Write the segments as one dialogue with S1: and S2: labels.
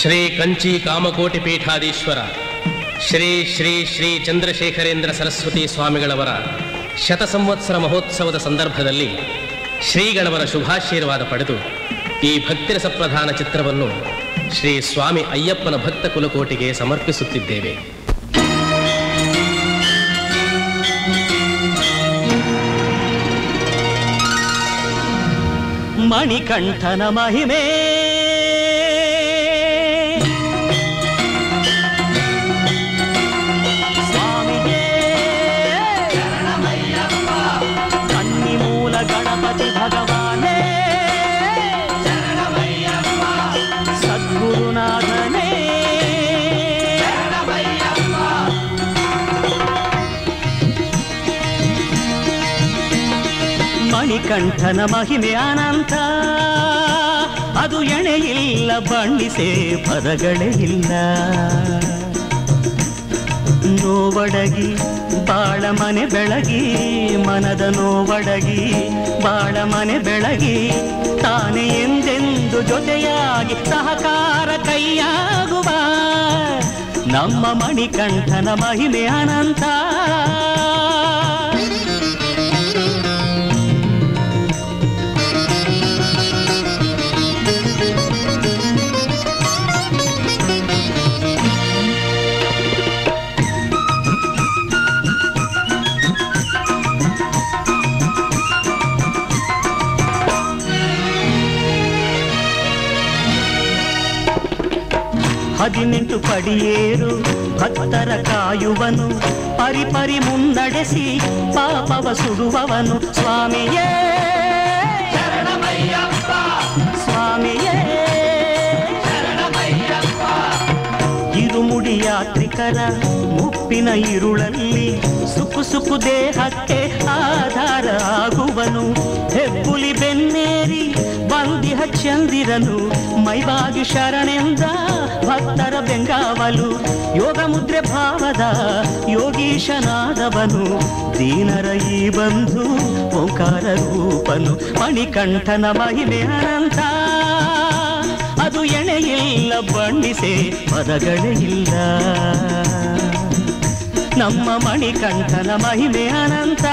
S1: ಶ್ರೀ ಕಂಚಿ ಕಾಮಕೋಟಿ ಪೀಠಾಧೀಶ್ವರ ಶ್ರೀ ಶ್ರೀ ಶ್ರೀ ಚಂದ್ರಶೇಖರೇಂದ್ರ ಸರಸ್ವತಿ ಸ್ವಾಮಿಗಳವರ ಶತ ಸಂವತ್ಸರ ಮಹೋತ್ಸವದ ಸಂದರ್ಭದಲ್ಲಿ ಶ್ರೀಗಳವರ ಶುಭಾಶೀರ್ವಾದ ಪಡೆದು ಈ ಭಕ್ತಿರಸ ಪ್ರಧಾನ ಚಿತ್ರವನ್ನು ಶ್ರೀ ಸ್ವಾಮಿ ಅಯ್ಯಪ್ಪನ ಭಕ್ತ ಕುಲಕೋಟಿಗೆ ಸಮರ್ಪಿಸುತ್ತಿದ್ದೇವೆ
S2: ಮಣಿಕಂಠನ ಮಹಿಮೆ ಸ್ವಾಮಿಯೇ ಕನ್ನಿಮೂಲ ಗಣಪತಿ ಭಗವಾನೇ ಸದ್ಗುರುನಾಥನೇ ಮಣಿಕಂಠನ ಮಹಿಮೆ ಅನಂತ ಅದು ಎಣೆಯಿಲ್ಲ ಬಣ್ಣಿಸೆ ಪದಗಳೇ ಇಲ್ಲ ನೋವಡಗಿ ಬಾಳ ಮನೆ ಬೆಳಗಿ ಮನದ ನೋವಡಗಿ ಬಾಳ ಮನೆ ಬೆಳಗಿ ತಾನೇ ಎಂದೆಂದು ಜೊತೆಯಾಗಿ ಸಹಕಾರ ಕೈಯಾಗುವ ನಮ್ಮ ಮಣಿಕಂಠನ ಮಹಿಮೆ ಅನಂತ ಹದಿನೆಂಟು ಪಡಿಯೇರು ಭಕ್ತರ ಕಾಯುವನು ಪರಿಪರಿ ಮುನ್ನಡೆಸಿ ಪಾಪವ ಸುಡುವವನು ಸ್ವಾಮಿಯೇ ಸ್ವಾಮಿಯೇ ಇರುಮುಡಿ ಯಾತ್ರಿಕರ ಮುಪ್ಪಿನ ಇರುಳಲ್ಲಿ ಸುಕು ಸುಕು ದೇಹಕ್ಕೆ ಆಧಾರ ಆಗುವನು ಹೆಬ್ಬುಲಿ ಬೆನ್ನೇರಿ ಬಂದಿಹ ಚಂದಿರನು ಮೈಬಾಗಿ ಶರಣೆಂದ ಭಕ್ತರ ಬೆಂಗಾವಲು ಯೋಗ ಮುದ್ರೆ ಭಾವದ ಯೋಗೀಶನಾದವನು ದೀನರ ಈ ಬಂಧು ಓಂಕಾರ ರೂಪನು ಮಣಿಕಂಠನ ಮಹಿಮೆ ಅನಂತ ಅದು ಎಣೆಯಿಲ್ಲ ಬಣ್ಣಿಸೆ ಪದಗಳೇ ಇಲ್ಲ ನಮ್ಮ ಮಣಿಕಂಠನ ಮಹಿಮೆ ಅನಂತ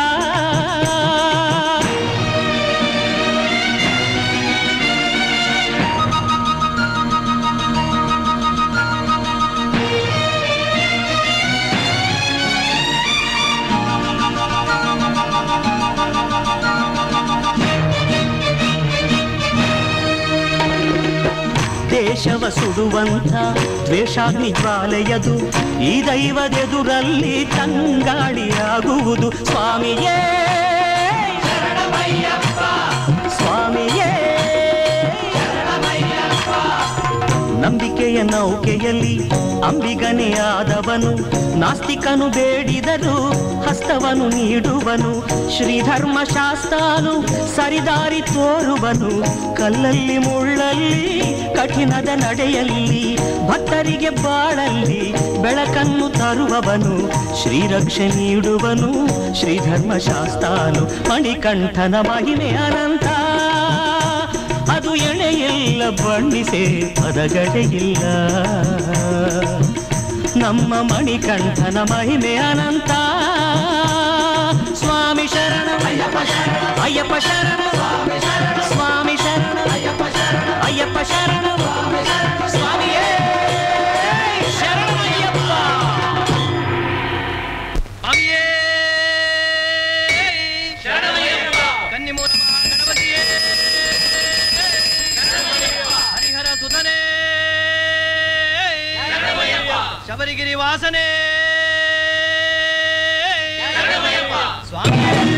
S2: ದೇಶವ ಸುಡುವಂಥ ದ್ವೇಷಾಗ್ನಿ ಜ್ವಾಲೆಯದು ಈ ದೈವದೆದುರಲ್ಲಿ ತಂಗಾಳಿಯಾಗುವುದು ಸ್ವಾಮಿಯೇ ಸ್ವಾಮಿಯೇ ನಂಬಿಕೆಯ ನೌಕೆಯಲ್ಲಿ ಅಂಬಿಗನೇ ಆದವನು ನಾಸ್ತಿಕನು ಬೇಡಿದರು ಹಸ್ತವನು ನೀಡುವನು ಶ್ರೀಧರ್ಮ ಶಾಸ್ತಾನು ಸರಿದಾರಿ ತೋರುವನು ಕಲ್ಲಲ್ಲಿ ಮುಳ್ಳಲ್ಲಿ ಕಠಿಣದ ನಡೆಯಲ್ಲಿ ಭಕ್ತರಿಗೆ ಬಾಳಲ್ಲಿ ಬೆಳಕನ್ನು ತರುವವನು ಶ್ರೀರಕ್ಷೆ ನೀಡುವನು ಶ್ರೀಧರ್ಮ ಶಾಸ್ತಾನು ಮಣಿಕಂಠನ ಮಹಿಮೆ ಅನಂತ ಅದು ಎಣೆಯಿಲ್ಲ ಬಣ್ಣಿಸೆ ಪದಗಳೇ ಇಲ್ಲ ನಮ್ಮ ಮಣಿಕಂಠನ ಮಹಿಮೆ ಅನಂತ ಸ್ವಾಮಿ ಶರಣ ಅಯ್ಯಪ್ಪ ಶರಣ ಅಯ್ಯಪ್ಪ ಶರಣ ಸ್ವಾಮಿ ಶರಣ ಅಯ್ಯಪ್ಪ ಶರಣ ಅಯ್ಯಪ್ಪ ಶರಣ ಸ್ವಾಮಿಯೇ ಶರಣಮಯ್ಯಪ್ಪ
S3: ಕನ್ನಿಮೂಲ ಗಣಪತಿಯೇ ಹರಿಹರ ಸುಧನೇ ಶಬರಿಗಿರಿ ವಾಸನೆ ಸ್ವಾಮಿ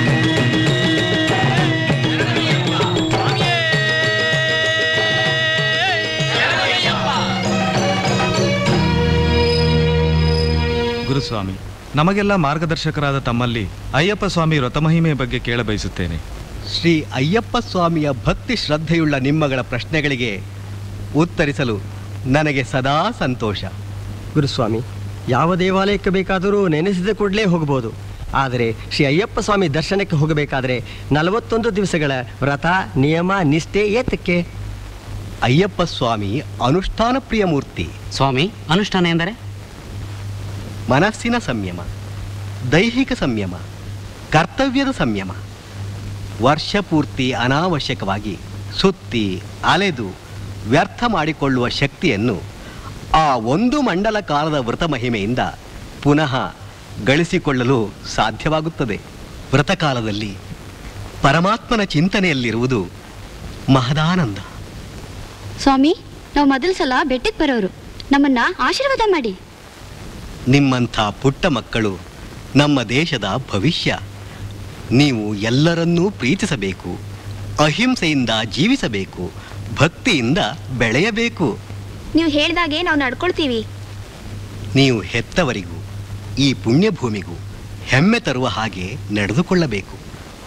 S4: ಗುರುಸ್ವಾಮಿ ನಮಗೆಲ್ಲ ಮಾರ್ಗದರ್ಶಕರಾದ ತಮ್ಮಲ್ಲಿ ಅಯ್ಯಪ್ಪ ಸ್ವಾಮಿ ವ್ರತಮಹಿಮೆಯ ಬಗ್ಗೆ ಕೇಳಬಯಸುತ್ತೇನೆ
S5: ಶ್ರೀ ಅಯ್ಯಪ್ಪ ಸ್ವಾಮಿಯ ಭಕ್ತಿ ಶ್ರದ್ಧೆಯುಳ್ಳ ನಿಮ್ಮಗಳ ಪ್ರಶ್ನೆಗಳಿಗೆ ಉತ್ತರಿಸಲು ನನಗೆ ಸದಾ ಸಂತೋಷ
S6: ಗುರುಸ್ವಾಮಿ ಯಾವ ದೇವಾಲಯಕ್ಕೆ ಬೇಕಾದರೂ ನೆನೆಸಿದ ಕೂಡಲೇ ಹೋಗಬಹುದು ಆದರೆ ಶ್ರೀ ಅಯ್ಯಪ್ಪ ಸ್ವಾಮಿ ದರ್ಶನಕ್ಕೆ ಹೋಗಬೇಕಾದರೆ ನಲವತ್ತೊಂದು ದಿವಸಗಳ ವ್ರತ ನಿಯಮ ನಿಷ್ಠೆ ಏತಕ್ಕೆ
S5: ಅಯ್ಯಪ್ಪ ಸ್ವಾಮಿ ಅನುಷ್ಠಾನ ಪ್ರಿಯ ಮೂರ್ತಿ
S2: ಸ್ವಾಮಿ ಅನುಷ್ಠಾನ ಎಂದರೆ
S5: ಮನಸ್ಸಿನ ಸಂಯಮ ದೈಹಿಕ ಸಂಯಮ ಕರ್ತವ್ಯದ ಸಂಯಮ ವರ್ಷ ಪೂರ್ತಿ ಅನಾವಶ್ಯಕವಾಗಿ ಸುತ್ತಿ ಅಲೆದು ವ್ಯರ್ಥ ಮಾಡಿಕೊಳ್ಳುವ ಶಕ್ತಿಯನ್ನು ಆ ಒಂದು ಮಂಡಲ ಕಾಲದ ವ್ರತ ಮಹಿಮೆಯಿಂದ ಪುನಃ ಗಳಿಸಿಕೊಳ್ಳಲು ಸಾಧ್ಯವಾಗುತ್ತದೆ ವ್ರತಕಾಲದಲ್ಲಿ ಪರಮಾತ್ಮನ ಚಿಂತನೆಯಲ್ಲಿರುವುದು ಮಹದಾನಂದ
S7: ಸ್ವಾಮಿ ನಾವು ಮೊದಲ ಸಲ ಬೆಟ್ಟಕ್ಕೆ ಬರೋರು ನಮ್ಮನ್ನ ಆಶೀರ್ವಾದ ಮಾಡಿ
S5: ನಿಮ್ಮಂಥ ಪುಟ್ಟ ಮಕ್ಕಳು ನಮ್ಮ ದೇಶದ ಭವಿಷ್ಯ ನೀವು ಎಲ್ಲರನ್ನೂ ಪ್ರೀತಿಸಬೇಕು ಅಹಿಂಸೆಯಿಂದ ಜೀವಿಸಬೇಕು ಭಕ್ತಿಯಿಂದ ಬೆಳೆಯಬೇಕು
S7: ನೀವು ಹೇಳ್ದಾಗೆ ನಾವು ನಡ್ಕೊಳ್ತೀವಿ
S5: ನೀವು ಹೆತ್ತವರಿಗೂ ಈ ಪುಣ್ಯಭೂಮಿಗೂ ಹೆಮ್ಮೆ ತರುವ ಹಾಗೆ ನಡೆದುಕೊಳ್ಳಬೇಕು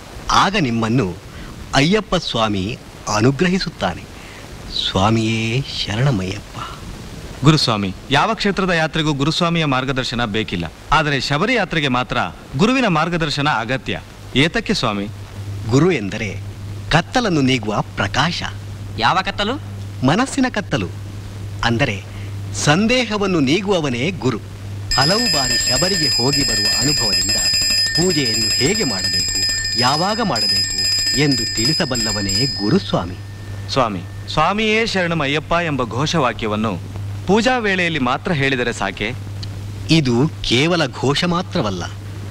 S5: ಆಗ ನಿಮ್ಮನ್ನು ಅಯ್ಯಪ್ಪ ಸ್ವಾಮಿ ಅನುಗ್ರಹಿಸುತ್ತಾನೆ ಸ್ವಾಮಿಯೇ ಶರಣಮಯ್ಯಪ್ಪ
S4: ಗುರುಸ್ವಾಮಿ ಯಾವ ಕ್ಷೇತ್ರದ ಯಾತ್ರೆಗೂ ಗುರುಸ್ವಾಮಿಯ ಮಾರ್ಗದರ್ಶನ ಬೇಕಿಲ್ಲ ಆದರೆ ಶಬರಿ ಯಾತ್ರೆಗೆ ಮಾತ್ರ ಗುರುವಿನ ಮಾರ್ಗದರ್ಶನ ಅಗತ್ಯ ಏತಕ್ಕೆ ಸ್ವಾಮಿ
S5: ಗುರು ಎಂದರೆ ಕತ್ತಲನ್ನು ನೀಗುವ ಪ್ರಕಾಶ
S2: ಯಾವ ಕತ್ತಲು
S5: ಮನಸ್ಸಿನ ಕತ್ತಲು ಅಂದರೆ ಸಂದೇಹವನ್ನು ನೀಗುವವನೇ ಗುರು ಹಲವು ಬಾರಿ ಶಬರಿಗೆ ಹೋಗಿ ಬರುವ ಅನುಭವದಿಂದ ಪೂಜೆಯನ್ನು ಹೇಗೆ ಮಾಡಬೇಕು ಯಾವಾಗ ಮಾಡಬೇಕು ಎಂದು ತಿಳಿಸಬಲ್ಲವನೇ ಗುರುಸ್ವಾಮಿ
S4: ಸ್ವಾಮಿ ಸ್ವಾಮಿಯೇ ಶರಣಮಯ್ಯಪ್ಪ ಎಂಬ ಘೋಷವಾಕ್ಯವನ್ನು ಪೂಜಾ ವೇಳೆಯಲ್ಲಿ ಮಾತ್ರ ಹೇಳಿದರೆ ಸಾಕೆ
S5: ಇದು ಕೇವಲ ಘೋಷ ಮಾತ್ರವಲ್ಲ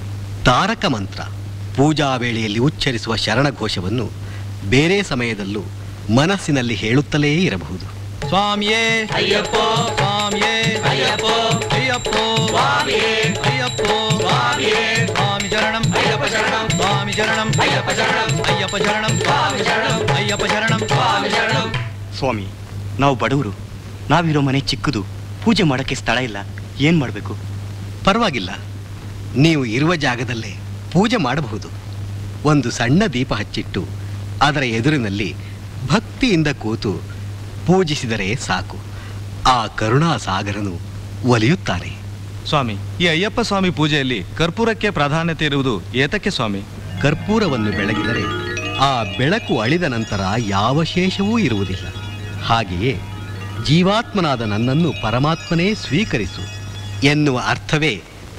S5: ತಾರಕ ಮಂತ್ರ ಪೂಜಾ ವೇಳೆಯಲ್ಲಿ ಉಚ್ಚರಿಸುವ ಶರಣ ಘೋಷವನ್ನು ಬೇರೆ ಸಮಯದಲ್ಲೂ ಮನಸ್ಸಿನಲ್ಲಿ ಹೇಳುತ್ತಲೇ ಇರಬಹುದು
S3: ಸ್ವಾಮಿಯೇ ಅಯ್ಯಪ್ಪೋ ಸ್ವಾಮಿಯೇ ಅಯ್ಯಪ್ಪೋ ಅಯ್ಯಪ್ಪೋ ಸ್ವಾಮಿಯೇ ಅಯ್ಯಪ್ಪೋ ಸ್ವಾಮಿಯೇ ಸ್ವಾಮಿ ಶರಣಂ ಅಯ್ಯಪ್ಪ ಶರಣಂ ಸ್ವಾಮಿ ಶರಣಂ ಅಯ್ಯಪ್ಪ ಶರಣಂ ಅಯ್ಯಪ್ಪ ಶರಣಂ ಸ್ವಾಮಿ ಶರಣಂ ಅಯ್ಯಪ್ಪ ಶರಣಂ ಸ್ವಾಮಿ ಶರಣಂ
S8: ಸ್ವಾಮಿ ನಾವು ಬಡವರು ನಾವಿರೋ ಮನೆ ಚಿಕ್ಕದು ಪೂಜೆ ಮಾಡೋಕ್ಕೆ ಸ್ಥಳ ಇಲ್ಲ ಏನು ಮಾಡಬೇಕು
S5: ಪರವಾಗಿಲ್ಲ ನೀವು ಇರುವ ಜಾಗದಲ್ಲೇ ಪೂಜೆ ಮಾಡಬಹುದು ಒಂದು ಸಣ್ಣ ದೀಪ ಹಚ್ಚಿಟ್ಟು ಅದರ ಎದುರಿನಲ್ಲಿ ಭಕ್ತಿಯಿಂದ ಕೂತು ಪೂಜಿಸಿದರೆ ಸಾಕು ಆ ಕರುಣಾ ಸಾಗರನು ಒಲಿಯುತ್ತಾನೆ
S4: ಸ್ವಾಮಿ ಈ ಅಯ್ಯಪ್ಪ ಸ್ವಾಮಿ ಪೂಜೆಯಲ್ಲಿ ಕರ್ಪೂರಕ್ಕೆ ಪ್ರಾಧಾನ್ಯತೆ ಇರುವುದು ಏತಕ್ಕೆ ಸ್ವಾಮಿ
S5: ಕರ್ಪೂರವನ್ನು ಬೆಳಗಿದರೆ ಆ ಬೆಳಕು ಅಳಿದ ನಂತರ ಯಾವ ಶೇಷವೂ ಇರುವುದಿಲ್ಲ ಹಾಗೆಯೇ ಜೀವಾತ್ಮನಾದ ನನ್ನನ್ನು ಪರಮಾತ್ಮನೇ ಸ್ವೀಕರಿಸು ಎನ್ನುವ ಅರ್ಥವೇ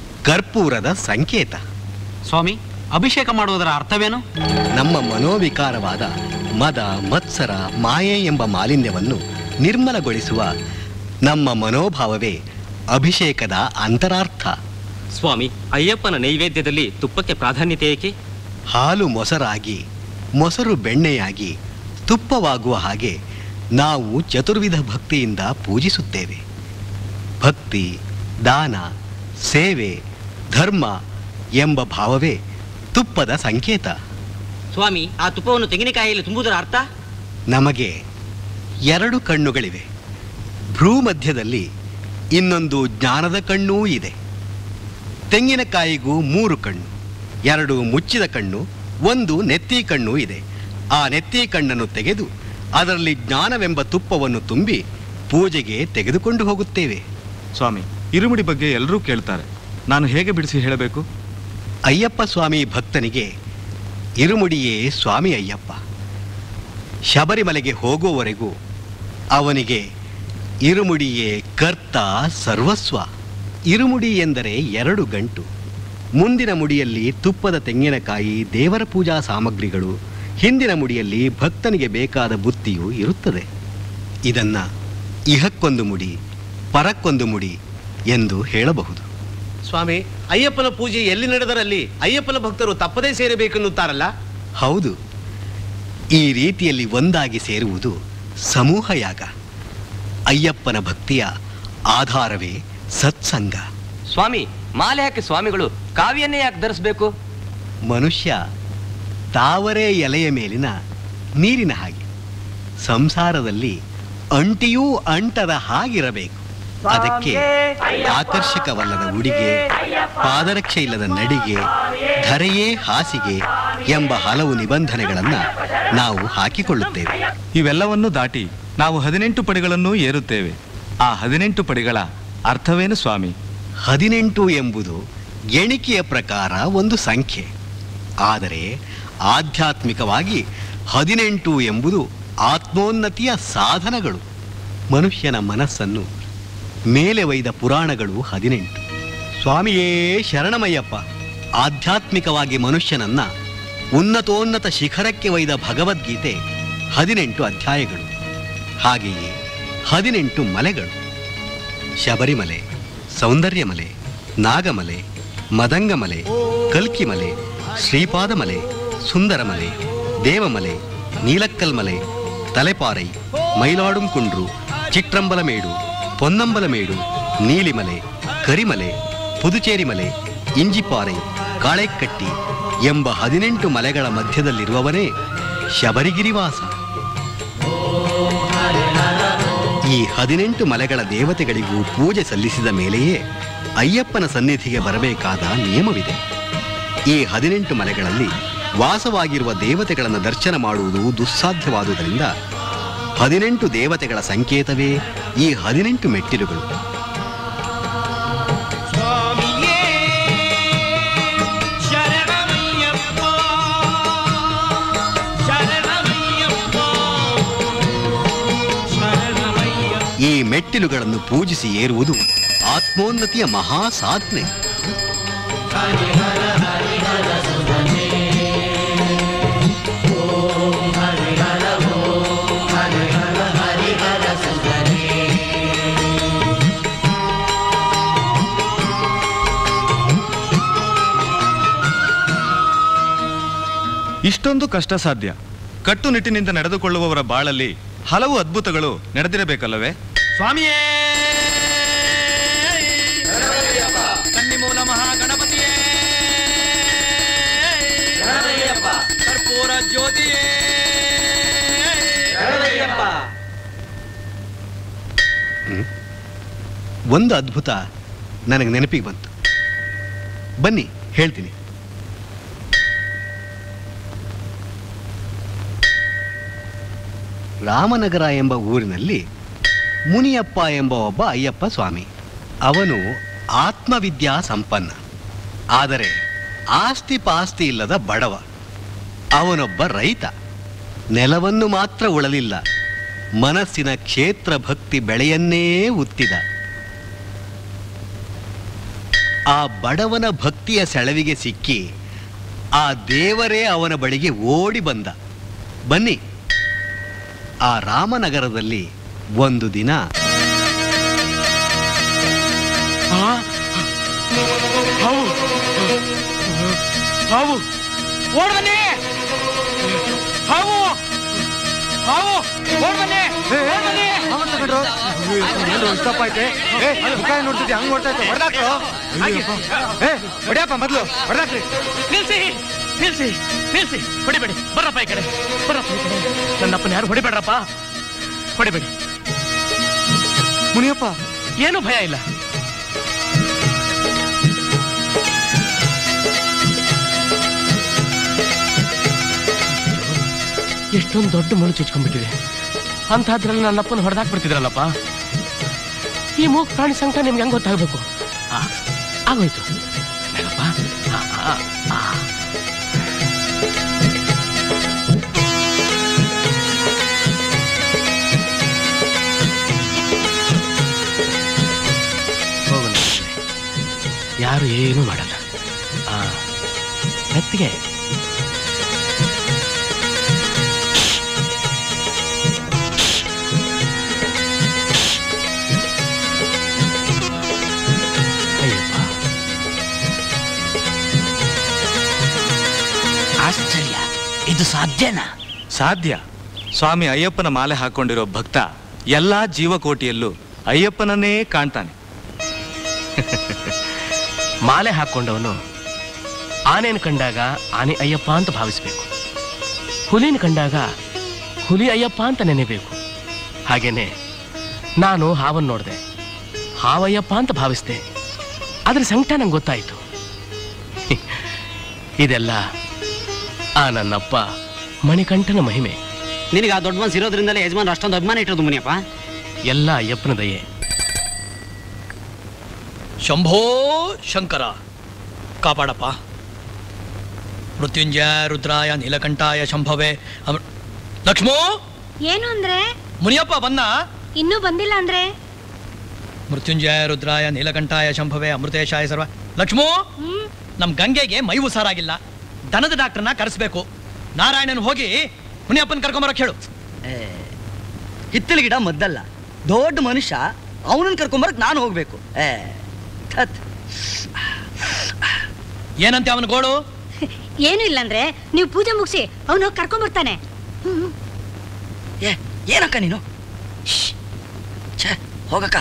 S5: ಕರ್ಪೂರದ ಸಂಕೇತ
S2: ಸ್ವಾಮಿ ಅಭಿಷೇಕ ಮಾಡುವುದರ ಅರ್ಥವೇನು
S5: ನಮ್ಮ ಮನೋವಿಕಾರವಾದ ಮದ ಮತ್ಸರ ಮಾಯೆ ಎಂಬ ಮಾಲಿನ್ಯವನ್ನು ನಿರ್ಮಲಗೊಳಿಸುವ ನಮ್ಮ ಮನೋಭಾವವೇ ಅಭಿಷೇಕದ ಅಂತರಾರ್ಥ
S9: ಸ್ವಾಮಿ ಅಯ್ಯಪ್ಪನ ನೈವೇದ್ಯದಲ್ಲಿ ತುಪ್ಪಕ್ಕೆ ಪ್ರಾಧಾನ್ಯತೆ ಏಕೆ
S5: ಹಾಲು ಮೊಸರಾಗಿ ಮೊಸರು ಬೆಣ್ಣೆಯಾಗಿ ತುಪ್ಪವಾಗುವ ಹಾಗೆ ನಾವು ಚತುರ್ವಿಧ ಭಕ್ತಿಯಿಂದ ಪೂಜಿಸುತ್ತೇವೆ ಭಕ್ತಿ ದಾನ ಸೇವೆ ಧರ್ಮ ಎಂಬ ಭಾವವೇ ತುಪ್ಪದ ಸಂಕೇತ
S2: ಸ್ವಾಮಿ ಆ ತುಪ್ಪವನ್ನು ತೆಂಗಿನಕಾಯಿಯಲ್ಲಿ ತುಂಬುವುದರ ಅರ್ಥ
S5: ನಮಗೆ ಎರಡು ಕಣ್ಣುಗಳಿವೆ ಭ್ರೂಮಧ್ಯದಲ್ಲಿ ಇನ್ನೊಂದು ಜ್ಞಾನದ ಕಣ್ಣೂ ಇದೆ ತೆಂಗಿನಕಾಯಿಗೂ ಮೂರು ಕಣ್ಣು ಎರಡು ಮುಚ್ಚಿದ ಕಣ್ಣು ಒಂದು ನೆತ್ತಿ ಕಣ್ಣು ಇದೆ ಆ ನೆತ್ತಿ ಕಣ್ಣನ್ನು ತೆಗೆದು ಅದರಲ್ಲಿ ಜ್ಞಾನವೆಂಬ ತುಪ್ಪವನ್ನು ತುಂಬಿ ಪೂಜೆಗೆ ತೆಗೆದುಕೊಂಡು ಹೋಗುತ್ತೇವೆ
S4: ಸ್ವಾಮಿ ಇರುಮುಡಿ ಬಗ್ಗೆ ಎಲ್ಲರೂ ಕೇಳ್ತಾರೆ ನಾನು ಹೇಗೆ ಬಿಡಿಸಿ ಹೇಳಬೇಕು
S5: ಅಯ್ಯಪ್ಪ ಸ್ವಾಮಿ ಭಕ್ತನಿಗೆ ಇರುಮುಡಿಯೇ ಸ್ವಾಮಿ ಅಯ್ಯಪ್ಪ ಶಬರಿಮಲೆಗೆ ಹೋಗುವವರೆಗೂ ಅವನಿಗೆ ಇರುಮುಡಿಯೇ ಕರ್ತ ಸರ್ವಸ್ವ ಇರುಮುಡಿ ಎಂದರೆ ಎರಡು ಗಂಟು ಮುಂದಿನ ಮುಡಿಯಲ್ಲಿ ತುಪ್ಪದ ತೆಂಗಿನಕಾಯಿ ದೇವರ ಪೂಜಾ ಸಾಮಗ್ರಿಗಳು ಹಿಂದಿನ ಮುಡಿಯಲ್ಲಿ ಭಕ್ತನಿಗೆ ಬೇಕಾದ ಬುತ್ತಿಯು ಇರುತ್ತದೆ ಇದನ್ನ ಇಹಕ್ಕೊಂದು ಮುಡಿ ಪರಕ್ಕೊಂದು ಮುಡಿ ಎಂದು ಹೇಳಬಹುದು
S10: ಸ್ವಾಮಿ ಅಯ್ಯಪ್ಪನ ಪೂಜೆ ಎಲ್ಲಿ ನಡೆದರಲ್ಲಿ ಅಯ್ಯಪ್ಪನ ಭಕ್ತರು ತಪ್ಪದೇ ಸೇರಬೇಕೆನ್ನುತ್ತಾರಲ್ಲ
S5: ಹೌದು ಈ ರೀತಿಯಲ್ಲಿ ಒಂದಾಗಿ ಸೇರುವುದು ಸಮೂಹ ಯಾಗ ಅಯ್ಯಪ್ಪನ ಭಕ್ತಿಯ ಆಧಾರವೇ ಸತ್ಸಂಗ
S9: ಸ್ವಾಮಿ ಮಾಲೆ ಹಾಕಿ ಸ್ವಾಮಿಗಳು ಕಾವಿಯನ್ನೇ ಯಾಕೆ ಧರಿಸಬೇಕು
S5: ಮನುಷ್ಯ ತಾವರೆ ಎಲೆಯ ಮೇಲಿನ ನೀರಿನ ಹಾಗೆ ಸಂಸಾರದಲ್ಲಿ ಅಂಟಿಯೂ ಅಂಟದ ಹಾಗಿರಬೇಕು ಅದಕ್ಕೆ ಆಕರ್ಷಕವಲ್ಲದ ಉಡಿಗೆ ಪಾದರಕ್ಷೆ ಇಲ್ಲದ ನಡಿಗೆ ಧರೆಯೇ ಹಾಸಿಗೆ ಎಂಬ ಹಲವು ನಿಬಂಧನೆಗಳನ್ನು ನಾವು ಹಾಕಿಕೊಳ್ಳುತ್ತೇವೆ
S4: ಇವೆಲ್ಲವನ್ನೂ ದಾಟಿ ನಾವು ಹದಿನೆಂಟು ಪಡಿಗಳನ್ನು ಏರುತ್ತೇವೆ ಆ ಹದಿನೆಂಟು ಪಡಿಗಳ ಅರ್ಥವೇನು ಸ್ವಾಮಿ
S5: ಹದಿನೆಂಟು ಎಂಬುದು ಎಣಿಕೆಯ ಪ್ರಕಾರ ಒಂದು ಸಂಖ್ಯೆ ಆದರೆ ಆಧ್ಯಾತ್ಮಿಕವಾಗಿ ಹದಿನೆಂಟು ಎಂಬುದು ಆತ್ಮೋನ್ನತಿಯ ಸಾಧನಗಳು ಮನುಷ್ಯನ ಮನಸ್ಸನ್ನು ಮೇಲೆ ಒಯ್ದ ಪುರಾಣಗಳು ಹದಿನೆಂಟು ಸ್ವಾಮಿಯೇ ಶರಣಮಯ್ಯಪ್ಪ ಆಧ್ಯಾತ್ಮಿಕವಾಗಿ ಮನುಷ್ಯನನ್ನ ಉನ್ನತೋನ್ನತ ಶಿಖರಕ್ಕೆ ಒಯ್ದ ಭಗವದ್ಗೀತೆ ಹದಿನೆಂಟು ಅಧ್ಯಾಯಗಳು ಹಾಗೆಯೇ ಹದಿನೆಂಟು ಮಲೆಗಳು ಶಬರಿಮಲೆ ಸೌಂದರ್ಯಮಲೆ ನಾಗಮಲೆ ಮದಂಗಮಲೆ ಕಲ್ಕಿಮಲೆ ಶ್ರೀಪಾದಮಲೆ ಸುಂದರಮಲೆ ದೇವಮಲೆ ನೀಲಕ್ಕಲ್ಮಲೆ ತಲೆಪಾರೈ ಮೈಲಾಡುಂಕುಂಡ್ರು ಚಿಟ್ರಂಬಲಮೇಡು ಪೊನ್ನಂಬಲಮೇಡು ನೀಲಿಮಲೆ ಕರಿಮಲೆ ಪುದುಚೇರಿಮಲೆ ಇಂಜಿಪಾರೆ ಕಾಳೆಕ್ಕಟ್ಟಿ ಎಂಬ ಹದಿನೆಂಟು ಮಲೆಗಳ ಮಧ್ಯದಲ್ಲಿರುವವನೇ ಶಬರಿಗಿರಿವಾಸ ಈ ಹದಿನೆಂಟು ಮಲೆಗಳ ದೇವತೆಗಳಿಗೂ ಪೂಜೆ ಸಲ್ಲಿಸಿದ ಮೇಲೆಯೇ ಅಯ್ಯಪ್ಪನ ಸನ್ನಿಧಿಗೆ ಬರಬೇಕಾದ ನಿಯಮವಿದೆ ಈ ಹದಿನೆಂಟು ಮಲೆಗಳಲ್ಲಿ ವಾಸವಾಗಿರುವ ದೇವತೆಗಳನ್ನು ದರ್ಶನ ಮಾಡುವುದು ದುಸ್ಸಾಧ್ಯವಾದುದರಿಂದ ಹದಿನೆಂಟು ದೇವತೆಗಳ ಸಂಕೇತವೇ ಈ ಹದಿನೆಂಟು ಮೆಟ್ಟಿಲುಗಳು ಈ ಮೆಟ್ಟಿಲುಗಳನ್ನು ಪೂಜಿಸಿ ಏರುವುದು ಆತ್ಮೋನ್ನತಿಯ ಮಹಾ ಸಾಧನೆ
S4: ಇಷ್ಟೊಂದು ಕಷ್ಟ ಸಾಧ್ಯ ಕಟ್ಟುನಿಟ್ಟಿನಿಂದ ನಡೆದುಕೊಳ್ಳುವವರ ಬಾಳಲ್ಲಿ ಹಲವು ಅದ್ಭುತಗಳು ನಡೆದಿರಬೇಕಲ್ಲವೇ
S3: ಸ್ವಾಮಿಯೇ ಕನ್ನಿಮೂಲ ಮಹಾಗಣಪತಿಯೇ ಕರ್ಪೂರ ಜ್ಯೋತಿಯೇ
S5: ಒಂದು ಅದ್ಭುತ ನನಗೆ ನೆನಪಿಗೆ ಬಂತು ಬನ್ನಿ ಹೇಳ್ತೀನಿ ರಾಮನಗರ ಎಂಬ ಊರಿನಲ್ಲಿ ಮುನಿಯಪ್ಪ ಎಂಬ ಒಬ್ಬ ಅಯ್ಯಪ್ಪ ಸ್ವಾಮಿ ಅವನು ಆತ್ಮವಿದ್ಯಾ ಸಂಪನ್ನ ಆದರೆ ಆಸ್ತಿ ಪಾಸ್ತಿ ಇಲ್ಲದ ಬಡವ ಅವನೊಬ್ಬ ರೈತ ನೆಲವನ್ನು ಮಾತ್ರ ಉಳಲಿಲ್ಲ ಮನಸ್ಸಿನ ಕ್ಷೇತ್ರ ಭಕ್ತಿ ಬೆಳೆಯನ್ನೇ ಉತ್ತಿದ ಆ ಬಡವನ ಭಕ್ತಿಯ ಸೆಳವಿಗೆ ಸಿಕ್ಕಿ ಆ ದೇವರೇ ಅವನ ಬಳಿಗೆ ಓಡಿ ಬಂದ ಬನ್ನಿ ಆ ರಾಮನಗರದಲ್ಲಿ ಒಂದು ದಿನ
S3: ಹಾವು ಹಾವು ಓಡ್ ಬನ್ನಿ ಹಾವು ಹಾವು ಓಡ್ ಬನ್ನಿ ಓಡ್ ಬನ್ನಿ
S4: ಹೊಡ್ಯಪ್ಪ ಮೊದಲು ಹೊಡೆದಾಕ್ರಿ
S1: ನಿಲ್ಸಿ ನಿಲ್ಸಿ ನಿಲ್ಸಿ ಹೊಡಿಬೇಡಿ ಬರ್ರಪ್ಪ ಈ ಕಡೆ ಬರ್ರಪ್ಪ ಈ ಕಡೆ ನನ್ನಪ್ಪನ ಯಾರು ಹೊಡಿಬೇಡ್ರಪ್ಪ ಹೊಡಿಬೇಡಿ
S4: ಮುನಿಯಪ್ಪ
S1: ಏನು ಭಯ ಇಲ್ಲ ಎಷ್ಟೊಂದು ದೊಡ್ಡ ಮುಳು ಚುಚ್ಕೊಂಡ್ಬಿಟ್ಟಿದೆ ಅಂಥದ್ರಲ್ಲಿ ನನ್ನಪ್ಪನ ಹೊಡೆದಾಕ್ ಬಿಡ್ತಿದ್ರಲ್ಲಪ್ಪ ಈ ಮೂಗ್ ಪ್ರಾಣಿ ಸಂಕಟ ನಿಮ್ಗೆ ಹೆಂಗ್ ಗೊತ್ತಾಗಬೇಕು ಆಗೋಯ್ತು ಮೇಲಪ್ಪ. ಆ, ಆ, ಆ. ಹೋಗೋಣ ಯಾರು ಏನೂ ಮಾಡಲ್ಲ ಆ ಮೆತ್ತಿಗೆ ಅಯ್ಯಪ್ಪ
S2: ಆಶ್ಚರ್ಯ ಇದು ಸಾಧ್ಯನಾ
S4: ಸಾಧ್ಯ ಸ್ವಾಮಿ ಅಯ್ಯಪ್ಪನ ಮಾಲೆ ಹಾಕೊಂಡಿರೋ ಭಕ್ತ ಎಲ್ಲಾ ಜೀವಕೋಟಿಯಲ್ಲೂ ಅಯ್ಯಪ್ಪನನ್ನೇ ಕಾಣ್ತಾನೆ
S1: ಮಾಲೆ ಹಾಕೊಂಡವನು ಆನೆಯನ್ನು ಕಂಡಾಗ ಆನೆ ಅಯ್ಯಪ್ಪ ಅಂತ ಭಾವಿಸಬೇಕು ಹುಲಿನ ಕಂಡಾಗ ಹುಲಿ ಅಯ್ಯಪ್ಪ ಅಂತ ನೆನೆಬೇಕು ಹಾಗೇನೆ ನಾನು ಹಾವನ್ನು ನೋಡಿದೆ ಹಾವಯ್ಯಪ್ಪ ಅಂತ ಭಾವಿಸ್ದೆ ಅದ್ರ ಸಂಕಟ ನಂಗೆ ಗೊತ್ತಾಯಿತು ಇದೆಲ್ಲ ಆ ನನ್ನಪ್ಪ ಮಣಿಕಂಠನ ಮಹಿಮೆ
S11: ನಿನಗೆ ಆ ದೊಡ್ಡ ಮನ್ಸು ಇರೋದ್ರಿಂದಲೇ ಯಜಮಾನ್ ಅಷ್ಟೊಂದು ಅಭಿಮಾನ ಇಟ್ಟಿರೋದು ಮುನಿಯಪ್ಪ
S1: ಎಲ್ಲ ಅಯ್ಯಪ್ಪನ ದಯೆ
S3: ಶಂಭೋ ಶಂಕರ ಕಾಪಾಡಪ್ಪ ಮೃತ್ಯುಂಜಯ ರುದ್ರಾಯ ನೀಲಕಂಠಾಯ ಶಂಭವೇ ಅಮ- ಲಕ್ಷ್ಮೋ
S12: ಏನು ಅಂದ್ರೆ
S3: ಮುನಿಯಪ್ಪ ಬನ್ನ
S12: ಇನ್ನೂ ಬಂದಿಲ್ಲ ಅಂದ್ರೆ
S3: ಮೃತ್ಯುಂಜಯ ರುದ್ರಾಯ ನೀಲಕಂಠಾಯ ಶಂಭವೇ ಅಮೃತೇಶಾಯ ಸರ್ವ ಲಕ್ಷ್ಮೂ ನಮ್ ಗಂಗೆಗೆ ಮೈ ಉಸಾರಾಗಿಲ್ಲ ದನದ ಡಾಕ್ಟರ್ನ ಕರೆಸ್ಬೇಕು ನಾರಾಯಣನ್ ಹೋಗಿ ಮುನಿಯಪ್ಪನ್ ಕರ್ಕೊಂಬರಕ್ ಹೇಳು
S13: ಹಿತ್ತಲ ಗಿಡ ಮದ್ದಲ್ಲ ದೊಡ್ಡ ಮನುಷ್ಯ ಅವನನ್ನ ಕರ್ಕೊಂಬರಕ್ ನಾನು ಹೋಗ್ಬೇಕು ಏ ಥತ್.
S3: ಏನಂತೆ ಅವನ ಗೋಳು
S12: ಏನು ಇಲ್ಲ ಅಂದ್ರೆ ನೀವು ಪೂಜೆ ಮುಗಿಸಿ ಅವನು ಹೋಗಿ ಕರ್ಕೊಂಡ್ ಬರ್ತಾನೆ
S13: ಏ ಏನಕ್ಕ ನೀನು ಶ್ಶ್. ಛೇ ಹೋಗಕ್ಕ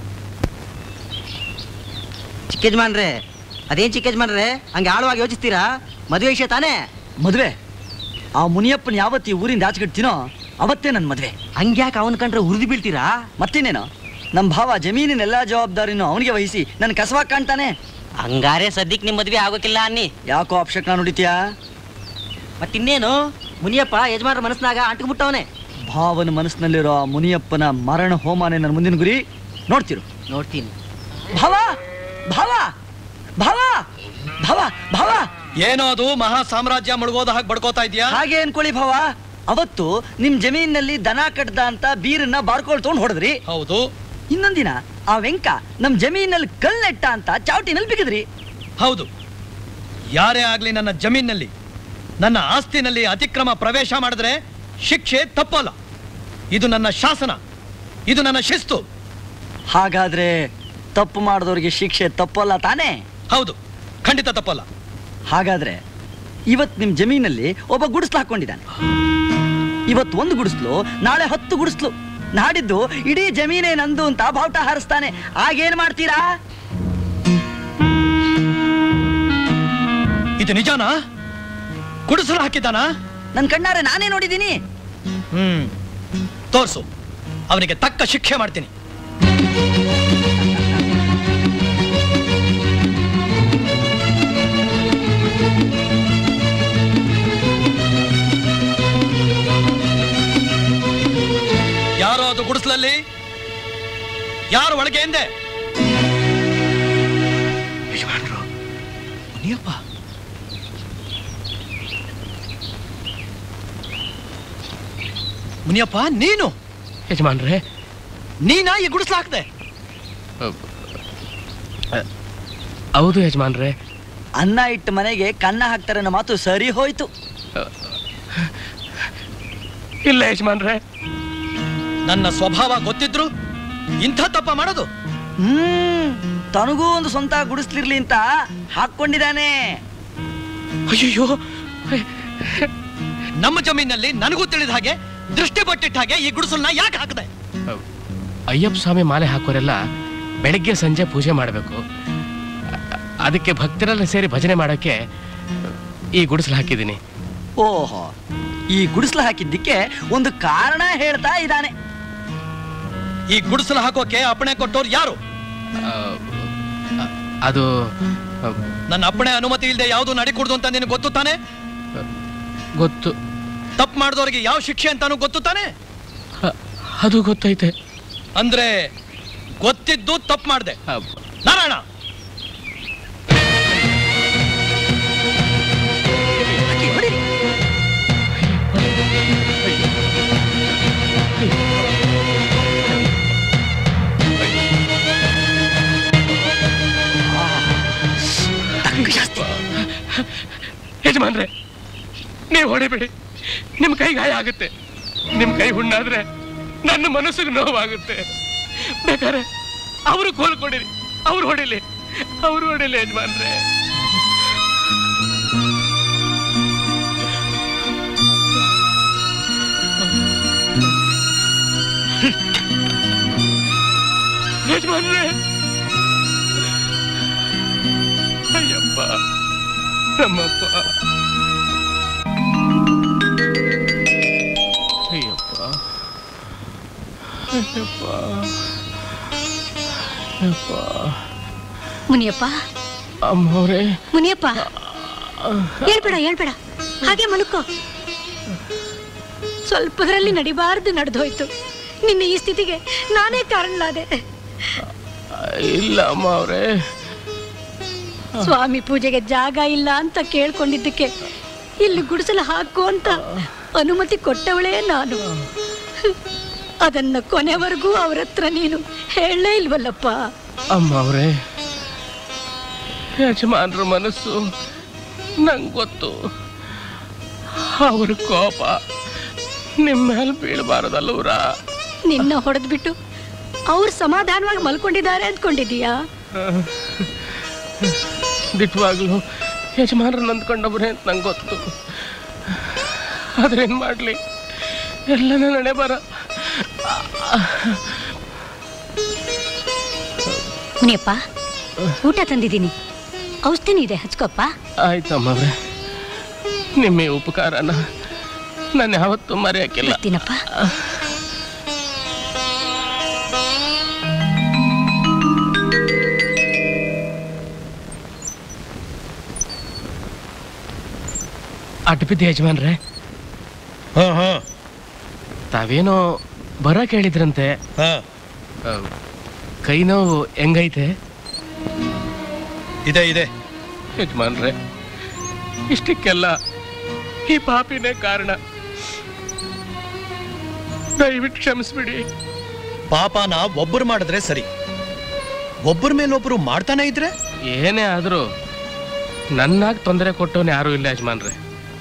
S6: ಚಿಕ್ಕ ಯಜಮಾನ್ರೆ ಅದೇನ್ ಚಿಕ್ಕ ಯಜಮಾನ್ರೆ ಹಂಗೆ ಆಳವಾಗಿ ಯೋಚಿಸ್ತೀರಾ ಮದುವೆ ವಿಷಯ ತಾನೇ
S13: ಮದುವೆ ಆ ಮುನಿಯಪ್ಪನ ಯಾವತ್ತು ಈ ಊರಿಂದ ಆಚೆಗಿಡ್ತೀನೋ ಅವತ್ತೇ ನನ್ನ ಮದುವೆ
S6: ಹಂಗ್ಯಾಕೆ ಅವನ್ ಕಂಡ್ರೆ ಉರಿದು ಬೀಳ್ತೀರಾ
S13: ಮತ್ತೇನೇನು ನಮ್ಮ ಭಾವ ಜಮೀನಿನ ಎಲ್ಲಾ ಜವಾಬ್ದಾರಿನೂ ಅವನಿಗೆ ವಹಿಸಿ ನನ್ನ ಕಸವಾಗಿ ಕಾಣ್ತಾನೆ
S11: ಹಂಗಾರೆ ಸದ್ಯಕ್ಕೆ ನಿಮ್ಮ ಮದ್ವೆ ಆಗೋಕಿಲ್ಲ ಅನ್ನಿ
S13: ಯಾಕೋ ಅಪಶಕ್ನ ನುಡಿತೀಯಾ
S6: ಮತ್ತಿನ್ನೇನು ಮುನಿಯಪ್ಪ ಯಜಮಾನ್ರ ಮನಸ್ಸಿನಾಗ ಅಂಟ್ಕೊಂಡ್ಬಿಟ್ಟವನೆ
S13: ಭಾವನ ಮನಸ್ಸಿನಲ್ಲಿರೋ ಆ ಮುನಿಯಪ್ಪನ ಮರಣ ಹೋಮಾನೆ ನನ್ನ ಮುಂದಿನ ಗುರಿ ನೋಡ್ತಿರು
S6: ನೋಡ್ತೀನಿ
S13: ಭಾವ ಭಾವ ಭಾವ ಭಾವ ಭಾವ
S3: ಏನೋ ಅದು ಮಹಾ ಸಾಮ್ರಾಜ್ಯ ಮುಳುಗೋದ ಹಾಗೆ ಬಡ್ಕೋತಾ ಇದೆಯಾ
S13: ಹಾಗೆ ಅನ್ಕೊಳ್ಳಿ ಭಾವ ಅವತ್ತು ನಿಮ್ ಜಮೀನಿನಲ್ಲಿ ದನ ಕಟ್ದ ಅಂತ ಬೀರನ್ನ ಬಾರ್ಕೊಳ್ ತಗೊಂಡ್ ಹೊಡೆದ್ರಿ
S3: ಹೌದು
S13: ಇನ್ನೊಂದಿನ ಆ ವೆಂಕ ನಮ್ ಜಮೀನಲ್ಲಿ ಕಲ್ಲೆಟ್ಟ ಅಂತ ಚಾವಟಿನಲ್ಲಿ ಬಿಗಿದ್ರಿ
S3: ಹೌದು ಯಾರೇ ಆಗ್ಲಿ ನನ್ನ ಜಮೀನಲ್ಲಿ ನನ್ನ ಆಸ್ತಿನಲ್ಲಿ ಅತಿಕ್ರಮ ಪ್ರವೇಶ ಮಾಡಿದ್ರೆ ಶಿಕ್ಷೆ ತಪ್ಪಲ್ಲ ಇದು ನನ್ನ ಶಾಸನ ಇದು ನನ್ನ ಶಿಸ್ತು
S13: ಹಾಗಾದ್ರೆ ತಪ್ಪು ಮಾಡಿದವ್ರಿಗೆ ಶಿಕ್ಷೆ ತಪ್ಪಲ್ಲ ತಾನೇ
S3: ಹೌದು ಖಂಡಿತ ತಪ್ಪಲ್ಲ
S13: ಹಾಗಾದ್ರೆ ಇವತ್ ನಿಮ್ ಜಮೀನಲ್ಲಿ ಒಬ್ಬ ಗುಡಿಸ್ಲು ಹಾಕೊಂಡಿದ್ದಾನೆ ಇವತ್ ಒಂದು ಗುಡಿಸ್ಲು ನಾಳೆ ಹತ್ತು ಗುಡಿಸ್ಲು ನಾಡಿದ್ದು ಇಡೀ ಜಮೀನೇ ನಂದು ಅಂತ ಬಾವುಟ ಹಾರಿಸ್ತಾನೆ ಆಗೇನ್ ಮಾಡ್ತೀರಾ
S3: ಇದು ನಿಜಾನಾ ಗುಡಿಸಲು ಹಾಕಿದ್ದಾನ
S13: ನನ್ ಕಣ್ಣಾರೆ ನಾನೇ ನೋಡಿದ್ದೀನಿ
S3: ಹ್ಮ್ ತೋರ್ಸು ಅವನಿಗೆ ತಕ್ಕ ಶಿಕ್ಷೆ ಮಾಡ್ತೀನಿ ಯಾರೋ ಅದು ಗುಡಿಸ್ಲಲ್ಲಿ ಯಾರು ಒಳಗೆ ಎಂದೆ
S5: ಯಜಮಾನ್ರು ಮುನಿಯಪ್ಪ
S3: ಮುನಿಯಪ್ಪ ನೀನು
S1: ಯಜಮಾನ್ರೆ
S3: ನೀನಾ ಈ ಗುಡಿಸ್ಲು ಹಾಕ್ದೆ
S1: ಹೌದು ಯಜಮಾನ್ರೆ
S13: ಅನ್ನ ಇಟ್ಟ ಮನೆಗೆ ಕನ್ನ ಹಾಕ್ತಾರೆ ಅನ್ನೋ ಮಾತು ಸರಿ ಹೋಯ್ತು
S1: ಇಲ್ಲ ಯಜಮಾನ್ರೆ
S3: ನನ್ನ ಸ್ವಭಾವ ಗೊತ್ತಿದ್ರು ಇಂಥ ತಪ್ಪ ಮಾಡೋದು
S13: ಹ್ಮ್ ತನಗೂ ಒಂದು ಸ್ವಂತ ಗುಡಿಸ್ಲಿರ್ಲಿ ಅಂತ ಹಾಕೊಂಡಿದ್ದಾನೆ
S1: ಅಯ್ಯೋ
S3: ನಮ್ಮ ಜಮೀನಲ್ಲಿ ನನಗೂ ತಿಳಿದ ಹಾಗೆ ದೃಷ್ಟಿ ಪಟ್ಟಿಟ್ಟ ಹಾಗೆ ಈ ಗುಡಿಸಲ್ನ ಯಾಕೆ ಹಾಕದೆ
S1: ಅಯ್ಯಪ್ಪ ಸ್ವಾಮಿ ಮಾಲೆ ಹಾಕೋರೆಲ್ಲ ಬೆಳಗ್ಗೆ ಸಂಜೆ ಪೂಜೆ ಮಾಡಬೇಕು ಅದಕ್ಕೆ ಭಕ್ತರೆಲ್ಲ ಸೇರಿ ಭಜನೆ ಮಾಡೋಕ್ಕೆ ಈ ಗುಡಿಸಲು ಹಾಕಿದ್ದೀನಿ
S13: ಓಹೋ ಈ ಗುಡಿಸ್ಲು ಹಾಕಿದ್ದಕ್ಕೆ ಒಂದು ಕಾರಣ ಹೇಳ್ತಾ ಇದ್ದಾನೆ
S3: ಈ ಗುಡಿಸಲು ಹಾಕೋಕೆ ಅಪ್ಪಣೆ ಕೊಟ್ಟವ್ರು ಯಾರು
S1: ಅದು
S3: ನನ್ನ ಅಪ್ಪಣೆ ಅನುಮತಿ ಇಲ್ಲದೆ ಯಾವುದು ನಡಿಕೂಡ್ದು ಅಂತ ನಿನಗೆ ಗೊತ್ತು ತಾನೆ
S1: ಗೊತ್ತು
S3: ತಪ್ಪು ಮಾಡಿದವರಿಗೆ ಯಾವ ಶಿಕ್ಷೆ ಅಂತಾನು ಗೊತ್ತು ತಾನೆ
S1: ಅದು ಗೊತ್ತೈತೆ
S3: ಅಂದ್ರೆ ಗೊತ್ತಿದ್ದು ತಪ್ಪು ಮಾಡಿದೆ ನಾರಾಯಣ
S1: ಯಜಮಾನ್ರೆ ನೀವು ಹೊಡಿಬೇಡಿ ನಿಮ್ ಕೈ ಗಾಯ ಆಗುತ್ತೆ ನಿಮ್ ಕೈ ಹುಣ್ಣಾದ್ರೆ ನನ್ನ ಮನಸ್ಸಿಗೆ ನೋವಾಗುತ್ತೆ ಬೇಕಾದ್ರೆ ಅವರು ಕೋಲ್ಕೊಂಡಿರಿ ಅವ್ರು ಹೊಡಿಲಿ ಅವ್ರು ಹೊಡಿಲಿ ಯಜಮಾನ್ರೆ ಯಜಮಾನ್ರೆ ಅಯ್ಯಪ್ಪ ನಮ್ಮಪ್ಪ ಅಯ್ಯಪ್ಪ ಅಯ್ಯಪ್ಪ ಅಯ್ಯಪ್ಪ
S12: ಮುನಿಯಪ್ಪ
S1: ಅಮ್ಮವ್ರೆ
S12: ಮುನಿಯಪ್ಪ ಹೇಳ್ಬೇಡ ಹೇಳ್ಬೇಡ ಹಾಗೆ ಮಲ್ಕೋ ಸ್ವಲ್ಪದರಲ್ಲಿ ನಡಿಬಾರ್ದು ನಡೆದೋಯ್ತು ನಿನ್ನ ಈ ಸ್ಥಿತಿಗೆ ನಾನೇ ಕಾರಣಲಾದೆ
S1: ಇಲ್ಲ ಅಮ್ಮ ಅವ್ರೆ
S12: ಸ್ವಾಮಿ ಪೂಜೆಗೆ ಜಾಗ ಇಲ್ಲ ಅಂತ ಕೇಳ್ಕೊಂಡಿದ್ದಕ್ಕೆ ಇಲ್ಲಿ ಗುಡಿಸಲು ಹಾಕು ಅಂತ ಅನುಮತಿ ಕೊಟ್ಟವಳೇ ನಾನು ಅದನ್ನ ಕೊನೆವರೆಗೂ ಅವ್ರ ಹತ್ರ ನೀನು ಹೇಳಲೇ ಇಲ್ವಲ್ಲಪ್ಪ
S1: ಅಮ್ಮ ಅವರೇ ಯಜಮಾನ್ರ ಮನಸ್ಸು ನಂಗೆ ಗೊತ್ತು ಅವ್ರ ಕೋಪ ನಿಮ್ಮ ಮೇಲೆ ಬೀಳಬಾರದಲ್ಲವ್ರ
S12: ನಿನ್ನ ಹೊಡೆದ್ಬಿಟ್ಟು ಅವ್ರು ಸಮಾಧಾನವಾಗಿ ಮಲ್ಕೊಂಡಿದ್ದಾರೆ ಅಂದ್ಕೊಂಡಿದೀಯಾ
S1: ದಿಟ್ವಾಗ್ಲು ಯಜಮಾನ್ರನ್ನ ಅಂದ್ಕೊಂಡವ್ರೆ ಅಂತ ನಂಗೆ ಗೊತ್ತು ಆದ್ರೇನು ಮಾಡಲಿ ಎಲ್ಲ ನಡೆ ಬರ
S12: ಮುನಿಯಪ್ಪ ಊಟ ತಂದಿದ್ದೀನಿ ಔಷಧಿನೂ ಇದೆ ಹಚ್ಕೊಪ್ಪ
S1: ಆಯ್ತಮ್ಮ ಅವ್ರೆ ನಿಮ್ಮ ಈ ಉಪಕಾರನ ನಾನು ಯಾವತ್ತೂ ಮರೆಯಕ್ಕಿಲ್ಲ
S12: ಬರ್ತೀನಪ್ಪ
S1: ಅಡ್ಡ ಬಿದ್ದ ಯಜಮಾನ್ರೆ
S5: ಹಾ ಹಾ
S1: ತಾವೇನೋ ಬರ ಕೇಳಿದ್ರಂತೆ
S5: ಹಾ
S1: ಆ, ಕೈ ನೋವು ಹೆಂಗೈತೆ
S5: ಇದೆ ಇದೆ
S1: ಯಜಮಾನ್ರೆ ಇಷ್ಟಕ್ಕೆಲ್ಲ ಈ ಪಾಪಿನೇ ಕಾರಣ ದಯವಿಟ್ಟು ಕ್ಷಮಿಸ್ಬಿಡಿ
S5: ಪಾಪನ ಒಬ್ಬರು ಮಾಡಿದ್ರೆ ಸರಿ ಒಬ್ಬರ ಮೇಲೊಬ್ರು ಮಾಡ್ತಾನೆ ಇದ್ರೆ
S1: ಏನೇ ಆದರೂ ನನ್ನಾಗಿ ತೊಂದರೆ ಕೊಟ್ಟವನು ಯಾರೂ ಇಲ್ಲ ಯಜಮಾನ್ರೆ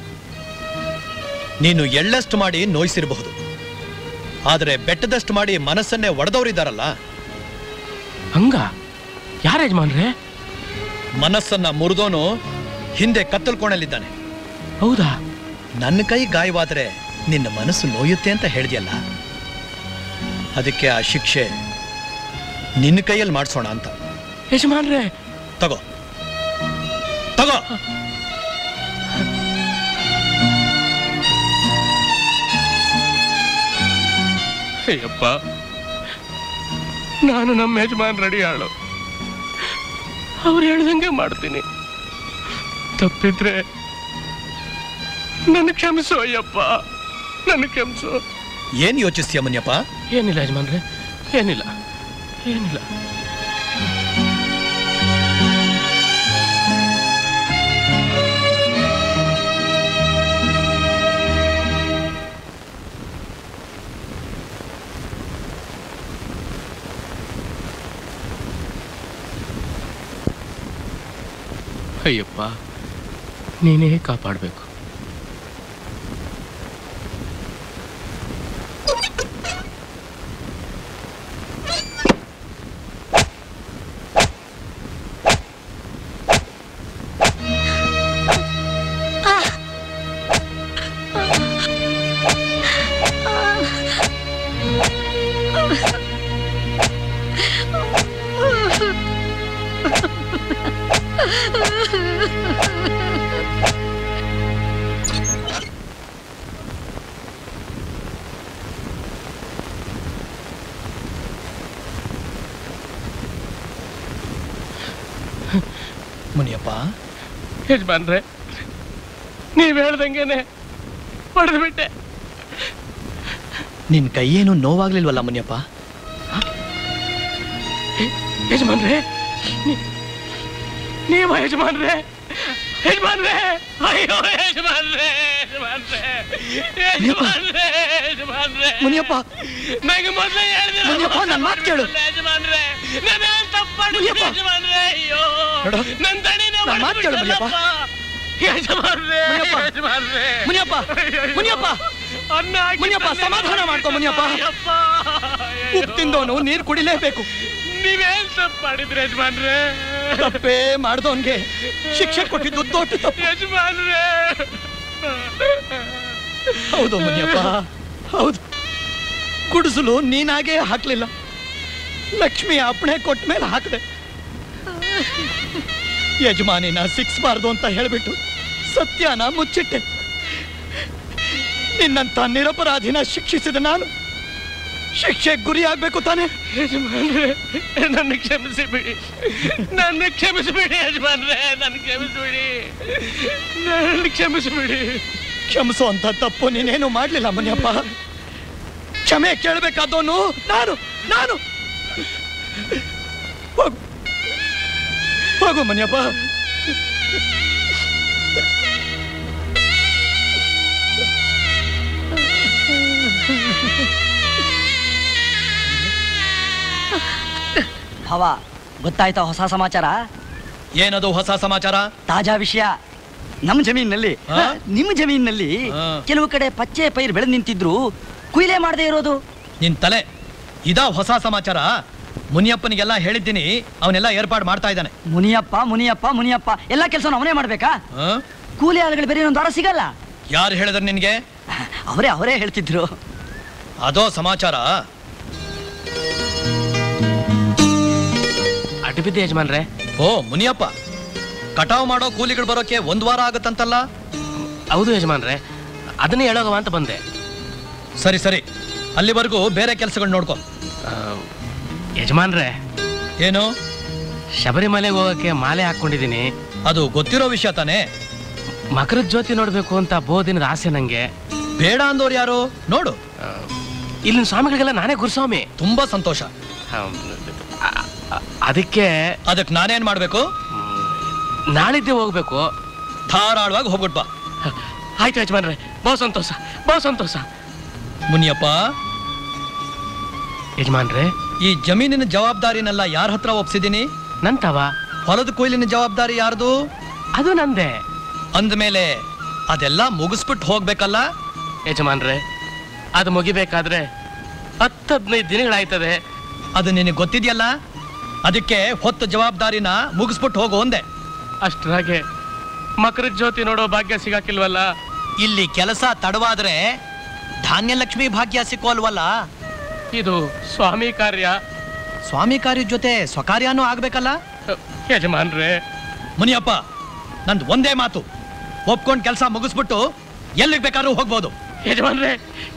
S5: ನೀನು ಎಳ್ಳಷ್ಟು ಮಾಡಿ ನೋಯಿಸಿರಬಹುದು ಆದರೆ ಬೆಟ್ಟದಷ್ಟು ಮಾಡಿ ಮನಸ್ಸನ್ನೇ ಒಡೆದವರಿದ್ದಾರಲ್ಲ
S1: ಹಂಗ ಯಾರ ಯಜಮಾನ್ರೆ
S5: ಮನಸ್ಸನ್ನ ಮುರಿದೋನು ಹಿಂದೆ ಕತ್ತಲ್ ಕೋಣಲ್ಲಿದ್ದಾನೆ
S1: ಹೌದಾ
S5: ನನ್ನ ಕೈ ಗಾಯವಾದರೆ ನಿನ್ನ ಮನಸ್ಸು ನೋಯುತ್ತೆ ಅಂತ ಹೇಳಿದ್ಯಲ್ಲ ಅದಕ್ಕೆ ಆ ಶಿಕ್ಷೆ ನಿನ್ನ ಕೈಯಲ್ಲಿ ಮಾಡಿಸೋಣ ಅಂತ
S1: ಯಜಮಾನ್ರೆ
S5: ತಗೋ ತಗೋ
S1: ಅಯ್ಯಪ್ಪ ನಾನು ನಮ್ಮ ಯಜಮಾನ್ ರೆಡಿ ಆಳು ಅವ್ರು ಹೇಳ್ದಂಗೆ ಮಾಡ್ತೀನಿ ತಪ್ಪಿದ್ರೆ ನನ್ನ ಕ್ಷಮಿಸು ಅಯ್ಯಪ್ಪ ನನ್ನ ಕ್ಷಮಿಸು
S5: ಏನ್ ಯೋಚಿಸ್ತೀಯ ಮುನಿಯಪ್ಪ
S1: ಏನಿಲ್ಲ ಯಜಮಾನ್ರೆ ಏನಿಲ್ಲ ಏನಿಲ್ಲ ಅಯ್ಯಪ್ಪ ನೀನೇ ಕಾಪಾಡಬೇಕು
S5: ಮುನಿಯಪ್ಪ
S1: ಯಜಮಾನ್ರೆ ನೀವ್ ಹೇಳ್ದಂಗೆನೆ ಹೊಡೆದು ಬಿಟ್ಟೆ
S5: ನಿನ್ ಕೈಯೇನು ನೋವಾಗ್ಲಿಲ್ವಲ್ಲ ಮುನಿಯಪ್ಪ
S1: ಯಜಮಾನ್ರೆ ನೀ- ನೀವ ಯಜಮಾನ್ರೆ ಯಜಮಾನ್ರೆ ಅಯ್ಯೋ ಯಜಮಾನ್ರೆ ಯಜಮಾನ್ರೆ ಯಜಮಾನ್ರೆ ಯಜಮಾನ್ರೆ
S5: ಮುನಿಯಪ್ಪ
S1: ನಂಗೆ ಮೊದಲೇ ಹೇಳಿದ್ರೆ
S5: ಮುನಿಯಪ್ಪ, ನನ್ ಮಾತ್ ಕೇಳು.
S1: ಯಜಮಾನ್ರೆ ನಾನು ತಪ್ಪು ಮಾಡಿದ್ದೀನಿ
S5: ಮುನಿಯಪ್ಪ.
S1: ಯಜಮಾನ್ರೆ ಅಯ್ಯೋ
S5: ನೋಡು,
S1: ನನ್ನ ತಡಿನೇ
S5: ನನ್ ಮಾತ್ ಕೇಳು ಮುನಿಯಪ್ಪ.
S1: ಯಜಮಾನ್ರೆ
S5: ಮುನಿಯಪ್ಪ.
S1: ಯಜಮಾನ್ರೆ
S5: ಮುನಿಯಪ್ಪ, ಮುನಿಯಪ್ಪ.
S1: ಅನ್ನ ಹಾಕಿ
S5: ಮುನಿಯಪ್ಪ,
S1: ತಂದೆ
S5: ಸಮಾಧಾನ ಮಾಡ್ಕೊ ಮುನಿಯಪ್ಪ.
S1: ಅಯ್ಯಪ್ಪ,
S5: ಉಪ್ಪು ತಿಂದವನು ನೀರು ಕುಡಿಲೇಬೇಕು
S1: ನೀವೇನ್ ತಪ್ಪು ಮಾಡಿದ್ರಿ ಯಜಮಾನ್ರೆ
S5: ತಪ್ಪೇ ಮಾಡ್ದವನ್ಗೆ ಶಿಕ್ಷೆ ಕೊಟ್ಟಿದ್ದು ದೊಡ್ಡ ತಪ್ಪು
S1: ಯಜಮಾನ್ರೆ
S5: ಹೌದು ಮುನಿಯಪ್ಪ ಹೌದು ಗುಡಿಸಲು ನೀನಾಗೇ ಹಾಕ್ಲಿಲ್ಲ ಲಕ್ಷ್ಮಿ ಅಪ್ಪಣೆ ಕೊಟ್ಟ ಮೇಲೆ ಹಾಕಿದೆ ಯಜಮಾನಿನ ಸಿಕ್ಸ್ಬಾರ್ದು ಅಂತ ಹೇಳ್ಬಿಟ್ಟು ಸತ್ಯನ ಮುಚ್ಚಿಟ್ಟೆ ನಿನ್ನಂತ ನಿರಪರಾಧಿನ ಶಿಕ್ಷಿಸಿದ ನಾನು ಶಿಕ್ಷೆ ಗುರಿಯಾಗಬೇಕು ತಾನೆ
S1: ಯಜಮಾನ್ರೆ ನನ್ನ ಕ್ಷಮಿಸಿ ಬಿಡಿ ನನ್ನ ಕ್ಷಮಿಸಿಬಿಡಿ ಯಜಮಾನ್ರೆ ನನ್ನ ಕ್ಷಮಿಸಿಬಿಡಿ ನನ್ನ ಕ್ಷಮಿಸಿಬಿಡಿ
S5: ಕ್ಷಮಿಸೋ ಅಂತ ತಪ್ಪು ನೀನೇನು ಮಾಡ್ಲಿಲ್ಲ ಮುನಿಯಪ್ಪ ಕ್ಷಮೆ ಕೇಳಬೇಕಾದವನು ನಾನು ನಾನು ಹೋಗು ಹೋಗು ಮುನಿಯಪ್ಪ
S13: ಭಾವ ಗೊತ್ತಾಯ್ತಾ ಹೊಸ ಸಮಾಚಾರ
S5: ಏನದು ಹೊಸ ಸಮಾಚಾರ
S13: ತಾಜಾ ವಿಷಯ ನಮ್ಮ ಜಮೀನಿನಲ್ಲಿ
S5: ಆ?
S13: ನಿಮ್ಮ ಜಮೀನಿನಲ್ಲಿ
S5: ಆ.
S13: ಕೆಲವು ಕಡೆ ಪಚ್ಚೆ ಪೈರು ಬೆಳೆದು ನಿಂತಿದ್ರು ಕುಯ್ಲೆ ಮಾಡದೇ ಇರೋದು
S5: ನಿನ್ ತಲೆ ಇದಾ ಹೊಸ ಸಮಾಚಾರ ಮುನಿಯಪ್ಪನಿಗೆಲ್ಲ ಹೇಳಿದ್ದೀನಿ ಅವನೆಲ್ಲ ಏರ್ಪಾಡು ಮಾಡ್ತಾ ಇದ್ದಾನೆ
S13: ಮುನಿಯಪ್ಪ ಮುನಿಯಪ್ಪ ಮುನಿಯಪ್ಪ ಎಲ್ಲ ಕೆಲಸ ಅವನೇ ಮಾಡ್ಬೇಕಾ ಕೂಲಿ ಆಳುಗಳು ಬೇರೆ ಇನ್ನೊಂದು ವಾರ ಸಿಗಲ್ಲ
S5: ಯಾರು ಹೇಳಿದ್ರು ನಿನ್ಗೆ
S13: ಅವರೇ ಅವರೇ ಹೇಳ್ತಿದ್ರು
S5: ಅದೋ ಸಮಾಚಾರ
S1: ಅಡ್ಬಿದ್ದೆ ಯಜಮಾನ್ರೆ
S5: ಓ ಮುನಿಯಪ್ಪ ಕಟಾವ್ ಮಾಡೋ ಕೂಲಿಗಳು ಬರೋಕೆ ಒಂದ್ ವಾರ ಆಗುತ್ತಂತಲ್ಲ
S1: ಹೌದು ಯಜಮಾನ್ರೆ ಅದನ್ನೇ ಹೇಳೋಗವ ಅಂತ ಬಂದೆ
S5: ಸರಿ ಸರಿ ಅಲ್ಲಿವರೆಗೂ ಬೇರೆ ಕೆಲಸಗಳು ನೋಡ್ಕೊ
S1: ಆ, ಯಜಮಾನ್ರೆ
S5: ಏನು
S1: ಶಬರಿಮಲೆಗೆ ಹೋಗಕ್ಕೆ ಮಾಲೆ ಹಾಕೊಂಡಿದ್ದೀನಿ
S5: ಅದು ಗೊತ್ತಿರೋ ವಿಷಯ ತಾನೇ
S1: ಮಕರದ ಜ್ಯೋತಿ ನೋಡ್ಬೇಕು ಅಂತ ಬಹುದಿನದ ಆಸೆ ನಂಗೆ
S5: ಬೇಡ ಅಂದವ್ರು ಯಾರು ನೋಡು
S1: ಇಲ್ಲಿನ ಸ್ವಾಮಿಗಳಿಗೆಲ್ಲ ನಾನೇ ಗುರುಸ್ವಾಮಿ
S5: ತುಂಬಾ ಸಂತೋಷ
S1: ಅದಕ್ಕೆ
S5: ಅದಕ್ಕೆ ನಾನೇನ್ ಮಾಡ್ಬೇಕು
S1: ನಾಳಿದ್ದೆ ಹೋಗ್ಬೇಕು
S5: ಧಾರಾಳವಾಗಿ ಹೋಗ್ಬಿಟ್ ಬಾ
S1: ಆಯ್ತು ಯಜಮಾನ್ರೆ ಬಹು ಸಂತೋಷ ಬಹು ಸಂತೋಷ
S5: ಮುನಿಯಪ್ಪ
S1: ಯಜಮಾನ್ರೆ
S5: ಈ ಜಮೀನಿನ ಜವಾಬ್ದಾರಿನೆಲ್ಲ ಯಾರ ಹತ್ರ ಒಪ್ಸಿದ್ದೀನಿ
S1: ನಂತವ
S5: ಹೊಲದ ಕೊಯ್ಲಿನ ಜವಾಬ್ದಾರಿ ಯಾರ್ದು
S1: ಅದು ನಂದೆ
S5: ಅಂದ್ಮೇಲೆ ಅದೆಲ್ಲ ಮುಗಿಸ್ಬಿಟ್ಟು ಹೋಗ್ಬೇಕಲ್ಲ
S1: ಯಜಮಾನ್ರೆ ಅದು ಮುಗಿಬೇಕಾದ್ರೆ ಹತ್ತು ಹದಿನೈದು ದಿನಗಳಾಯ್ತದೆ
S5: ಅದು ನಿನಗೆ ಗೊತ್ತಿದೆಯಲ್ಲ ಅದಕ್ಕೆ ಹೊತ್ತ ಜವಾಬ್ದಾರಿನ ಮುಗಿಸ್ಬಿಟ್ಟು ಹೋಗು ಒಂದೇ
S1: ಅಷ್ಟ್ರಾಗೆ ಮಕರದ ಜ್ಯೋತಿ ನೋಡೋ ಭಾಗ್ಯ ಸಿಗಾಕಿಲ್ವಲ್ಲ
S5: ಇಲ್ಲಿ ಕೆಲಸ ತಡವಾದ್ರೆ ಧಾನ್ಯಲಕ್ಷ್ಮಿ ಭಾಗ್ಯ ಸಿಕ್ಕೋಲ್ವಲ್ಲ
S1: ಇದು ಸ್ವಾಮಿ ಕಾರ್ಯ
S5: ಸ್ವಾಮಿ ಕಾರ್ಯದ ಜೊತೆ ಸ್ವಕಾರ್ಯನೂ ಆಗ್ಬೇಕಲ್ಲ
S1: ಯಜಮಾನ್ರೆ
S5: ಮುನಿಯಪ್ಪ ನಂದು ಒಂದೇ ಮಾತು ಒಪ್ಕೊಂಡು ಕೆಲಸ ಮುಗಿಸ್ಬಿಟ್ಟು ಎಲ್ಲಿಗೆ ಬೇಕಾದ್ರೂ ಹೋಗ್ಬೋದು
S1: ಯಜಮಾನ್ರೆ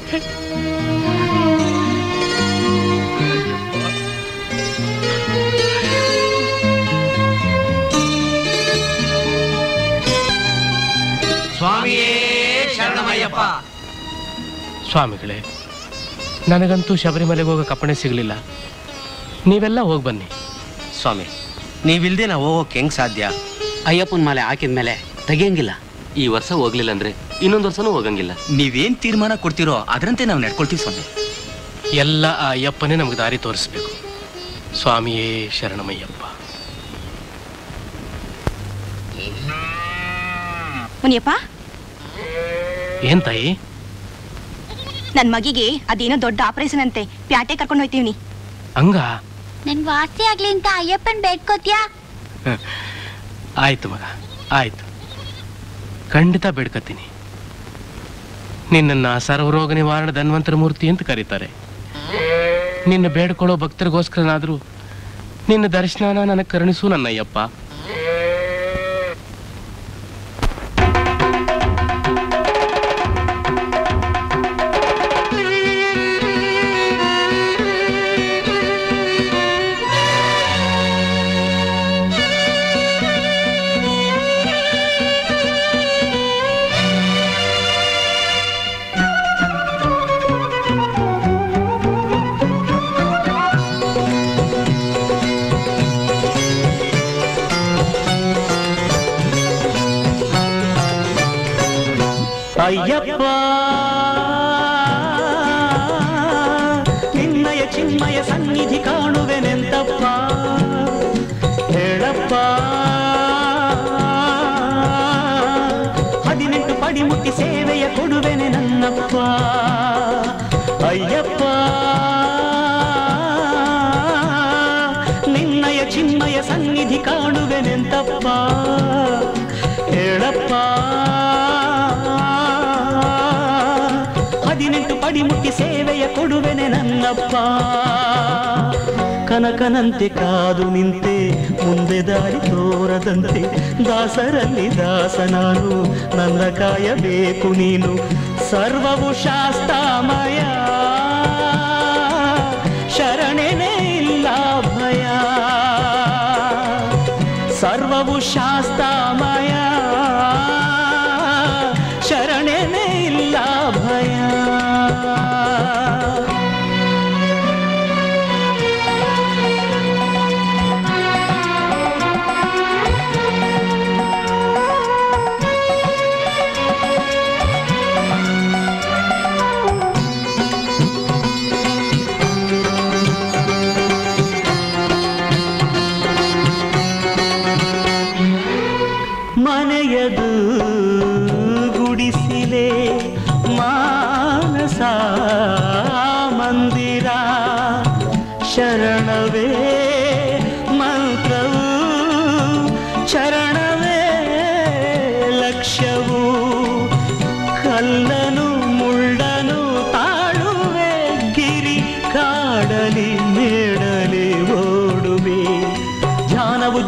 S10: ಸ್ವಾಮಿಯೇ ಶರಣಮಯ್ಯಪ್ಪ
S1: ಸ್ವಾಮಿಗಳೇ ನನಗಂತೂ ಶಬರಿಮಲೆಗೆ ಹೋಗೋ ಕಪ್ಪಣೆ ಸಿಗಲಿಲ್ಲ ನೀವೆಲ್ಲ ಹೋಗಿ ಬನ್ನಿ
S10: ಸ್ವಾಮಿ ನೀವಿಲ್ದೆ ನಾವು ಹೋಗೋಕೆ ಹೆಂಗ್ ಸಾಧ್ಯ
S11: ಅಯ್ಯಪ್ಪನ ಮಾಲೆ ಹಾಕಿದ್ಮೇಲೆ ತೆಗಿಯಂಗಿಲ್ಲ ಈ ವರ್ಷ ಹೋಗ್ಲಿಲ್ಲ ಅಂದ್ರೆ ಇನ್ನೊಂದು ವರ್ಷನೂ ಹೋಗಂಗಿಲ್ಲ
S8: ನೀವೇನ್ ತೀರ್ಮಾನ ಕೊಡ್ತೀರೋ ಅದರಂತೆ ನಾವು ನಡ್ಕೊಳ್ತೀವಿ ಸ್ವಾಮಿ
S1: ಎಲ್ಲ ಆ ಅಯ್ಯಪ್ಪನೇ ನಮಗೆ ದಾರಿ ತೋರಿಸ್ಬೇಕು ಸ್ವಾಮಿಯೇ ಶರಣಮಯ್ಯಪ್ಪ
S14: ಮುನಿಯಪ್ಪ
S1: ಏನ್ ತಾಯಿ
S14: ನನ್ ಮಗಿಗೆ ಅದೇನೋ ದೊಡ್ಡ ಆಪರೇಷನ್ ಅಂತೆ ಪ್ಯಾಟೆ ಕರ್ಕೊಂಡು ಹೋಯ್ತೀವಿ
S1: ಹಂಗ
S7: ನನ್ ವಾಸಿ ಆಗ್ಲಿ ಅಂತ ಅಯ್ಯಪ್ಪನ್ ಬೇಡ್ಕೋತ್ಯಾ
S1: ಆಯ್ತು ಮಗ ಆಯ್ತು ಖಂಡಿತ ಬೇಡ್ಕತ್ತೀನಿ ನಿನ್ನನ್ನ ಸರ್ವರೋಗ ನಿವಾರಣ ಧನ್ವಂತರ ಮೂರ್ತಿ ಅಂತ ಕರೀತಾರೆ ನಿನ್ನ ಬೇಡ್ಕೊಳ್ಳೋ ಭಕ್ತರಿಗೋಸ್ಕರನಾದ್ರೂ ನಿನ್ನ ದರ್ಶನನ ನನಗೆ ಕರುಣಿಸು ನನ್ನ ಅಯ್ಯಪ್ಪ
S2: ಅಯ್ಯಪ್ಪ ನಿನ್ನಯ ಚಿನ್ಮಯ ಸನ್ನಿಧಿ ಕಾಣುವೆನೆಂತಪ್ಪ ಹೇಳಪ್ಪ ಹದಿನೆಂಟು ಪಡಿಮುಟ್ಟಿ ಸೇವೆಯ ಕೊಡುವೆನೆ ನನ್ನಪ್ಪ ಅಯ್ಯಪ್ಪ ನಿನ್ನಯ ಚಿನ್ಮಯ ಸನ್ನಿಧಿ ಕಾಣುವೆನೆಂತಪ್ಪ ಹೇಳಪ್ಪ ಹದಿನೆಂಟು ಪಡಿಮುಟ್ಟಿ ಸೇವೆಯ ಕೊಡುವೆನೆ ನನ್ನಪ್ಪ ಕನಕನಂತೆ ಕಾದು ನಿಂತೆ ಮುಂದೆ ದಾರಿ ತೋರದಂತೆ ದಾಸರಲ್ಲಿ ದಾಸ ನಾನು ನನ್ನ ಕಾಯಬೇಕು ನೀನು ಸರ್ವವು ಶಾಸ್ತಾಮಯ ಶರಣೆನೇ ಇಲ್ಲ ಭಯ ಸರ್ವವು ಶಾಸ್ತಾಮಯ ಶರಣೆನೇ ಇಲ್ಲ ಭಯ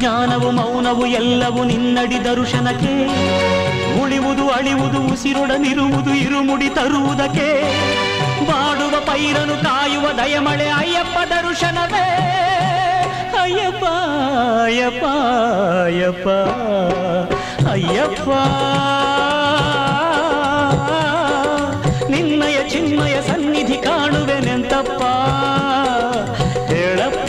S2: ಜ್ಞಾನವು ಮೌನವು ಎಲ್ಲವೂ ನಿನ್ನಡಿ ದರ್ಶನಕ್ಕೆ ಉಳಿವುದು ಅಳಿವುದು ಉಸಿರೊಡನಿರುವುದು ಇರುಮುಡಿ ತರುವುದಕ್ಕೆ ಬಾಡುವ ಪೈರನು ಕಾಯುವ ದಯಮಳೆ ಅಯ್ಯಪ್ಪ ದರ್ಶನವೇ ಅಯ್ಯಪ್ಪ ಅಯ್ಯಪ್ಪ ಅಯ್ಯಪ್ಪ ಅಯ್ಯಪ್ಪ ನಿನ್ನಯ ಚಿನ್ಮಯ ಸನ್ನಿಧಿ ಕಾಣುವೆನೆಂತಪ್ಪ ಹೇಳಪ್ಪ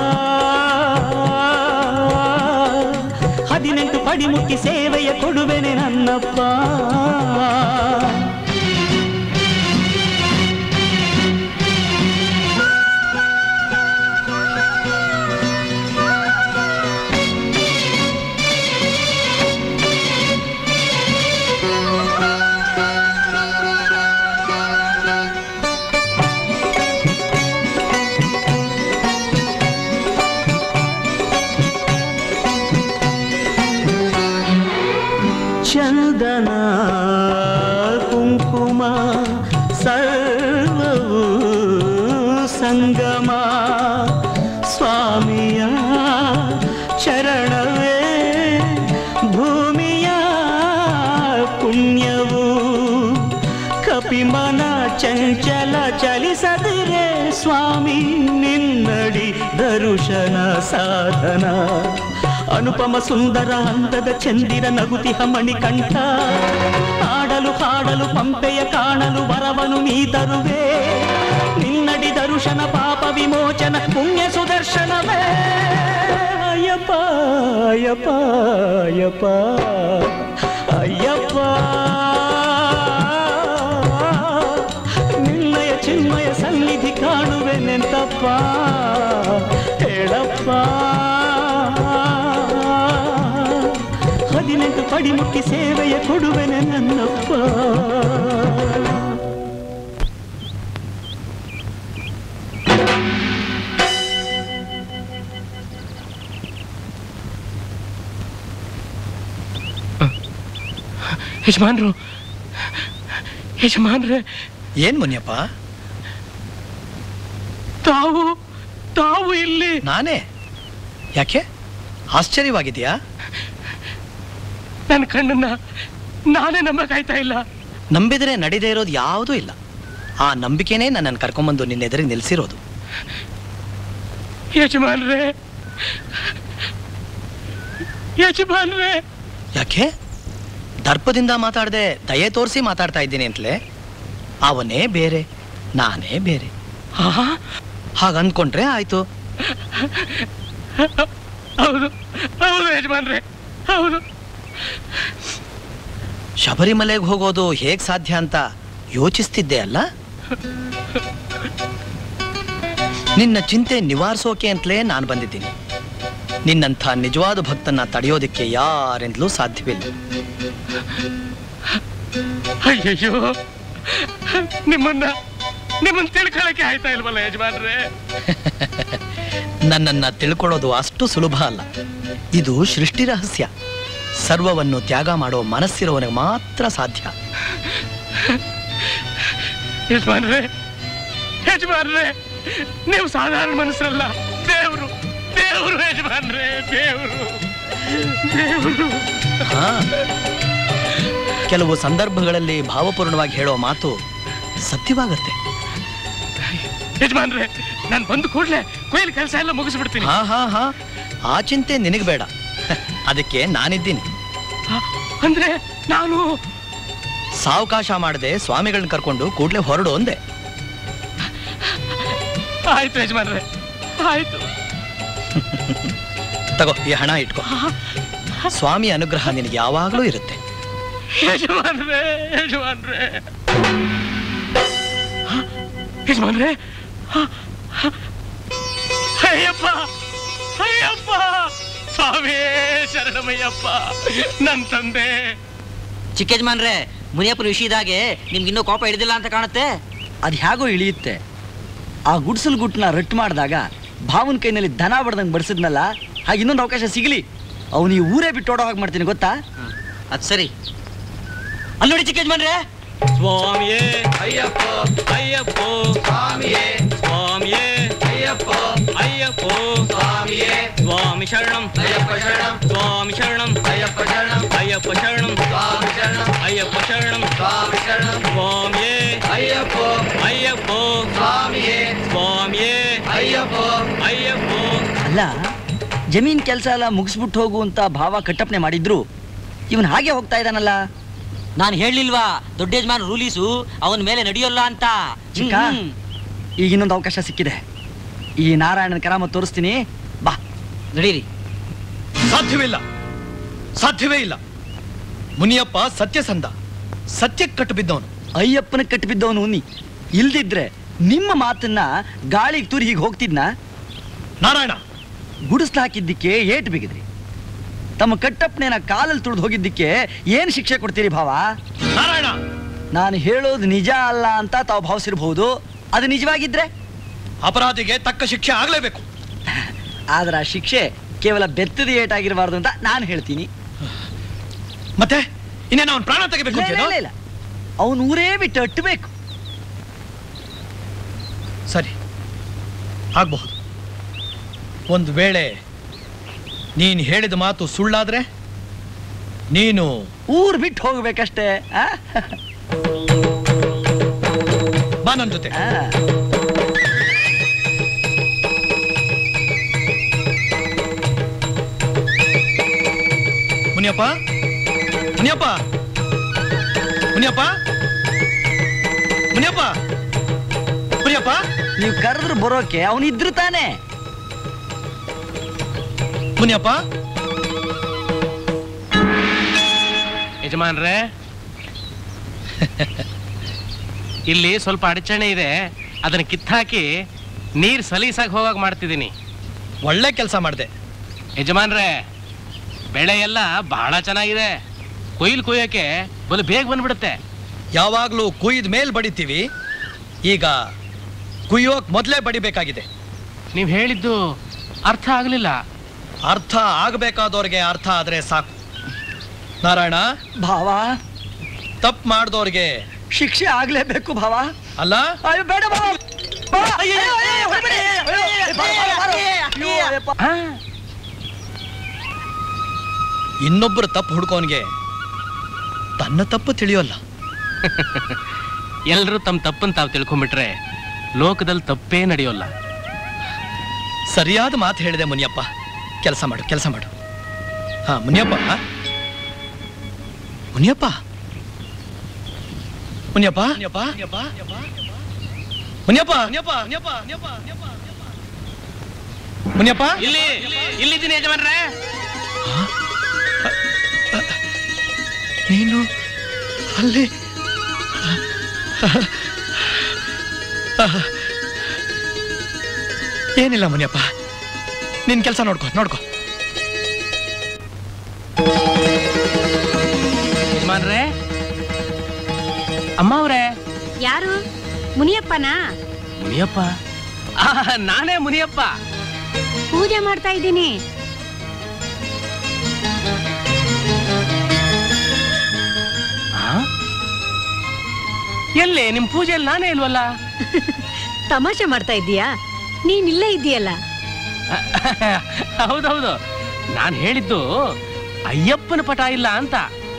S2: ಹದಿನೆಂಟು ಪಡಿಮುಟ್ಟಿ ಸೇವೆಯ ಕೊಡುವೆನೆ ನನ್ನಪ್ಪ ಚಂದನ ಕುಂಕುಮ ಸರ್ವವು ಸಂಗಮ ಸ್ವಾಮಿಯ ಚರಣವೇ ಭೂಮಿಯ ಪುಣ್ಯವು ಕಪಿಮನ ಚಂಚಲ ಚಲಿಸದಿರೆ ಸ್ವಾಮಿ ನಿನ್ನಡಿ ದರುಶನ ಸಾಧನ ಅನುಪಮ ಸುಂದರ ಅಂದದ ಚಂದಿರ ನಗುತಿಹ ಮಣಿಕಂಠ ಆಡಲು ಹಾಡಲು ಪಂಪೆಯ ಕಾಣಲು ವರವನು ನೀ ತರುವೆ ನಿನ್ನಡಿ ದರುಶನ ಪಾಪ ವಿಮೋಚನ ಪುಣ್ಯ ಸುದರ್ಶನವೇ ಅಯ್ಯಪ್ಪ ಅಯ್ಯಪ್ಪ ಅಯ್ಯಪ್ಪ ಅಯ್ಯಪ್ಪ ನಿನ್ನಯ ಚಿನ್ಮಯ ಸನ್ನಿಧಿ ಕಾಣುವೆನೆಂತಪ್ಪ ಹೇಳಪ್ಪ ಹದಿನೆಂಟು ಪಡಿಮುಟ್ಟಿ ಸೇವೆಯ ಕೊಡುವೆನೆ ನನ್ನಪ್ಪ
S1: ಯಜಮಾನ್ರು ಯಜಮಾನ್ರೆ
S5: ಏನ್ ಮುನಿಯಪ್ಪ
S1: ತಾವು ತಾವು ಇಲ್ಲಿ
S5: ನಾನೇ ಯಾಕೆ ಆಶ್ಚರ್ಯವಾಗಿದೆಯಾ
S1: ನನ್ನ ಕಣ್ಣನ್ನ ನಾನೇ ನಂಬಕಾಯ್ತಾ ಇಲ್ಲ
S5: ನಂಬಿದರೆ ನಡೀದೇ ಇರೋದು ಯಾವುದೂ ಇಲ್ಲ ಆ ನಂಬಿಕೆನೇ ನನ್ನನ್ನು ಕರ್ಕೊಂಬಂದು ನಿನ್ನ ಎದುರಿಗೆ ನಿಲ್ಲಿಸಿರೋದು
S1: ಯಜಮಾನ್ರೆ ಯಜಮಾನ್ರೆ
S5: ಯಾಕೆ ದರ್ಪದಿಂದ ಮಾತಾಡದೆ ದಯೆ ತೋರಿಸಿ ಮಾತಾಡ್ತಾ ಇದ್ದೀನಿ ಅಂತಲೇ ಅವನೇ ಬೇರೆ ನಾನೇ ಬೇರೆ ಹಾಗ ಅಂದ್ಕೊಂಡ್ರೆ ಆಯ್ತು
S1: ಹೌದು ಹೌದು ಯಜಮಾನ್ರೆ ಹೌದು
S5: ಶಬರಿಮಲೆಗೆ ಹೋಗೋದು ಹೇಗ್ ಸಾಧ್ಯ ಅಂತ ಯೋಚಿಸ್ತಿದ್ದೆ ಅಲ್ಲ ನಿನ್ನ ಚಿಂತೆ ನಿವಾರಿಸೋಕೆ ಅಂತಲೇ ನಾನು ಬಂದಿದ್ದೀನಿ ನಿನ್ನಂಥ ನಿಜವಾದ ಭಕ್ತನ್ನ ತಡೆಯೋದಕ್ಕೆ ಯಾರಿಂದಲೂ ಸಾಧ್ಯವಿಲ್ಲ
S1: ಅಯ್ಯಯ್ಯೋ ನಿಮ್ಮನ್ನ ನಿಮ್ಮನ್ನ ತಿಳ್ಕೊಳಕ್ಕೆ ಆಯ್ತಾ ಇಲ್ವಲ್ಲ ಯಜಮಾನ್ರೆ
S5: ನನ್ನನ್ನ ತಿಳ್ಕೊಳ್ಳೋದು ಅಷ್ಟು ಸುಲಭ ಅಲ್ಲ ಇದು ಸೃಷ್ಟಿ ರಹಸ್ಯ ಸರ್ವವನ್ನು ತ್ಯಾಗ ಮಾಡೋ ಮನಸ್ಸಿರೋನಿಗೆ ಮಾತ್ರ ಸಾಧ್ಯ
S1: ಯಜಮಾನ್ರೆ ಯಜಮಾನ್ರೆ ನೀವು ಸಾಧಾರಣ ಮನಸ್ಸಲ್ಲ ದೇವರು ದೇವರು ಯಜಮಾನ್ರೆ ದೇವರು ದೇವರು
S5: ಹಾ ಕೆಲವು ಸಂದರ್ಭಗಳಲ್ಲಿ ಭಾವಪೂರ್ಣವಾಗಿ ಹೇಳೋ ಮಾತು ಸತ್ಯವಾಗತ್ತೆ
S1: ಯಜಮಾನ್ರೆ ನಾನು ಬಂದು ಕೂಡ್ಲೆ ಕೊಯ್ಲು ಕೆಲಸ ಎಲ್ಲ ಮುಗಿಸ್ಬಿಡ್ತೀನಿ
S5: ಹಾ ಹಾ ಹಾ ಆ ಚಿಂತೆ ನಿನಗೆ ಬೇಡ ಅದಕ್ಕೆ ನಾನಿದ್ದೀನಿ
S1: ಅಂದ್ರೆ ನಾನು
S5: ಸಾವಕಾಶ ಮಾಡದೆ ಸ್ವಾಮಿಗಳನ್ನ ಕರ್ಕೊಂಡು ಕೂಡ್ಲೆ ಹೊರಡು ಅಂದೆ
S1: ಆಯ್ತು ಯಜಮಾನ್ರೆ ಆಯ್ತು
S5: ತಗೋ ಈ ಹಣ ಇಟ್ಕೋ ಸ್ವಾಮಿ ಅನುಗ್ರಹ ನಿನಗೆ ಯಾವಾಗಲೂ ಇರುತ್ತೆ
S1: ಯಜಮಾನ್ರೆ ಯಜಮಾನ್ರೆ ಹ? ಯಜಮಾನ್ರೆ ಹ? ಹ? ಅಯ್ಯಪ್ಪ ಅಯ್ಯಪ್ಪ ಸ್ವಾಮಿ ಶರಣಮಯ್ಯಪ್ಪ ನನ್ನ ತಂದೆ
S13: ಚಿಕ್ಕ ಯಜಮಾನ್ರೆ ಮುನಿಯಪ್ಪನ ವಿಷಯದಾಗೆ ನಿಮ್ಗೆ ಇನ್ನೂ ಕೋಪ ಹಿಡಿದಿಲ್ಲ ಅಂತ ಕಾಣುತ್ತೆ ಅದು ಹೇಗೋ ಇಳಿಯುತ್ತೆ ಆ ಗುಡ್ಸಲ್ ಗುಟ್ಟನ್ನ ರಟ್ಟು ಮಾಡಿದಾಗ ಭಾವನ ಕೈನಲ್ಲಿ ದನ ಬಡ್ದಂಗೆ ಬಡಿಸಿದ್ನಲ್ಲ ಹಾಗೆ ಇನ್ನೊಂದು ಅವಕಾಶ ಸಿಗಲಿ ಅವನು ಈ ಊರೇ ಬಿಟ್ಟು ಓಡೋ ಹಾಗೆ ಮಾಡ್ತೀನಿ ಗೊತ್ತಾ ಅದು ಸರಿ ಅಲ್ಲಿ ನೋಡಿ ಚಿಕ್ಕ ಯಜಮಾನ್ರೆ
S3: ಸ್ವಾಮಿಯೇ ಅಯ್ಯಪ್ಪ ಅಯ್ಯಪ್ಪ ಸ್ವಾಮಿಯೇ ಸ್ವಾಮಿಯೇ ಅಯ್ಯಪ್ಪ ಅಯ್ಯಪ್ಪ ಸ್ವಾಮಿಯೇ ಸ್ವಾಮಿ
S9: స్వామి శరణం అయ్యప్ప శరణం స్వామి శరణం అయ్యప్ప శరణం అయ్యప్ప శరణం స్వామి శరణం అయ్యప్ప శరణం స్వామి శరణం స్వామియే అయ్యప్పో అయ్యప్పో స్వామియే స్వామియే అయ్యప్పో అయ్యప్పో
S13: ಅಲ್ಲ ಜಮೀನ್ ಕೆಲಸ ಎಲ್ಲ ಮುಗಿಸ್ಬಿಟ್ಟು ಹೋಗು ಅಂತ ಭಾವ ಕಟ್ಟಪ್ಪಣೆ ಮಾಡಿದ್ರು ಇವನ್ ಹಾಗೆ ಹೋಗ್ತಾ ಇದ್ದಾನಲ್ಲ
S15: ನಾನು ಹೇಳಿಲ್ವಾ ದೊಡ್ಡ ಯಜಮಾನ್ ರೂಲೀಸು ಅವನ ಮೇಲೆ ನಡೆಯೋಲ್ಲ ಅಂತ
S13: ಚಿಕ್ಕ
S15: ಹ್ಮ್.
S13: ಈಗ ಇನ್ನೊಂದು ಅವಕಾಶ ಸಿಕ್ಕಿದೆ ಈ ನಾರಾಯಣನ ಕರಾಮ ತೋರಿಸ್ತೀನಿ ಬಾ
S15: ನಡೀರಿ
S5: ಸಾಧ್ಯವಿಲ್ಲ ಸಾಧ್ಯವೇ ಇಲ್ಲ ಮುನಿಯಪ್ಪ ಸತ್ಯಸಂಧ ಸತ್ಯಕ್ಕೆ ಕಟ್ಟು ಬಿದ್ದವನು
S13: ಅಯ್ಯಪ್ಪನ ಕಟ್ಟು ಬಿದ್ದವನು ನೀ ಇಲ್ದಿದ್ರೆ ನಿಮ್ಮ ಮಾತನ್ನ ಗಾಳಿಗೆ ತೂರಿ ಹೀಗೆ ಹೋಗ್ತಿದ್ನ
S5: ನಾರಾಯಣ
S13: ಗುಡಿಸ್ಲು ಹಾಕಿದ್ದಕ್ಕೆ ಏಟ್ ಬಿಗಿದ್ರಿ ತಮ್ಮ ಕಟ್ಟಪ್ಪನೇನ ಕಾಲಲ್ಲಿ ತುಳಿದು ಹೋಗಿದ್ದಕ್ಕೆ ಏನ್ ಶಿಕ್ಷೆ ಕೊಡ್ತೀರಿ ಭಾವ
S5: ನಾರಾಯಣ
S13: ನಾನು ಹೇಳೋದು ನಿಜ ಅಲ್ಲ ಅಂತ ತಾವು ಭಾವಿಸಿರ್ಬಹುದು ಅದು ನಿಜವಾಗಿದ್ರೆ
S5: ಅಪರಾಧಿಗೆ ತಕ್ಕ ಶಿಕ್ಷೆ ಆಗ್ಲೇಬೇಕು
S13: ಆದ್ರೆ ಆ ಶಿಕ್ಷೆ ಕೇವಲ ಬೆತ್ತದ ಏಟಾಗಿರಬಾರ್ದು ಅಂತ ನಾನು ಹೇಳ್ತೀನಿ
S5: ಮತ್ತೆ ಇನ್ನೇನು ಅವನ ಪ್ರಾಣ ತೆಗಿಬೇಕು
S13: ಇಲ್ಲ, ಇಲ್ಲ, ಇಲ್ಲ. ಅವನು ಊರೇ ಬಿಟ್ಟು ಅಟ್ಟಬೇಕು
S5: ಸರಿ ಆಗಬಹುದು ಒಂದು ವೇಳೆ ನೀನು ಹೇಳಿದ ಮಾತು ಸುಳ್ಳಾದ್ರೆ ನೀನು
S13: ಊರ್ ಬಿಟ್ಟು ಹೋಗ್ಬೇಕಷ್ಟೇ ಆ?
S5: ಬಾ ನನ್ನ ಜೊತೆ ಮುನಿಯಪ್ಪ ಮುನಿಯಪ್ಪ ಮುನಿಯಪ್ಪ ಮುನಿಯಪ್ಪ ಮುನಿಯಪ್ಪ
S13: ನೀವು ಕರೆದ್ರು ಬರೋಕೆ ಅವನಿದ್ರು ತಾನೆ
S5: ಮುನಿಯಪ್ಪ
S1: ಯಜಮಾನ್ರೆ ಇಲ್ಲಿ ಸ್ವಲ್ಪ ಅಡಚಣೆ ಇದೆ ಅದನ್ನ ಕಿತ್ತಾಕಿ ನೀರು ಸಲೀಸಾಗಿ ಹೋಗಾಗ ಮಾಡ್ತಿದ್ದೀನಿ
S5: ಒಳ್ಳೆ ಕೆಲಸ ಮಾಡಿದೆ
S1: ಯಜಮಾನ್ರೆ ಬೆಳೆ ಎಲ್ಲ ಬಹಳ ಚೆನ್ನಾಗಿದೆ ಕೊಯ್ಲು ಕೊಯ್ಯೋಕೆ ಬಲು ಬೇಗ ಬಂದ್ಬಿಡುತ್ತೆ
S5: ಯಾವಾಗಲೂ ಕುಯ್ದ ಮೇಲ್ ಬಡಿತೀವಿ ಈಗ ಕುಯ್ಯೋಕ್ ಮೊದಲೇ ಬಡಿಬೇಕಾಗಿದೆ
S1: ನೀವು ಹೇಳಿದ್ದು ಅರ್ಥ ಆಗಲಿಲ್ಲ
S5: ಅರ್ಥ ಆಗಬೇಕಾದವ್ರಿಗೆ ಅರ್ಥ ಆದ್ರೆ ಸಾಕು ನಾರಾಯಣ
S13: ಭಾವ
S5: ತಪ್ಪು ಮಾಡಿದವ್ರಿಗೆ
S13: ಶಿಕ್ಷೆ ಆಗ್ಲೇಬೇಕು ಭಾವ
S5: ಅಲ್ಲ
S13: ಅಯ್ಯೋ ಬೇಡ ಭಾವ ಬಾ, ಅಯ್ಯೋ, ಅಯ್ಯೋ, ಅಯ್ಯೋ, ಹೊರಬೇಡಿ, ಅಯ್ಯೋ, ಅಯ್ಯೋ, ಬಾರೋ, ಬಾರೋ, ಬಾರೋ. ಅಯ್ಯೋ, ಅಯ್ಯಪ್ಪ.
S5: ಇನ್ನೊಬ್ಬರು ತಪ್ಪು ಹುಡ್ಕೋನ್ಗೆ ತನ್ನ ತಪ್ಪು ತಿಳಿಯೋಲ್ಲ
S1: ಎಲ್ಲರೂ ತಮ್ಮ ತಪ್ಪನ್ನು ತಾವು ತಿಳ್ಕೊಂಡ್ಬಿಟ್ರೆ ಲೋಕದಲ್ಲಿ ತಪ್ಪೇ ನಡೆಯೋಲ್ಲ
S5: ಸರಿಯಾದ ಮಾತು ಹೇಳಿದೆ ಮುನಿಯಪ್ಪ ಕೆಲಸ ಮಾಡು ಕೆಲಸ ಮಾಡು ಹಾ ಮುನಿಯಪ್ಪ ಮುನಿಯಪ್ಪ ಮುನಿಯಪ್ಪ ಮುನಿಯಪ್ಪ ಮುನಿಯಪ್ಪ ಮುನಿಯಪ್ಪ ಮುನಿಯಪ್ಪ
S1: ಇಲ್ಲಿ ಇಲ್ಲಿದ್ದೀನಿ ಯಜಮಾನ್ರೆ
S5: ನೀನು ಅಲ್ಲಿ ಏನಿಲ್ಲ ಮುನಿಯಪ್ಪ ನಿನ್ ಕೆಲಸ ನೋಡ್ಕೊ ನೋಡ್ಕೊ
S1: ಯಜಮಾನ್ರೆ ಅಮ್ಮ ಅವ್ರೆ
S12: ಯಾರು ಮುನಿಯಪ್ಪನಾ
S1: ಮುನಿಯಪ್ಪ ಆ, ನಾನೇ ಮುನಿಯಪ್ಪ
S12: ಪೂಜೆ ಮಾಡ್ತಾ ಇದ್ದೀನಿ
S1: ಆ? ಎಲ್ಲಿ ನಿಮ್ ಪೂಜೆಯಲ್ಲಿ ನಾನೇ ಇಲ್ವಲ್ಲ
S12: ತಮಾಷೆ ಮಾಡ್ತಾ ಇದ್ದೀಯಾ ನೀನ್ ಇಲ್ಲೇ ಇದೆಯಲ್ಲ
S1: ಹೌದೌದು ನಾನು ಹೇಳಿದ್ದು ಅಯ್ಯಪ್ಪನ ಪಟ ಇಲ್ಲ ಅಂತ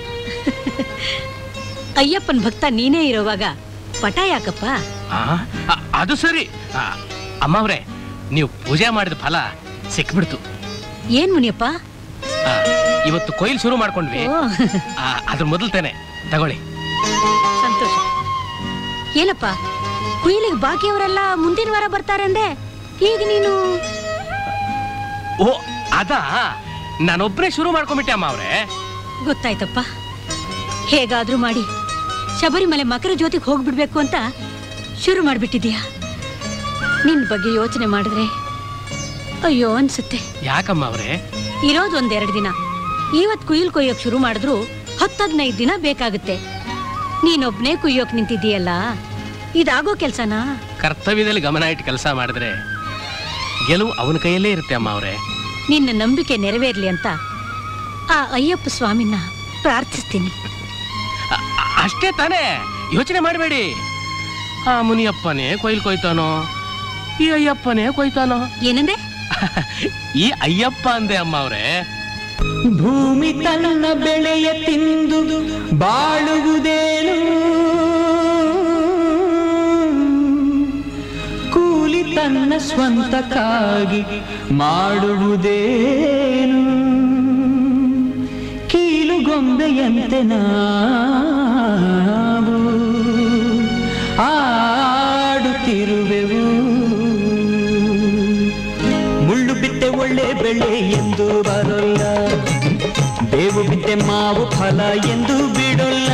S12: ಅಯ್ಯಪ್ಪನ್ ಭಕ್ತ ನೀನೇ ಇರೋವಾಗ ಪಟ ಯಾಕಪ್ಪ
S1: ಆ, ಅ- ಅದು ಸರಿ ಆ, ಅಮ್ಮ ಅವ್ರೆ ನೀವು ಪೂಜೆ ಮಾಡಿದ ಫಲ ಸಿಕ್ಬಿಡ್ತು
S12: ಏನ್ ಮುನಿಯಪ್ಪ
S1: ಆ, ಇವತ್ತು ಕೊಯ್ಲು ಶುರು ಮಾಡ್ಕೊಂಡ್ವಿ
S12: ಓ,
S1: ಆ, ಅದ್ರ ಮೊದಲ್ತೇನೆ ತಗೊಳ್ಳಿ
S12: ಸಂತೋಷ ಏನಪ್ಪ ಕುಯ್ಲಿಗೆ ಬಾಕಿಯವರೆಲ್ಲ ಮುಂದಿನ ವಾರ ಬರ್ತಾರೆ ಅಂದೆ ಈಗ ನೀನು
S1: ಓ ಅದಾ ನಾನೊಬ್ನೇ ಶುರು ಮಾಡ್ಕೊಂಡ್ಬಿಟ್ಟೆ ಅಮ್ಮ ಅವ್ರೆ
S12: ಗೊತ್ತಾಯ್ತಪ್ಪ ಹೇಗಾದ್ರೂ ಮಾಡಿ ಶಬರಿಮಲೆ ಮಕರ ಜ್ಯೋತಿಗೆ ಹೋಗ್ಬಿಡ್ಬೇಕು ಅಂತ ಶುರು ಮಾಡ್ಬಿಟ್ಟಿದೀಯ ನಿನ್ ಬಗ್ಗೆ ಯೋಚನೆ ಮಾಡಿದ್ರೆ ಅಯ್ಯೋ ಅನ್ಸುತ್ತೆ
S1: ಯಾಕಮ್ಮ ಅವ್ರೆ
S12: ಇರೋದು ಒಂದೆರಡು ದಿನ ಇವತ್ ಕುಯ್ಲ್ ಕೊಯ್ಯೋಕ್ ಶುರು ಮಾಡಿದ್ರು ಹತ್ತದ್ನೈದು ದಿನ ಬೇಕಾಗುತ್ತೆ ನೀನೊಬ್ನೇ ಕುಯ್ಯೋಕ್ ನಿಂತಿದ್ದೀಯಲ್ಲ ಇದಾಗೋ ಕೆಲ್ಸನಾ
S1: ಕರ್ತವ್ಯದಲ್ಲಿ ಗಮನ ಇಟ್ಟು ಕೆಲಸ ಮಾಡಿದ್ರೆ ಗೆಲುವು ಅವನ ಕೈಯಲ್ಲೇ ಇರುತ್ತೆ ಅಮ್ಮ ಅವ್ರೆ
S12: ನಿನ್ನ ನಂಬಿಕೆ ನೆರವೇರ್ಲಿ ಅಂತ ಆ ಅಯ್ಯಪ್ಪ ಸ್ವಾಮಿನ ಪ್ರಾರ್ಥಿಸ್ತೀನಿ
S1: ಅ- ಅ- ಅಷ್ಟೇ ತಾನೇ ಯೋಚನೆ ಮಾಡಬೇಡಿ ಆ ಮುನಿಯಪ್ಪನೇ ಕೊಯ್ಲು ಕೊಯ್ತಾನೋ ಈ ಅಯ್ಯಪ್ಪನೇ ಕೊಯ್ತಾನೋ
S12: ಏನಂದೆ
S1: ಈ ಅಯ್ಯಪ್ಪ ಅಂದೆ ಅಮ್ಮ ಅವ್ರೆ
S2: ಭೂಮಿ ತನ್ನ ಬೆಳೆಯ ತಿಂದು ಬಾಳುವುದೇನು ಕೂಲಿ ತನ್ನ ಸ್ವಂತಕ್ಕಾಗಿ ಮಾಡುವುದೇನು ಕೀಲುಗೊಂಬೆಯಂತೆ ನಾವು ಆಡುತ್ತಿರುವೆವು ಮುಳ್ಳು ಬಿತ್ತೆ ಒಳ್ಳೆ ಬೆಳೆ ಎಂದು ಬರೋಲ್ಲ ಬೇವು ಬಿತ್ತೆ ಮಾವು ಫಲ ಎಂದು ಬಿಡೋಲ್ಲ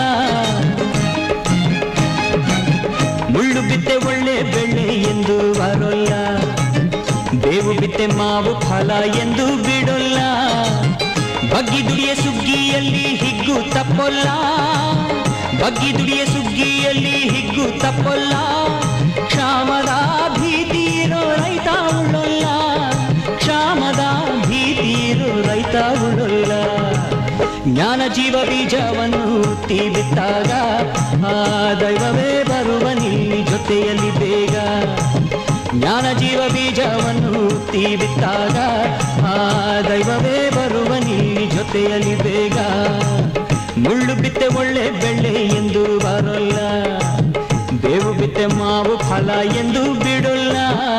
S2: ಮುಳ್ಳು ಬಿತ್ತೆ ಒಳ್ಳೆ ಬೆಳೆ ಎಂದು ಬರೋಲ್ಲ ಬೇವು ಬಿತ್ತೆ ಮಾವು ಫಲ ಎಂದು ಬಿಡೋಲ್ಲ ಬಗ್ಗಿ ದುಡಿಯ ಸುಗ್ಗಿಯಲ್ಲಿ ಹಿಗ್ಗು ತಪ್ಪೊಲ್ಲ ಬಗ್ಗಿ ದುಡಿಯ ಸುಗ್ಗಿಯಲ್ಲಿ ಹಿಗ್ಗು ತಪ್ಪೊಲ್ಲ ಕ್ಷಾಮದ ಭೀತಿ ಇರೋ ರೈತ ಉಳ್ಳೊಲ್ಲ ಕ್ಷಾಮದ ಭೀತಿ ಇರೋ ರೈತ ಉಳ್ಳೊಲ್ಲ ಜ್ಞಾನ ಜೀವ ಬೀಜವನ್ನು ಹುಟ್ಟಿ ಬಿತ್ತಾಗ ಆ ದೈವವೇ ಬರುವ ನಿಲ್ಲಿ ಜೊತೆಯಲ್ಲಿ ಬೇಗ ಜ್ಞಾನ ಜೀವ ಬೀಜವನ್ನು ಹುಟ್ಟಿ ಬಿತ್ತಾಗ ಆ ದೈವವೇ ಬರುವ ನಿಲ್ಲಿ ಜೊತೆಯಲ್ಲಿ ಬೇಗ ಮುಳ್ಳು ಬಿತ್ತೆ ಒಳ್ಳೆ ಬೆಳ್ಳೆ ಎಂದು ಬರೋಲ್ಲ ಬೇವು ಬಿತ್ತೆ ಮಾವು ಫಲ ಎಂದು ಬಿಡೋಲ್ಲ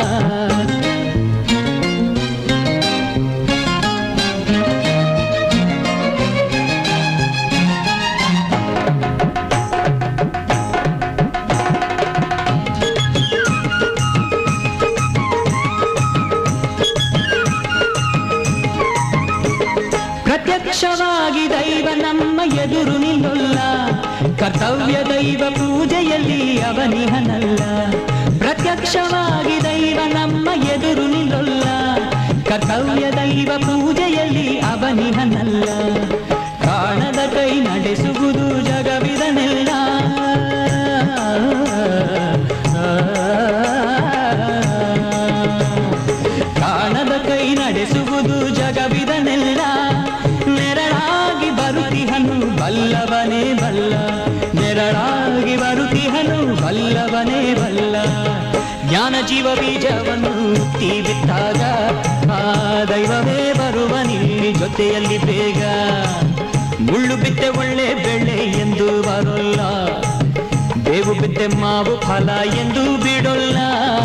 S2: ಪ್ರತ್ಯಕ್ಷವಾಗಿ ದೈವ ನಮ್ಮ ಎದುರು ನಿಲ್ಲೊಲ್ಲ ಕರ್ತವ್ಯ ದೈವ ಪೂಜೆಯಲ್ಲಿ ಅವನಿಹನಲ್ಲ ಪ್ರತ್ಯಕ್ಷವಾಗಿ ದೈವ ನಮ್ಮ ಎದುರು ನಿಲ್ಲೊಲ್ಲ ಕರ್ತವ್ಯ ದೈವ ಪೂಜೆಯಲ್ಲಿ ಅವನಿಹನಲ್ಲ ಕಾಣದ ಕೈ ನಡೆಸುವುದು ಜಗವಿದನೆಲ್ಲ ಕಾಣದ ಕೈ ನಡೆಸುವುದು ಜಗವಿದನೆಲ್ಲ ನೆರಳಾಗಿ ಬರುತಿಹನು ಬಲ್ಲವನೇ ಬಲ್ಲ ನೆರಳಾಗಿ ಬರುತಿಹನು ಬಲ್ಲವನೇ ಬಲ್ಲ ಜ್ಞಾನ ಜೀವ ಬೀಜವನ್ನು ಹುಟ್ಟಿ ಬಿತ್ತಾಗ ಆ ದೈವವೇ ಬರುವ ನಿಲ್ಲಿ ಜೊತೆಯಲ್ಲಿ ಬೇಗ ಮುಳ್ಳು ಬಿತ್ತೆ ಒಳ್ಳೆ ಬೆಳೆ ಎಂದು ಬರೋಲ್ಲ ಬೇವು ಬಿತ್ತೆ ಮಾವು ಫಲ ಎಂದು ಬಿಡೋಲ್ಲ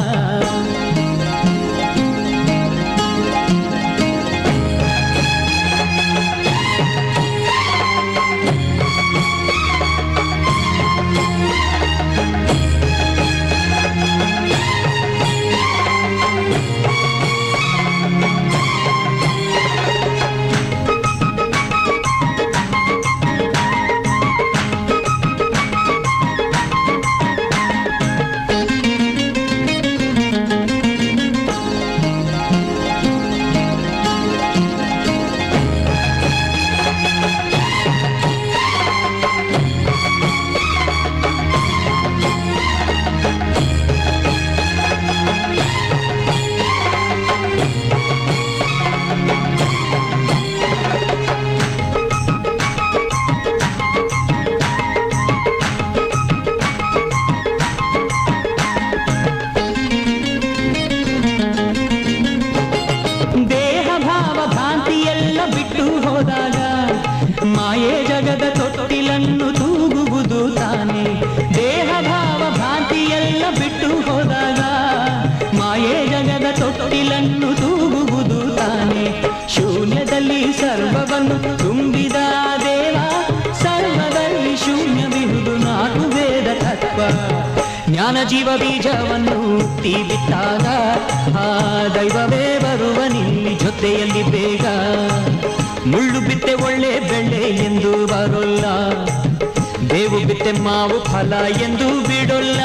S2: ದೇಹ ಭಾವ ಭ್ರಾಂತಿಯೆಲ್ಲ ಬಿಟ್ಟು ಹೋದಾಗ ಮಾಯೆ ಜಗದ ತೊಟ್ಟಿಲನ್ನು ತೂಗುವುದು ತಾನೆ ದೇಹ ಭಾವ ಭ್ರಾಂತಿಯೆಲ್ಲ ಬಿಟ್ಟು ಹೋದಾಗ ಮಾಯೆ ಜಗದ ತೊಟ್ಟಿಲನ್ನು ತೂಗುವುದು ತಾನೆ ಶೂನ್ಯದಲ್ಲಿ ಸರ್ವವನ್ನು ತುಂಬಿದ ದೇವ ಸರ್ವದಲ್ಲಿ ಶೂನ್ಯವಿರುವುದು ನಾಲ್ಕು ವೇದ ತತ್ವ ಜ್ಞಾನ ಜೀವ ಬೀಜವನ್ನು ಹುಟ್ಟಿ ಬಿತ್ತಾಗ ಆ ದೈವವೇ ಬರುವ ನಿಲ್ಲಿ ಜೊತೆಯಲ್ಲಿ ಬೇಗ ಮುಳ್ಳು ಬಿತ್ತೆ ಒಳ್ಳೆ ಬೆಳೆ ಎಂದು ಬರೋಲ್ಲ ಬೇವು ಬಿತ್ತೆ ಮಾವು ಫಲ ಎಂದು ಬಿಡೋಲ್ಲ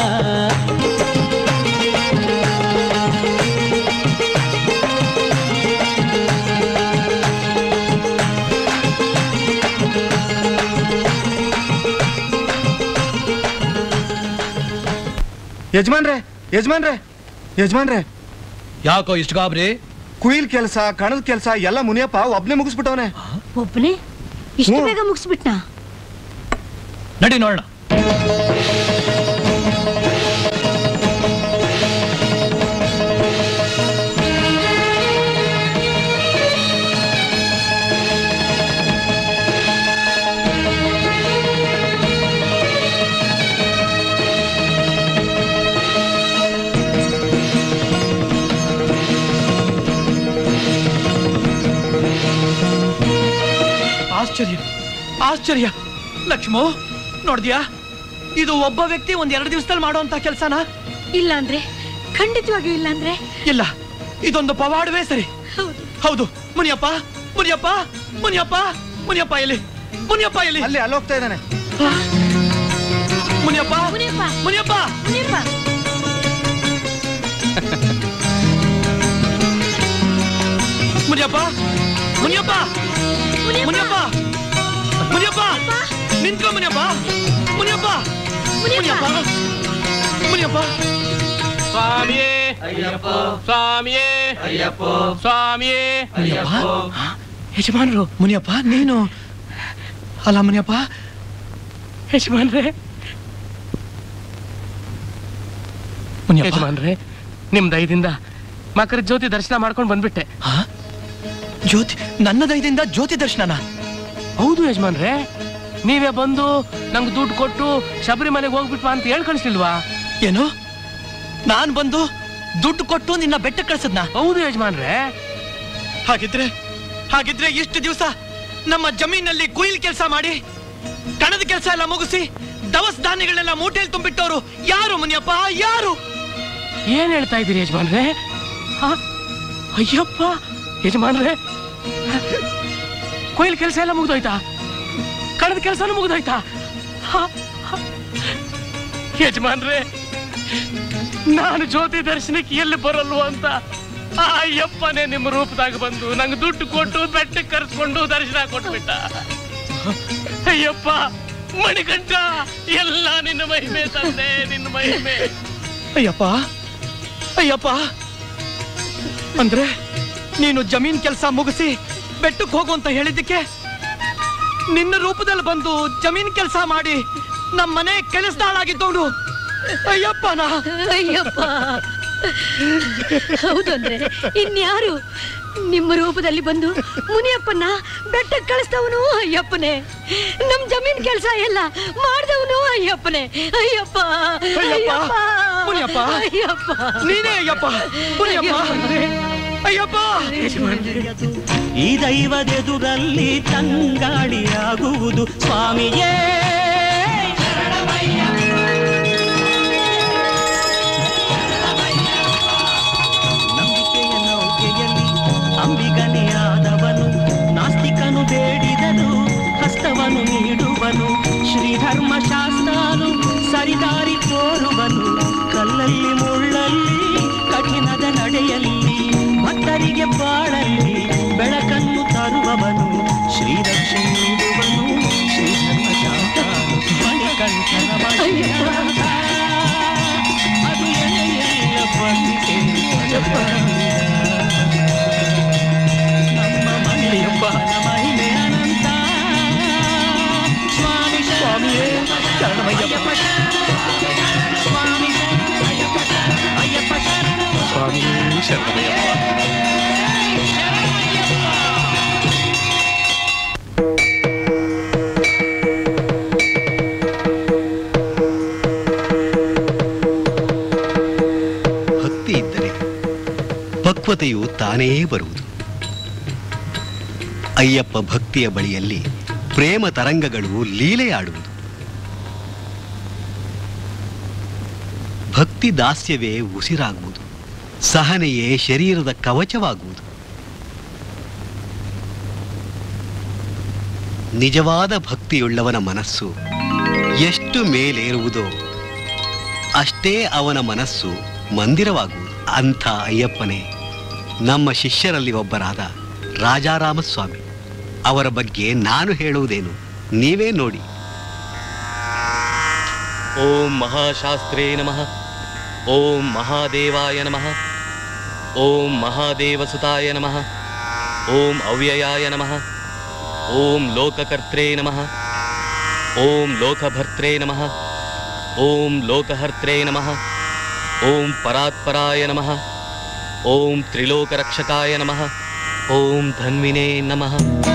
S4: ಯಜಮಾನ್ರೆ ಯಜಮಾನ್ರೆ ಯಜಮಾನ್ರೆ
S5: ಯಾಕೋ ಇಷ್ಟು ಗಾಬ್ರಿ
S4: ಕುಯಿಲ್ ಕೆಲಸ ಕಣದ ಕೆಲಸ ಎಲ್ಲ ಮುನಿಯಪ್ಪ ಒಬ್ನೇ ಮುಗಿಸ್ಬಿಟ್ಟವನೆ
S12: ಒಬ್ಬನೇ ಇಷ್ಟು ಬೇಗ ಮುಗಿಸ್ಬಿಟ್ನಾ
S5: ನಡಿ ನೋಡೋಣ ಆಶ್ಚರ್ಯ ಆಶ್ಚರ್ಯ ಲಕ್ಷ್ಮೋ ನೋಡ್ದ್ಯಾ ಇದು ಒಬ್ಬ ವ್ಯಕ್ತಿ ಒಂದ್ ಎರಡು ದಿವಸದಲ್ಲಿ ಮಾಡುವಂತ ಕೆಲಸನ
S12: ಇಲ್ಲ ಅಂದ್ರೆ ಖಂಡಿತವಾಗಿಯೂ ಇಲ್ಲ ಅಂದ್ರೆ
S5: ಇಲ್ಲ ಇದೊಂದು ಪವಾಡವೇ ಸರಿ ಹೌದು ಮುನಿಯಪ್ಪ ಮುನಿಯಪ್ಪ ಮುನಿಯಪ್ಪ ಮುನಿಯಪ್ಪ ಎಲ್ಲಿ ಮುನಿಯಪ್ಪ ಎಲ್ಲಿ
S3: ಅಲ್ಲಿ ಅಲ್ಲಿ ಹೋಗ್ತಾ ಇದ್ದಾನೆ
S5: ಮುನಿಯಪ್ಪ
S12: ಮುನಿಯಪ್ಪ
S5: ಮುನಿಯಪ್ಪ
S12: ಮುನಿಯಪ್ಪ
S5: ಮುನಿಯಪ್ಪ ಮುನಿಯಪ್ಪ ಮುನಿಯಪ್ಪ ಮುನಿಯಪ್ಪ ನಿಂತ್ಕೊ ಮುನಿಯಪ್ಪ ಮುನಿಯಪ್ಪ ಮುನಿಯಪ್ಪ ಮುನಿಯಪ್ಪ
S1: ಸ್ವಾಮಿಯೇ ಅಯ್ಯಪ್ಪ ಸ್ವಾಮಿಯೇ ಅಯ್ಯಪ್ಪ ಸ್ವಾಮಿಯೇ
S5: ಮುನಿಯಪ್ಪ ಯಜಮಾನರು ಮುನಿಯಪ್ಪ ನೀನು ಅಲ್ಲ ಮುನಿಯಪ್ಪ
S1: ಯಜಮಾನ್ರೆ ಯಜಮಾನ್ರೆ ನಿಮ್ ದಯದಿಂದ ಮಕರ ಜ್ಯೋತಿ ದರ್ಶನ ಮಾಡ್ಕೊಂಡು ಬಂದ್ಬಿಟ್ಟೆ
S5: ಜ್ಯೋತಿ ನನ್ನ ದಯದಿಂದ ಜ್ಯೋತಿ ದರ್ಶನನ
S1: ಹೌದು ಯಜಮಾನ್ರೆ ನೀವೇ ಬಂದು ನಂಗೆ ದುಡ್ಡು ಕೊಟ್ಟು ಶಬರಿಮಲೆಗೆ ಹೋಗ್ಬಿಟ್ವಾ ಅಂತ ಹೇಳ್ ಕಳಿಸ್ಲಿಲ್ವಾ
S5: ಏನು ನಾನ್ ಬಂದು ದುಡ್ಡು ಕೊಟ್ಟು ನಿನ್ನ ಬೆಟ್ಟ ಕಳ್ಸದ್ನ
S1: ಹೌದು ಯಜಮಾನ್ರೆ
S5: ಹಾಗಿದ್ರೆ ಹಾಗಿದ್ರೆ ಇಷ್ಟು ದಿವಸ ನಮ್ಮ ಜಮೀನಲ್ಲಿ ಕುಯಿಲ್ ಕೆಲಸ ಮಾಡಿ ಕಣದ ಕೆಲಸ ಎಲ್ಲ ಮುಗಿಸಿ ದವಸ್ ಧಾನ್ಯಗಳೆಲ್ಲ ಮೂಟೆಯಲ್ಲಿ ತುಂಬಿಟ್ಟವರು ಯಾರು ಮುನಿಯಪ್ಪ ಯಾರು
S1: ಏನ್ ಹೇಳ್ತಾ ಇದ್ದೀರಿ ಯಜಮಾನ್ರೆ ಆ? ಅಯ್ಯಪ್ಪ ಯಜಮಾನ್ರೆ ಕೊಯ್ಲ್ ಕೆಲಸ ಎಲ್ಲ ಮುಗ್ದೋಯ್ತಾ ಕಣದ ಕೆಲಸನೂ ಮುಗ್ದೋಯ್ತಾ ಆ, ಆ. ಯಜಮಾನ್ರೆ ನಾನು ಜ್ಯೋತಿ ದರ್ಶನಕ್ಕೆ ಎಲ್ಲಿ ಬರಲ್ವ ಅಂತ ಆ ಅಯ್ಯಪ್ಪನೇ ನಿಮ್ಮ ರೂಪದಾಗ ಬಂದು ನಂಗೆ ದುಡ್ಡು ಕೊಟ್ಟು ಬೆಟ್ಟಕ್ಕೆ ಕರೆಸ್ಕೊಂಡು ದರ್ಶನ ಕೊಟ್ಬಿಟ್ಟ ಅಯ್ಯಪ್ಪ ಮಣಿಕಂಠ ಎಲ್ಲ ನಿನ್ನ ಮಹಿಮೆ ತಂದೆ ನಿನ್ನ ಮಹಿಮೆ
S5: ಅಯ್ಯಪ್ಪ ಅಯ್ಯಪ್ಪ ಅಂದ್ರೆ ನೀನು ಜಮೀನ್ ಕೆಲಸ ಮುಗಿಸಿ ಬೆಟ್ಟಕ್ಕೆ ಹೋಗು ಅಂತ ಹೇಳಿದ್ದಕ್ಕೆ ನಿನ್ನ ರೂಪದಲ್ಲಿ ಬಂದು ಜಮೀನ್ ಕೆಲಸ ಮಾಡಿ ನಮ್ಮ ಮನೆ ಕೆಲಸದಾಳಾಗಿದ್ದವನು ಅಯ್ಯಪ್ಪನ
S12: ಅಯ್ಯಪ್ಪ ಹೌದಂದ್ರೆ ಇನ್ಯಾರು ನಿಮ್ಮ ರೂಪದಲ್ಲಿ ಬಂದು ಮುನಿಯಪ್ಪನ ಬೆಟ್ಟಕ್ಕೆ ಕಳಿಸ್ತವನು ಅಯ್ಯಪ್ಪನೇ ನಮ್ ಜಮೀನ್ ಕೆಲಸ ಎಲ್ಲ ಮಾಡ್ದವನು ಅಯ್ಯಪ್ಪನೇ ಅಯ್ಯಪ್ಪ
S5: ಅಯ್ಯಪ್ಪ ಮುನಿಯಪ್ಪ
S12: ಅಯ್ಯಪ್ಪ
S5: ನೀನೇ ಅಯ್ಯಪ್ಪ ಮುನಿಯಪ್ಪ ಅಯ್ಯಪ್ಪ
S2: ಈ ದೈವದೆದುರಲ್ಲಿ ತಂಗಾಳಿಯಾಗುವುದು ಸ್ವಾಮಿಯೇ ನಂಬಿಕೆಯ ನೌಕೆಯಲ್ಲಿ ಅಂಬಿಗನೆಯಾದವನು ನಾಸ್ತಿಕನು ಬೇಡಿದನು ಹಸ್ತವನು ನೀಡುವನು ಶ್ರೀಧರ್ಮಶಾಸ್ತ್ರನು ಸರಿದಾರಿ ತೋರುವನು ಕಲ್ಲಲ್ಲಿ ಮುಳ್ಳಲ್ಲಿ ಕಠಿಣದ ನಡೆಯಲ್ಲಿ ಭಕ್ತರಿಗೆ ಬಾಳಲ್ಲಿ ಬೆಳಕನ್ನು ತರುವವನು ಶ್ರೀರಕ್ಷೆ ನೀಡುವನು ಶ್ರೀಧರ್ಮಶಾಸ್ತ್ರನು ಮಣಿಕಂಠನ ಮಣಿಯಂಥ. ಅದು ಎಳೆಯೆಲ್ಲ ಬಂದಿದೆ ನಮ್ಮ ಮನೆಯಪ್ಪ ಮಹಿಮೆ ಅನಂತ ಸ್ವಾಮಿ ಸ್ವಾಮಿಯೇ ಶರಣಮಯ್ಯಪ್ಪ ಸ್ವಾಮಿ ಅಯ್ಯಪ್ಪ ಅಯ್ಯಪ್ಪ ಶರಣ
S1: ಸ್ವಾಮಿ
S16: ಭಕ್ತಿ ಇದ್ದರೆ ಪಕ್ವತೆಯು ತಾನೇ ಬರುವುದು ಅಯ್ಯಪ್ಪ ಭಕ್ತಿಯ ಬಳಿಯಲ್ಲಿ ಪ್ರೇಮ ತರಂಗಗಳು ಲೀಲೆಯಾಡುವುದು ಭಕ್ತಿ ದಾಸ್ಯವೇ ಉಸಿರಾಗುವುದು ಸಹನೆಯೇ ಶರೀರದ ಕವಚವಾಗುವುದು ನಿಜವಾದ ಭಕ್ತಿಯುಳ್ಳವನ ಮನಸ್ಸು ಎಷ್ಟು ಮೇಲೇರುವುದೋ ಅಷ್ಟೇ ಅವನ ಮನಸ್ಸು ಮಂದಿರವಾಗುವುದು ಅಂಥ ಅಯ್ಯಪ್ಪನೇ ನಮ್ಮ ಶಿಷ್ಯರಲ್ಲಿ ಒಬ್ಬರಾದ ರಾಜಾರಾಮಸ್ವಾಮಿ ಅವರ ಬಗ್ಗೆ ನಾನು ಹೇಳುವುದೇನು ನೀವೇ ನೋಡಿ
S11: ಓಂ ಮಹಾಶಾಸ್ತ್ರೇ ನಮಃ ಓಂ ಮಹಾದೇವಾಯ ನಮಃ ಓಂ ಮಹಾದೇವಸುತಾಯ ನಮಃ ಓಂ ಅವ್ಯಯಾಯ ನಮಃ ಓಂ ಲೋಕಕರ್ತ್ರೇ ನಮಃ ಓಂ ಲೋಕಭರ್ತ್ರೇ ನಮಃ ಓಂ ಲೋಕಹರ್ತ್ರೇ ನಮಃ ಓಂ ಪರಾತ್ಪರಾಯ ನಮಃ ಓಂ ತ್ರಿಲೋಕರಕ್ಷಕಾಯ ನಮಃ ಓಂ ಧನ್ವಿನೇ ನಮಃ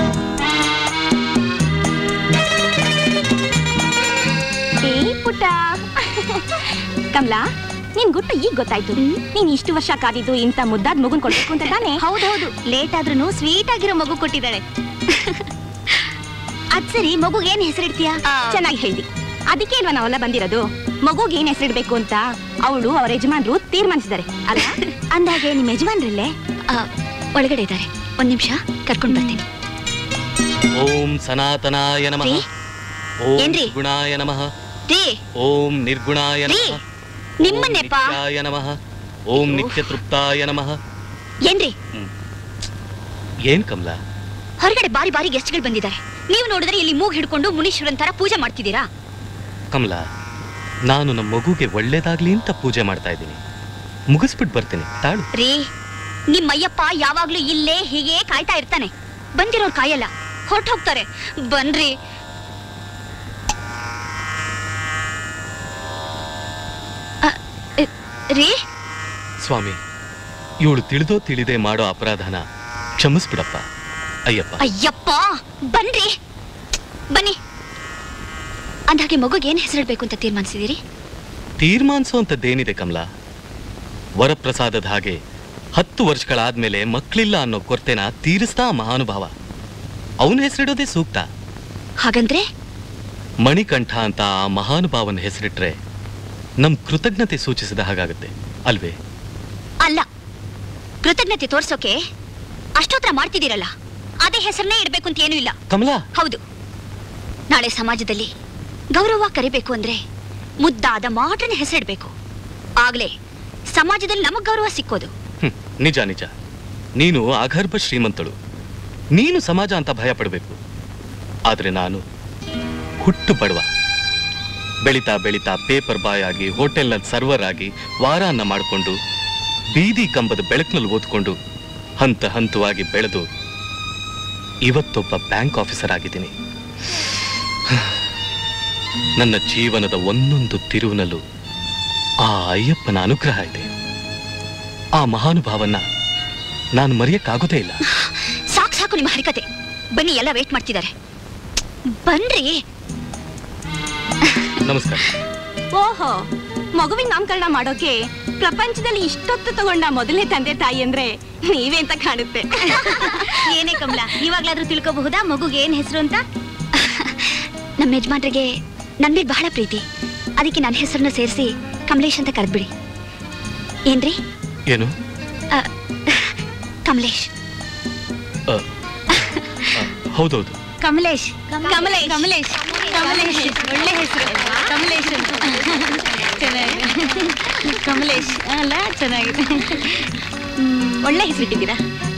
S14: ಏ ಪುಟ್ಟ ಕಮಲಾ ನಿನ್ ಗುಟ್ಟು ಈಗ ಗೊತ್ತಾಯ್ತು ನೀನ್ ಇಷ್ಟು ವರ್ಷ ಕಾದಿದ್ದು ಇಂತ ಮುದ್ದಾದ್ ಮಗುನ್ ಕೊಡ್ಬೇಕು ಅಂತ ತಾನೆ ಹೌದೌದು ಲೇಟ್ ಆದ್ರೂ ಸ್ವೀಟ್ ಆಗಿರೋ ಮಗು ಕೊಟ್ಟಿದ್ದಾಳೆ ಅದ್ ಸರಿ ಮಗುಗೆ ಏನ್ ಹೆಸರಿಡ್ತೀಯಾ ಚೆನ್ನಾಗಿ ಹೇಳ್ದಿ ಅದಕ್ಕೆ ಅಲ್ವಾ ನಾವೆಲ್ಲ ಬಂದಿರೋದು ಮಗುಗೆ ಏನ್ ಹೆಸರಿಡ್ಬೇಕು ಅಂತ ಅವಳು ಅವ್ರ ಯಜಮಾನ್ರು ತೀರ್ಮಾನಿಸಿದ್ದಾರೆ ಅಲ್ಲ ಅಂದಾಗೆ ನಿಮ್ಮ ಯಜಮಾನ್ರಲ್ಲೇ ಒಳಗಡೆ ಇದ್ದಾರೆ ಒಂದ್ ನಿಮಿಷ ಕರ್ಕೊಂಡ್ ಬರ್ತೀನಿ
S11: ಓಂ ಸನಾತನಾಯ ನಮಃ
S14: ರೀ?
S11: ಓಂ
S14: ಏನ್ರಿ?
S11: ಗುಣಾಯ ನಮಃ
S14: ರೀ
S11: ಓಂ ನಿರ್ಗುಣಾಯ
S14: ರೀ
S11: ನಮಃ
S14: ನಿಮ್ಮನ್ನೇಪ
S11: ನಿತ್ಯಾಯ ನಮಃ ಓಂ ನಿತ್ಯತೃಪ್ತಾಯ ನಮಃ
S14: ಏನ್ರಿ
S11: ಏನ್ ಕಮಲ
S14: ಹೊರಗಡೆ ಬಾರಿ ಬಾರಿ ಗೆಸ್ಟ್ಗಳು ಬಂದಿದ್ದಾರೆ ನೀವು ನೋಡಿದ್ರೆ ಇಲ್ಲಿ ಮೂಗ್ ಹಿಡ್ಕೊಂಡು ಮುನೀಶ್ವರನ್ ತರ ಪೂಜೆ ಮಾಡ್ತಿದ್ದೀರಾ
S11: ಕಮಲ ನಾನು ನಮ್ಮ ಮಗುಗೆ ಒಳ್ಳೇದಾಗ್ಲಿ ಅಂತ ಪೂಜೆ ಮಾಡ್ತಾ ಇದ್ದೀನಿ ಮುಗಿಸ್ಬಿಟ್ಟು ಬರ್ತೀನಿ ತಾಳು
S14: ರೀ ನಿಮ್ ಅಯ್ಯಪ್ಪ ಯಾವಾಗ್ಲೂ ಇಲ್ಲೇ ಹೀಗೆ ಕಾಯ್ತಾ ಇರ್ತಾನೆ ಬಂದಿರೋರ್ ಕಾಯಲ್ಲ ಹೊರ್ಟ್ ಹೋಗ್ತಾರೆ ಬನ್ರಿ ಅ, ಅ, ರೀ
S11: ಸ್ವಾಮಿ ಇವಳು ತಿಳಿದೋ ತಿಳಿದೇ ಮಾಡೋ ಅಪರಾಧನ ಕ್ಷಮಿಸ್ಬಿಡಪ್ಪ ಅಯ್ಯಪ್ಪ
S14: ಅಯ್ಯಪ್ಪ ಬನ್ರಿ ಬನ್ನಿ ಅಂದಾಗೆ ಮಗುಗೆ ಏನ್ ಹೆಸರಿಡ್ಬೇಕು ಅಂತ ತೀರ್ಮಾನಿಸಿದಿರಿ
S11: ತೀರ್ಮಾನಿಸುವಂಥದ್ದೇನಿದೆ ಕಮಲ ವರಪ್ರಸಾದದ ಹಾಗೆ ಹತ್ತು ವರ್ಷಗಳಾದ್ಮೇಲೆ ಮಕ್ಕಳಿಲ್ಲ ಅನ್ನೋ ಕೊರತೆನ ತೀರಿಸ್ತಾ ಆ ಮಹಾನುಭಾವ ಅವನ ಹೆಸರಿಡೋದೇ ಸೂಕ್ತ
S14: ಹಾಗಂದ್ರೆ
S11: ಮಣಿಕಂಠ ಅಂತ ಆ ಮಹಾನುಭಾವನ ಹೆಸರಿಟ್ರೆ ನಮ್ ಕೃತಜ್ಞತೆ ಸೂಚಿಸಿದ ಹಾಗಾಗುತ್ತೆ ಅಲ್ವೇ
S14: ಅಲ್ಲ ಕೃತಜ್ಞತೆ ತೋರ್ಸೋಕೆ ಅಷ್ಟೋತ್ರ ಮಾಡ್ತಿದ್ದೀರಲ್ಲ ಅದೇ ಹೆಸರನ್ನೇ ಇಡ್ಬೇಕು ಅಂತ ಏನೂ ಇಲ್ಲ
S11: ಕಮಲಾ
S14: ಹೌದು ನಾಳೆ ಸಮಾಜದಲ್ಲಿ ಗೌರವ ಕರಿಬೇಕು ಅಂದ್ರೆ ಮುದ್ದಾದ ಮಾಡ್ರನ್ ಹೆಸರಿಡ್ಬೇಕು ಆಗ್ಲೇ ಸಮಾಜದಲ್ಲಿ ನಮಗ್ ಗೌರವ ಸಿಕ್ಕೋದು
S11: ಹ್ಮ್, ನಿಜ ನಿಜ ನೀನು ಅಗರ್ಭ ಶ್ರೀಮಂತಳು ನೀನು ಸಮಾಜ ಅಂತ ಭಯ ಪಡಬೇಕು ಆದ್ರೆ ನಾನು ಹುಟ್ಟು ಬಡವ ಬೆಳಿತಾ ಬೆಳಿತಾ ಪೇಪರ್ ಬಾಯ್ ಆಗಿ ಹೋಟೆಲ್ನಲ್ಲಿ ಸರ್ವರ್ ಆಗಿ ವಾರಾನ್ನ ಮಾಡಿಕೊಂಡು ಬೀದಿ ಕಂಬದ ಬೆಳಕಿನಲ್ಲಿ ಓದ್ಕೊಂಡು ಹಂತ ಹಂತವಾಗಿ ಬೆಳೆದು ಇವತ್ತೊಬ್ಬ ಬ್ಯಾಂಕ್ ಆಫೀಸರ್ ಆಗಿದ್ದೀನಿ ನನ್ನ ಜೀವನದ ಒಂದೊಂದು ತಿರುವಿನಲ್ಲೂ ಆ ಅಯ್ಯಪ್ಪನ ಅನುಗ್ರಹ ಇದೆ ಆ ಮಹಾನುಭಾವನ್ನ ನಾನು ಮರೆಯಕ್ಕಾಗೋದೇ ಇಲ್ಲ
S14: ಸಾಕು ಸಾಕು ನಿಮ್ಮ ಹರಿಕತೆ ಬನ್ನಿ ಎಲ್ಲ ವೇಟ್ ಮಾಡ್ತಿದ್ದಾರೆ ಬನ್ರಿ
S11: ನಮಸ್ಕಾರ
S14: ಓಹೋ ಮಗುವಿನ ನಾಮಕರಣ ಮಾಡೋಕೆ ಪ್ರಪಂಚದಲ್ಲಿ ಇಷ್ಟೊತ್ತು ತಗೊಂಡ ಮೊದಲನೇ ತಂದೆ ತಾಯಿ ಅಂದ್ರೆ ನೀವೇ ಅಂತ ಕಾಣುತ್ತೆ ಏನೇ ಕಮಲ ಇವಾಗ್ಲಾದ್ರೂ ತಿಳ್ಕೋಬಹುದಾ ಮಗುಗೆ ಏನ್ ಹೆಸರು ಅಂತ ನಮ್ಮ ಯಜಮಾನ್ರಿಗೆ ನನ್ ಮೇಲೆ ಬಹಳ ಪ್ರೀತಿ ಅದಕ್ಕೆ ನನ್ನ ಹೆಸರನ್ನ ಸೇರಿಸಿ ಕಮಲೇಶ್ ಅಂತ ಕರೆದ್ಬಿಡಿ ಏನ್ರಿ
S11: ಏನು
S14: ಆ, ಕಮಲೇಶ್
S11: ಅ, ಅ, ಹೌದೌದು
S14: ಕಮಲೇಶ್ ಕಮಲೇಶ್ ಕಮಲೇಶ್ ಕಮಲೇಶ್ ಒಳ್ಳೆ ಹೆಸರು ಕಮಲೇಶ್ ಚೆನ್ನಾಗಿದೆ ಕಮಲೇಶ್ ಅಲ್ಲ ಚೆನ್ನಾಗಿದೆ ಹ್ಮ್, ಒಳ್ಳೆ ಹೆಸರು ಇಟ್ಟಿದ್ದೀರಾ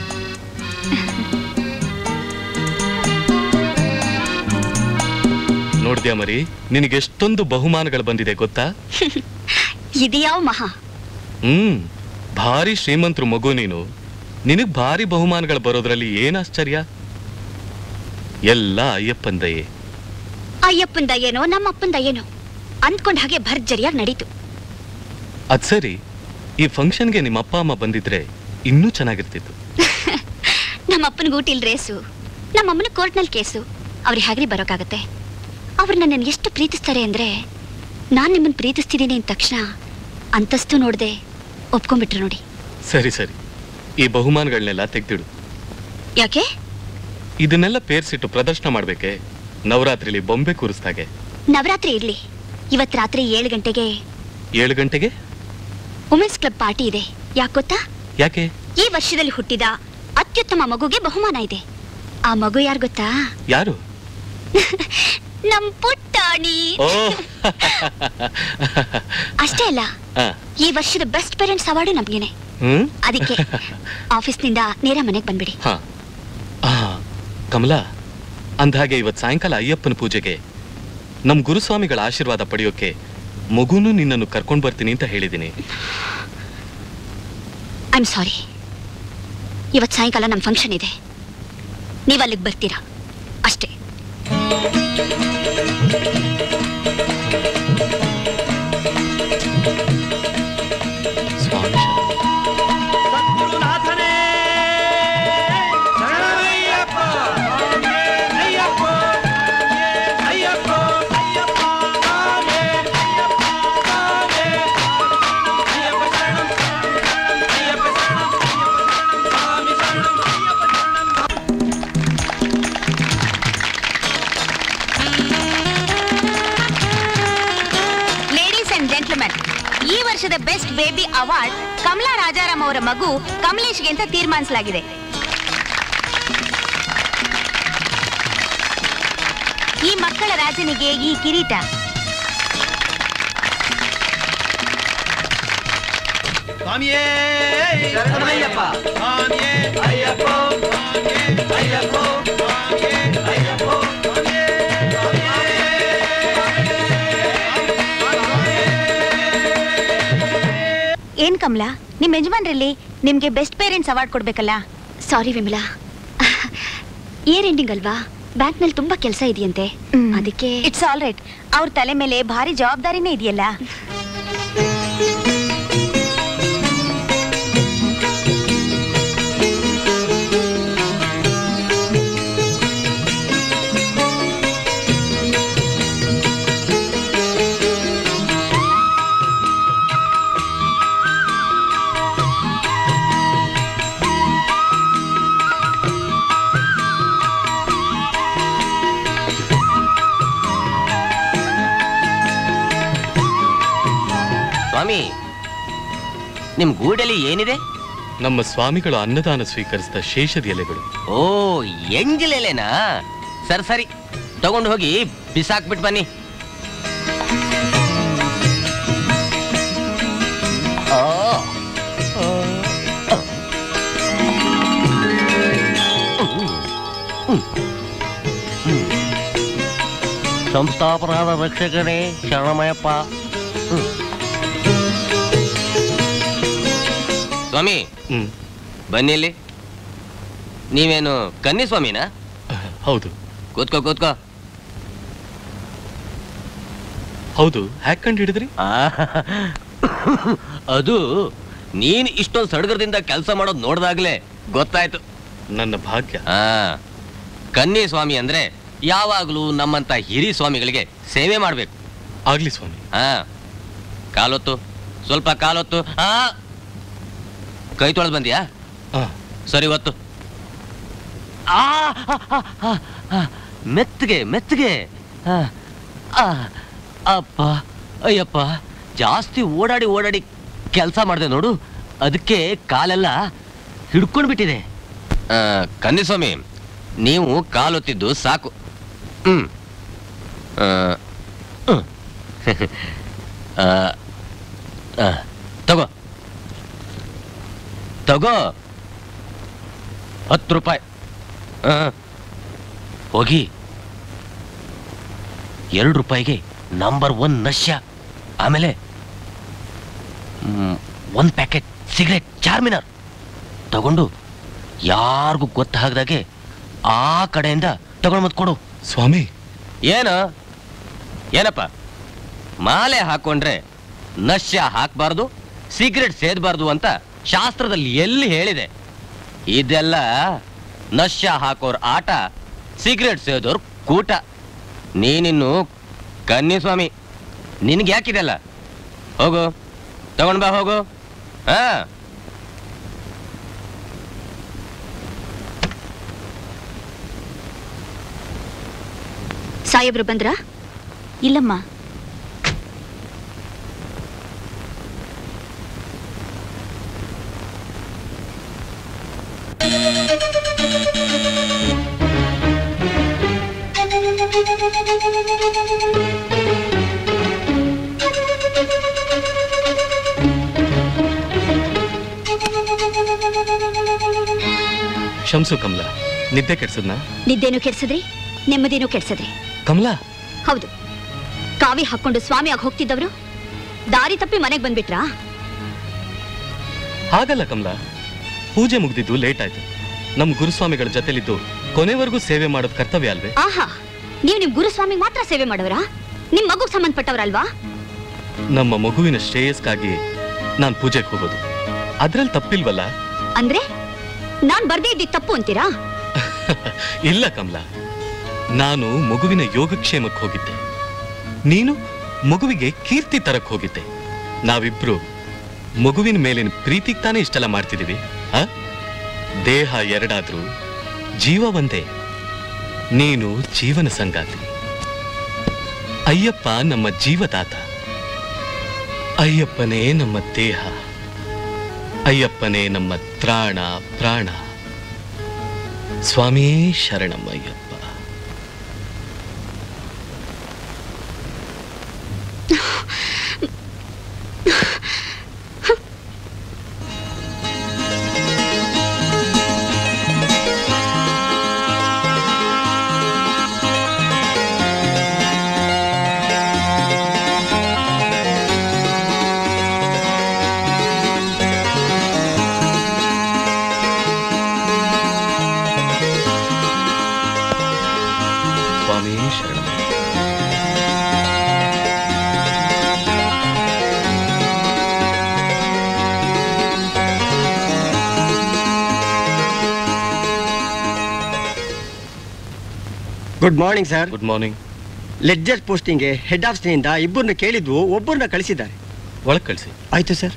S11: ನೋಡ್ದ್ಯಾ ಮರಿ ನಿನಗೆ ಎಷ್ಟೊಂದು ಬಹುಮಾನಗಳು ಬಂದಿದೆ ಗೊತ್ತಾ
S14: ಇದ್ಯಾವ ಮಹಾ
S11: ಹ್ಮ್ ಭಾರಿ ಶ್ರೀಮಂತರು ಮಗು ನೀನು ನಿನಗ್ ಭಾರಿ ಬಹುಮಾನಗಳು ಬರೋದ್ರಲ್ಲಿ ಏನ್ ಆಶ್ಚರ್ಯ ಎಲ್ಲ ಅಯ್ಯಪ್ಪನ್ ದಯೆ
S14: ಅಯ್ಯಪ್ಪನ ದಯ್ಯನೋ ನಮ್ಮ ಅಪ್ಪನ ದಯ್ಯನೋ ಅಂದ್ಕೊಂಡ್ ಹಾಗೆ ಭರ್ಜರಿಯಾಗಿ ನಡೀತು
S11: ಅದ್ ಸರಿ ಈ ಫಂಕ್ಷನ್ಗೆ ನಿಮ್ಮ ಅಪ್ಪ ಅಮ್ಮ ಬಂದಿದ್ರೆ ಇನ್ನೂ ಚೆನ್ನಾಗಿರ್ತಿತ್ತು
S14: ನಮ್ಮ ಅಪ್ಪನ ಗೂಟಿಲ್ ರೇಸು ನಮ್ಮ ಅಮ್ಮನ ಕೋರ್ಟ್ನಲ್ಲಿ ಕೇಸು ಅವ್ರಿಗೆ ಹಾಗ್ರಿ ಬರೋಕ್ಕಾಗತ್ತೆ ಅವ್ರು ನನ್ನನ್ನು ಎಷ್ಟು ಪ್ರೀತಿಸ್ತಾರೆ ಅಂದ್ರೆ ನಾನು ನಿಮ್ಮನ್ನು ಪ್ರೀತಿಸ್ತಿದ್ದೀನಿ ಅಂದ ತಕ್ಷಣ ಅಂತಸ್ತು ನೋಡ್ದೆ ಒಪ್ಕೊಂಡ್ಬಿಟ್ರು ನೋಡಿ
S11: ಸರಿ ಸರಿ ಈ ಬಹುಮಾನಗಳನ್ನೆಲ್ಲ ತೆಗ್ದಿಡು
S14: ಯಾಕೆ
S11: ಇದನ್ನೆಲ್ಲ ಪೇರ್ಸಿಟ್ಟು ಪ್ರದರ್ಶನ ಮಾಡ್ಬೇಕೆ ನವರಾತ್ರಿಲಿ ಬೊಂಬೆ ಕೂರಿಸ್ದಾಗೆ
S14: ನವರಾತ್ರಿ ಇರ್ಲಿ ಇವತ್ ರಾತ್ರಿ ಏಳು ಗಂಟೆಗೆ
S11: ಏಳು ಗಂಟೆಗೆ
S14: ವುಮೆನ್ಸ್ ಕ್ಲಬ್ ಪಾರ್ಟಿ ಇದೆ ಯಾಕೆ ಗೊತ್ತಾ
S11: ಯಾಕೆ
S14: ಈ ವರ್ಷದಲ್ಲಿ ಹುಟ್ಟಿದ ಅತ್ಯುತ್ತಮ ಮಗುಗೆ ಬಹುಮಾನ ಇದೆ ಆ ಮಗು ಯಾರು ಗೊತ್ತಾ
S11: ಯಾರು
S14: ನಮ್ ಪುಟ್ಟಾಣಿ
S11: ಓ
S14: ಅಷ್ಟೇ ಅಲ್ಲ
S11: ಆ,
S14: ಈ ವರ್ಷದ ಬೆಸ್ಟ್ ಪೇರೆಂಟ್ಸ್ ಅವಾರ್ಡು ನಮ್ಗೇನೆ
S11: ಹ್ಮ್
S14: ಅದಕ್ಕೆ ಆಫೀಸ್ನಿಂದ ನೇರ ಮನೆಗೆ ಬಂದ್ಬಿಡಿ
S11: ಹಾ ಆ, ಕಮಲಾ ಅಂದ್ಹಾಗೆ ಇವತ್ ಸಾಯಂಕಾಲ ಅಯ್ಯಪ್ಪನ ಪೂಜೆಗೆ ನಮ್ ಗುರುಸ್ವಾಮಿಗಳ ಆಶೀರ್ವಾದ ಪಡೆಯೋಕೆ ಮಗುನು ನಿನ್ನನ್ನು ಕರ್ಕೊಂಡ್ ಬರ್ತೀನಿ ಅಂತ ಹೇಳಿದ್ದೀನಿ
S14: ಐ ಆಮ್ ಸಾರಿ ಇವತ್ತು ಸಾಯಂಕಾಲ ನಮ್ಮ ಫಂಕ್ಷನ್ ಇದೆ ನೀವು ಅಲ್ಲಿಗೆ ಬರ್ತೀರಾ ಅಷ್ಟೇ
S11: ಸ್ವಾಮಿ
S14: ಈ ವರ್ಷದ best baby award Kamala Rajaram ಅವರ ಮಗು ಕಮಲೇಶ್ಗೆ ಅಂತ ತೀರ್ಮಾನಿಸಲಾಗಿದೆ ಈ ಮಕ್ಕಳ ರಾಜನಿಗೆ ಈ ಕಿರೀಟ
S3: ಸ್ವಾಮಿಯೇ ಶರಣಮಯ್ಯಪ್ಪ ಸ್ವಾಮಿಯೇ ಅಯ್ಯಪ್ಪ ಸ್ವಾಮಿಯೇ ಅಯ್ಯಪ್ಪ ಸ್ವಾಮಿಯೇ ಅಯ್ಯಪ್ಪ
S14: ಏನ್ ಕಮಲಾ ನಿಮ್ ಯಜಮಾನ್ರಲ್ಲಿ ನಿಮ್ಗೆ ಬೆಸ್ಟ್ ಪೇರೆಂಟ್ಸ್ ಅವಾರ್ಡ್ ಕೊಡ್ಬೇಕಲ್ಲ
S7: ಸಾರಿ ವಿಮಲಾ ಇಯರ್ ಎಂಡಿಂಗ್ ಅಲ್ವಾ ಬ್ಯಾಂಕ್ನಲ್ಲಿ ತುಂಬಾ ಕೆಲಸ ಇದೆಯಂತೆ ಅದಕ್ಕೆ
S14: ಇಟ್ಸ್ ಆಲ್ ರೈಟ್ ಅವ್ರ ತಲೆ ಮೇಲೆ ಭಾರಿ ಜವಾಬ್ದಾರಿನೇ ಇದೆಯಲ್ಲ
S17: ಸ್ವಾಮಿ ನಿಮ್ ಗೂಡಲ್ಲಿ ಏನಿದೆ
S11: ನಮ್ಮ ಸ್ವಾಮಿಗಳು ಅನ್ನದಾನ ಸ್ವೀಕರಿಸಿದ ಶೇಷದ ಎಲೆಗಳು
S17: ಓ ಎಂಜಿಲ್ ಎಲೆನಾ ಸರಿ ಸರಿ ತಗೊಂಡು ಹೋಗಿ ಬಿಸಾಕ್ಬಿಟ್ಟು ಬನ್ನಿ ಆ, ಆ, ಆ. ಹ್ಮ್. ಹ್ಮ್. ಸಂಸ್ಥಾಪನಾದ ರಕ್ಷಕನೇ ಶರಣಮಯಪ್ಪ ಹ್ಮ್. ಸ್ವಾಮಿ ಬನ್ನಿ ಇಲ್ಲಿ ನೀವೇನು ಕನ್ನಿ ಸ್ವಾಮಿನಾ
S11: ಹೌದು
S17: ಕೂತ್ಕೋ ಕೂತ್ಕೋ
S11: ಹೌದು ಹ್ಯಾಕ್ ಕಂಡು ಹಿಡಿದ್ರಿ
S17: ಅದು ನೀನ್ ಇಷ್ಟೊಂದು ಸಡಗರದಿಂದ ಕೆಲಸ ಮಾಡೋದು ನೋಡ್ದಾಗ್ಲೇ ಗೊತ್ತಾಯ್ತು
S11: ನನ್ನ ಭಾಗ್ಯ
S17: ಆ ಕನ್ನಿ ಸ್ವಾಮಿ ಅಂದ್ರೆ ಯಾವಾಗ್ಲೂ ನಮ್ಮಂತ ಹಿರಿ ಸ್ವಾಮಿಗಳಿಗೆ ಸೇವೆ ಮಾಡ್ಬೇಕು
S11: ಆಗ್ಲಿ ಸ್ವಾಮಿ
S17: ಹಾ ಕಾಲೊತ್ತು ಸ್ವಲ್ಪ ಕಾಲೊತ್ತು ಆ ಕೈ ತೊಳೆದು ಬಂದ್ಯಾ ಸರಿ ಒತ್ತು ಆ, ಆ, ಆ, ಆ, ಆ, ಮೆತ್ತಗೆ ಮೆತ್ತಗೆ ಆ, ಆ, ಅಪ್ಪ ಅಯ್ಯಪ್ಪ ಜಾಸ್ತಿ ಓಡಾಡಿ ಓಡಾಡಿ ಕೆಲಸ ಮಾಡಿದೆ ನೋಡು ಅದಕ್ಕೆ ಕಾಲೆಲ್ಲ ಹಿಡ್ಕೊಂಡು ಬಿಟ್ಟಿದೆ ಕನ್ನಿಸ್ವಾಮಿ ನೀವು ಕಾಲೊತ್ತಿದ್ದು ಸಾಕು ಹ್ಮ್ ಆ, ಹ್ಮ್. ಆ, ಆ, ತಗೋ ತಗೋ ಹತ್ತು ರೂಪಾಯಿ ಆ, ಹೋಗಿ ಎರಡು ರೂಪಾಯಿಗೆ ನಂಬರ್ ಒನ್ ನಶ್ಯ ಆಮೇಲೆ ಮ್, ಒಂದ್ ಪ್ಯಾಕೆಟ್ ಸಿಗರೆಟ್ ಚಾರ್ಮಿನಾರ್ ತಗೊಂಡು ಯಾರಿಗೂ ಗೊತ್ತಾಗದಾಗೆ ಆ ಕಡೆಯಿಂದ ತಗೊಂಡು ಮತ್ ಕೊಡು
S11: ಸ್ವಾಮಿ
S17: ಏನು ಏನಪ್ಪ ಮಾಲೆ ಹಾಕೊಂಡ್ರೆ ನಶ್ಯ ಹಾಕ್ಬಾರ್ದು ಸಿಗರೆಟ್ ಸೇದಬಾರ್ದು ಅಂತ ಶಾಸ್ತ್ರದಲ್ಲಿ ಎಲ್ಲಿ ಹೇಳಿದೆ ಇದೆಲ್ಲ ನಶ್ಯ ಹಾಕೋರ್ ಆಟ ಸಿಗರೆಟ್ ಸೇದೋರ್ ಕೂಟ ನೀನಿನ್ನು ಕನ್ನಿ ಸ್ವಾಮಿ ನಿನ್ಗೆ ಯಾಕಿದೆಲ್ಲ ಹೋಗು ತಗೊಂಡ್ ಬಾ ಹೋಗು ಹಾ
S7: ಸಾಹೇಬ್ರು ಬಂದ್ರ
S14: ಇಲ್ಲಮ್ಮ
S11: ಕ್ಷಮ್ಸು ಕಮಲಾ ನಿದ್ದೆ ಕೆಡ್ಸದ್ನಾ
S7: ನಿದ್ದೇನು ಕೆಡ್ಸದ್ರಿ ನೆಮ್ಮದಿನೂ ಕೆಡ್ಸದ್ರಿ
S11: ಕಮಲಾ
S7: ಹೌದು ಕಾವಿ ಹಾಕೊಂಡು ಸ್ವಾಮಿ ಆಗಿ ಹೋಗ್ತಿದ್ದವರು ದಾರಿ ತಪ್ಪಿ ಮನೆಗೆ ಬಂದ್ಬಿಟ್ರಾ
S11: ಹಾಗಲ್ಲ ಕಮಲಾ ಪೂಜೆ ಮುಗ್ದಿದ್ದು ಲೇಟ್ ಆಯ್ತು ನಮ್ಮ ಗುರುಸ್ವಾಮಿಗಳ ಜೊತೆಲಿದ್ದು ಕೊನೆವರೆಗೂ ಸೇವೆ ಮಾಡೋದು ಕರ್ತವ್ಯ ಅಲ್ವೇ
S7: ಆಹಾ ನೀವು ನಿಮ್ ಗುರುಸ್ವಾಮಿಗೆ ಮಾತ್ರ ಸೇವೆ ಮಾಡೋರಾ ನಿಮ್ ಮಗುಗ್ ಸಂಬಂಧಪಟ್ಟವ್ರಲ್ವಾ
S11: ನಮ್ಮ ಮಗುವಿನ ಶ್ರೇಯಸ್ಕಾಗಿ ನಾನ್ ಪೂಜೆಗೆ ಹೋಗೋದು ಅದ್ರಲ್ಲಿ ತಪ್ಪಿಲ್ವಲ್ಲ
S7: ಅಂದ್ರೆ ನಾನ್ ಬರ್ದೇ ಇದ್ದಿದ್ ತಪ್ಪು ಅಂತೀರಾ
S11: ಇಲ್ಲ ಕಮಲಾ ನಾನು ಮಗುವಿನ ಯೋಗಕ್ಷೇಮಕ್ಕೆ ಹೋಗಿದ್ದೆ ನೀನು ಮಗುವಿಗೆ ಕೀರ್ತಿ ತರಕ್ ಹೋಗಿದ್ದೆ ನಾವಿಬ್ರು ಮಗುವಿನ ಮೇಲಿನ ಪ್ರೀತಿಗ್ ತಾನೇ ಇಷ್ಟೆಲ್ಲ ಮಾಡ್ತಿದೀವಿ ಆ ದೇಹ ಎರಡಾದ್ರೂ ಜೀವ ಒಂದೇ ನೀನು ಜೀವನ ಸಂಗಾತಿ ಅಯ್ಯಪ್ಪ ನಮ್ಮ ಜೀವದಾತ ಅಯ್ಯಪ್ಪನೇ ನಮ್ಮ ದೇಹ ಅಯ್ಯಪ್ಪನೇ ನಮ್ಮ ತ್ರಾಣ ಪ್ರಾಣ ಸ್ವಾಮೀ ಶರಣಂ ಅಯ್ಯಪ್ಪ ಸ್ವಾಮೀ ಶರಣಂ
S6: good morning sir
S11: good morning
S6: ledger ಪೋಸ್ಟಿಂಗ್ಗೆ ಹೆಡ್ ಆಫೀಸ್ನಿಂದ ಇಬ್ಬರನ್ನ ಕೇಳಿದ್ವು ಒಬ್ಬರನ್ನ ಕಳಿಸಿದ್ದಾರೆ
S11: ಒಳಗೆ ಕಳಿಸಿ
S6: ಆಯ್ತು ಸರ್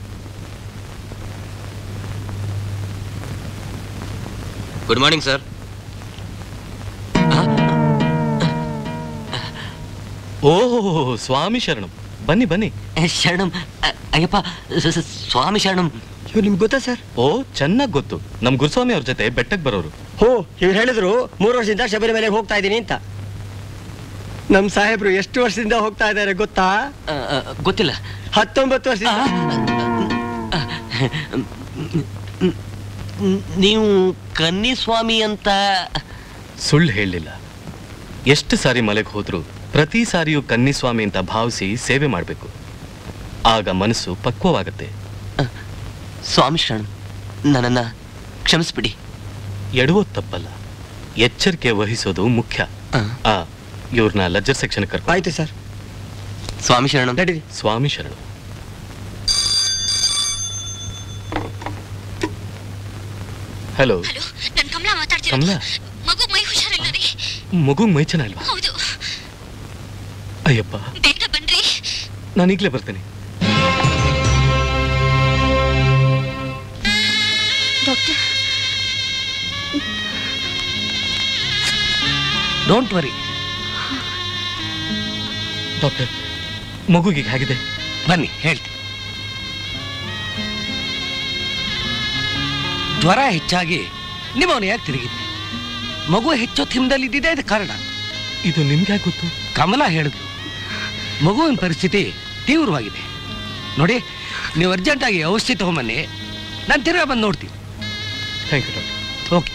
S17: ಗುಡ್ ಮಾರ್ನಿಂಗ್ ಸರ್
S11: ಓಹೋ ಸ್ವಾಮಿ ಶರಣಂ ಬನ್ನಿ ಬನ್ನಿ
S17: ಶರಣಂ ಅ- ಅಯ್ಯಪ್ಪ ಸ- ಸ- ಸ್ವಾಮಿ ಶರಣಂ
S6: ನಿಮ್ಗೆ ಗೊತ್ತಾ ಸರ್
S11: ಓ ಚೆನ್ನಾಗಿ ಗೊತ್ತು ನಮ್ ಗುರುಸ್ವಾಮಿ ಅವ್ರ ಜೊತೆ ಬೆಟ್ಟಕ್ಕೆ ಬರೋರು
S6: ಹೋ ಇವ್ರು ಹೇಳಿದ್ರು ಮೂರು ವರ್ಷದಿಂದ ಶಬರಿಮಲೆಗೆ ಹೋಗ್ತಾ ಇದ್ದೀನಿ ಅಂತ ನಮ್ ಸಾಹೇಬ್ರು ಎಷ್ಟು ವರ್ಷದಿಂದ ಹೋಗ್ತಾ ಇದ್ದಾರೆ ಗೊತ್ತಾ
S17: ಗೊತ್ತಿಲ್ಲ
S6: ಹತ್ತೊಂಬತ್ತು ವರ್ಷದಿಂದ
S17: ನೀವು ಕನ್ನಿ ಸ್ವಾಮಿ ಅಂತ
S11: ಸುಳ್ಳು ಹೇಳಲಿಲ್ಲ ಎಷ್ಟು ಸಾರಿ ಮಲೆಗೆ ಹೋದ್ರು ಪ್ರತಿ ಸಾರಿಯೂ ಕನ್ನಿಸ್ವಾಮಿ ಅಂತ ಭಾವಿಸಿ ಸೇವೆ ಮಾಡಬೇಕು ಆಗ ಮನಸ್ಸು ಪಕ್ವವಾಗತ್ತೆ
S17: ಸ್ವಾಮಿ ಶರಣಂ ನನ್ನನ್ನ ಕ್ಷಮಿಸ್ಬಿಡಿ
S11: ಎಡುವೋದ್ ತಪ್ಪಲ್ಲ ಎಚ್ಚರಿಕೆ ವಹಿಸೋದು ಮುಖ್ಯ ಆ ಇವ್ರನ್ನ ಲಜ್ಜರ್ ಸೆಕ್ಷನ್ ಕರ್ಕೊ
S6: ಆಯ್ತು ಸರ್
S17: ಸ್ವಾಮಿ ಶರಣಂ
S11: ಸ್ವಾಮಿ ಶರಣ ಹಲೋ
S7: ನನ್ ಕಮಲ ಮಾತಾಡ್ತಿರೋದು
S11: ಕಮಲಾ
S7: ಮಗು ಮೈ ಹುಷಾರಿಲ್ಲ ರೀ
S11: ಮಗು ಮೈ ಚೆನ್ನಾಗಿಲ್ವಾ
S7: ಹೌದು
S11: ಅಯ್ಯಪ್ಪ
S7: ಬೇಗ ಬನ್ರಿ
S11: ನಾನು ಈಗಲೇ ಬರ್ತೇನೆ
S7: ಡಾಕ್ಟರ್
S17: ಡೋಂಟ್ ವರಿ
S11: ಡಾಕ್ಟರ್ ಮಗುಗೆ ಹೇಗಿದೆ
S17: ಬನ್ನಿ ಹೇಳ್ತೀನಿ ಜ್ವರ ಹೆಚ್ಚಾಗಿ ನಿಮ್ಮವನು ಯಾಕೆ ತಿರುಗಿದೆ ಮಗು ಹೆಚ್ಚೊತ್ತು ಹಿಮದಲ್ಲಿ ಇದ್ದಿದೆ ಇದು ಕಾರಣ
S11: ಇದು ನಿಮ್ಗೆ ಯಾಕೆ ಗೊತ್ತು
S17: ಕಮಲ ಹೇಳಿದ್ರು ಮಗುವಿನ ಪರಿಸ್ಥಿತಿ ತೀವ್ರವಾಗಿದೆ ನೋಡಿ ನೀವು ಅರ್ಜೆಂಟಾಗಿ ಔಷಧಿ ತಗೊಂಬನ್ನಿ ನಾನು ತಿರ್ಗಾ ಬಂದು ನೋಡ್ತೀನಿ
S11: thank you doctor
S17: okay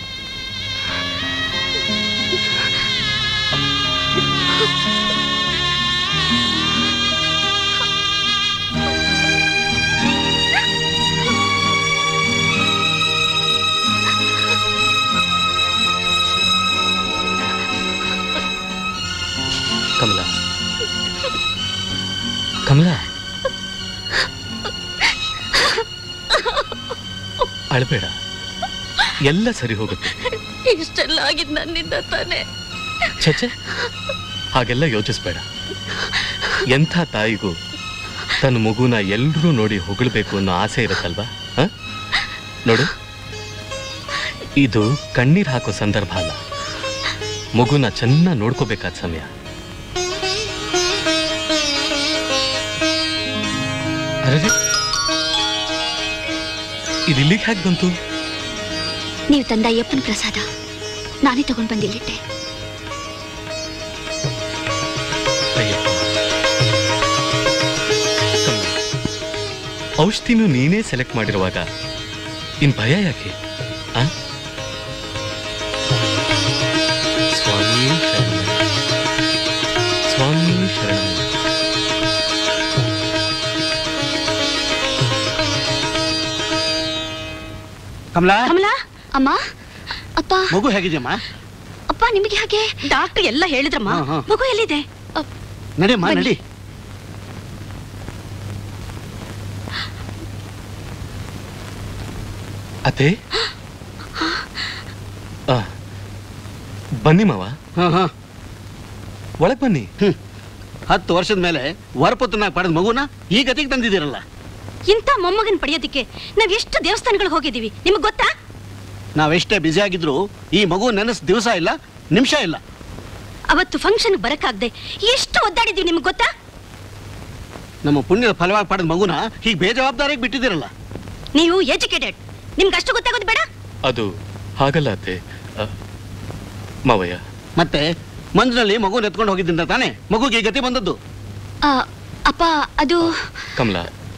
S11: Kamala Kamala ಅಳಬೇಡ ಎಲ್ಲ ಸರಿ ಹೋಗುತ್ತೆ
S12: ಇಷ್ಟೆಲ್ಲ ಆಗಿದ್ ನನ್ನಿಂದ ತಾನೆ
S11: ಛೆ ಹಾಗೆಲ್ಲ ಯೋಚಿಸ್ಬೇಡ ಎಂಥ ತಾಯಿಗೂ ತನ್ನ ಮಗುನ ಎಲ್ರೂ ನೋಡಿ ಹೊಗಳ್ಬೇಕು ಅನ್ನೋ ಆಸೆ ಇರುತ್ತಲ್ವಾ ಆ? ನೋಡು ಇದು ಕಣ್ಣೀರ್ ಹಾಕೋ ಸಂದರ್ಭ ಅಲ್ಲ ಮಗುನ ಚೆನ್ನಾಗಿ ನೋಡ್ಕೋಬೇಕಾದ ಸಮಯ ಅರೆ ಇದು ಇಲ್ಲಿಗೆ ಹೇಗೆ ಬಂತು
S7: ನೀವು ತಂದ ಅಯ್ಯಪ್ಪನ ಪ್ರಸಾದ ನಾನೇ ತಗೊಂಡ್ ಬಂದಿಲ್ಲಿಟ್ಟೆ
S11: ಅಯ್ಯಪ್ಪ ಕಮಲ, ಔಷಧಿನೂ ನೀನೇ ಸೆಲೆಕ್ಟ್ ಮಾಡಿರುವಾಗ ಇನ್ ಭಯ ಯಾಕೆ ಆ? ಸ್ವಾಮಿ ಶರಣ ಸ್ವಾಮಿ ಶರಣ
S18: ಕಮಲಾ
S7: ಕಮಲಾ ಅಮ್ಮ ಅಪ್ಪ
S18: ಮಗು ಹೇಗಿದೆಯಮ್ಮ
S7: ಅಪ್ಪ ನಿಮಗೆ ಹಾಗೆ
S12: ಡಾಕ್ಟರ್ ಎಲ್ಲ ಹೇಳಿದ್ರಮ್ಮ
S18: ಹಾ, ಹಾ.
S12: ಮಗು ಎಲ್ಲಿದೆ
S18: ನಡಿಯಮ್ಮ
S7: ಬನ್ನಿ.
S18: ನಡಿ
S11: ಅತ್ತೆ ಆ, ಬನ್ನಿ ಮಾವ
S18: ಹಾ ಹಾ
S11: ಒಳಗ್ ಬನ್ನಿ
S18: ಹತ್ತು ವರ್ಷದ ಮೇಲೆ ವರಪುತ್ರನಾಗ ಪಡೆದ ಮಗುನ ಈ ಗತಿಗೆ ತಂದಿದ್ದೀರಲ್ಲ
S12: ಇಂಥ ಮೊಮ್ಮಗನ್ ಪಡೆಯೋದಿಕ್ಕೆ ನಾವ್ ಎಷ್ಟು ದೇವಸ್ಥಾನಗಳಿಗೆ ಹೋಗಿದೀವಿ ನಿಮಗ್ ಗೊತ್ತಾ
S18: ನಾವೆಷ್ಟೇ ಬ್ಯುಸಿ ಆಗಿದ್ರು ಈ ಮಗು ನೆನೆಸ್ ದಿವಸ ಇಲ್ಲ ನಿಮಿಷ ಇಲ್ಲ
S12: ಅವತ್ತು ಫಂಕ್ಷನ್ ಬರಕಾಗ್ದೆ ಎಷ್ಟು ಒದ್ದಾಡಿದ್ವಿ ನಿಮ್ಗೆ ಗೊತ್ತಾ
S18: ನಮ್ಮ ಪುಣ್ಯದ ಫಲವಾಗಿ ಪಡೆದ ಮಗುನ ಹೀಗೆ ಬೇಜವಾಬ್ದಾರಿಗೆ ಬಿಟ್ಟಿದ್ದೀರಲ್ಲ
S12: ನೀವು ಎಜುಕೇಟೆಡ್ ನಿಮ್ಗೆ ಅಷ್ಟು ಗೊತ್ತಾಗೋದು ಬೇಡ
S11: ಅದು ಹಾಗಲ್ಲ ಅತ್ತೆ ಅ, ಮಾವಯ್ಯ
S18: ಮತ್ತೆ ಮಂಜಿನಲ್ಲಿ ಮಗು ಎತ್ಕೊಂಡು ಹೋಗಿದ್ದಿಂದ ತಾನೇ ಮಗುಗೆ ಈ ಗತಿ ಬಂದದ್ದು
S7: ಆ, ಅಪ್ಪ ಅದು
S11: ಕಮಲ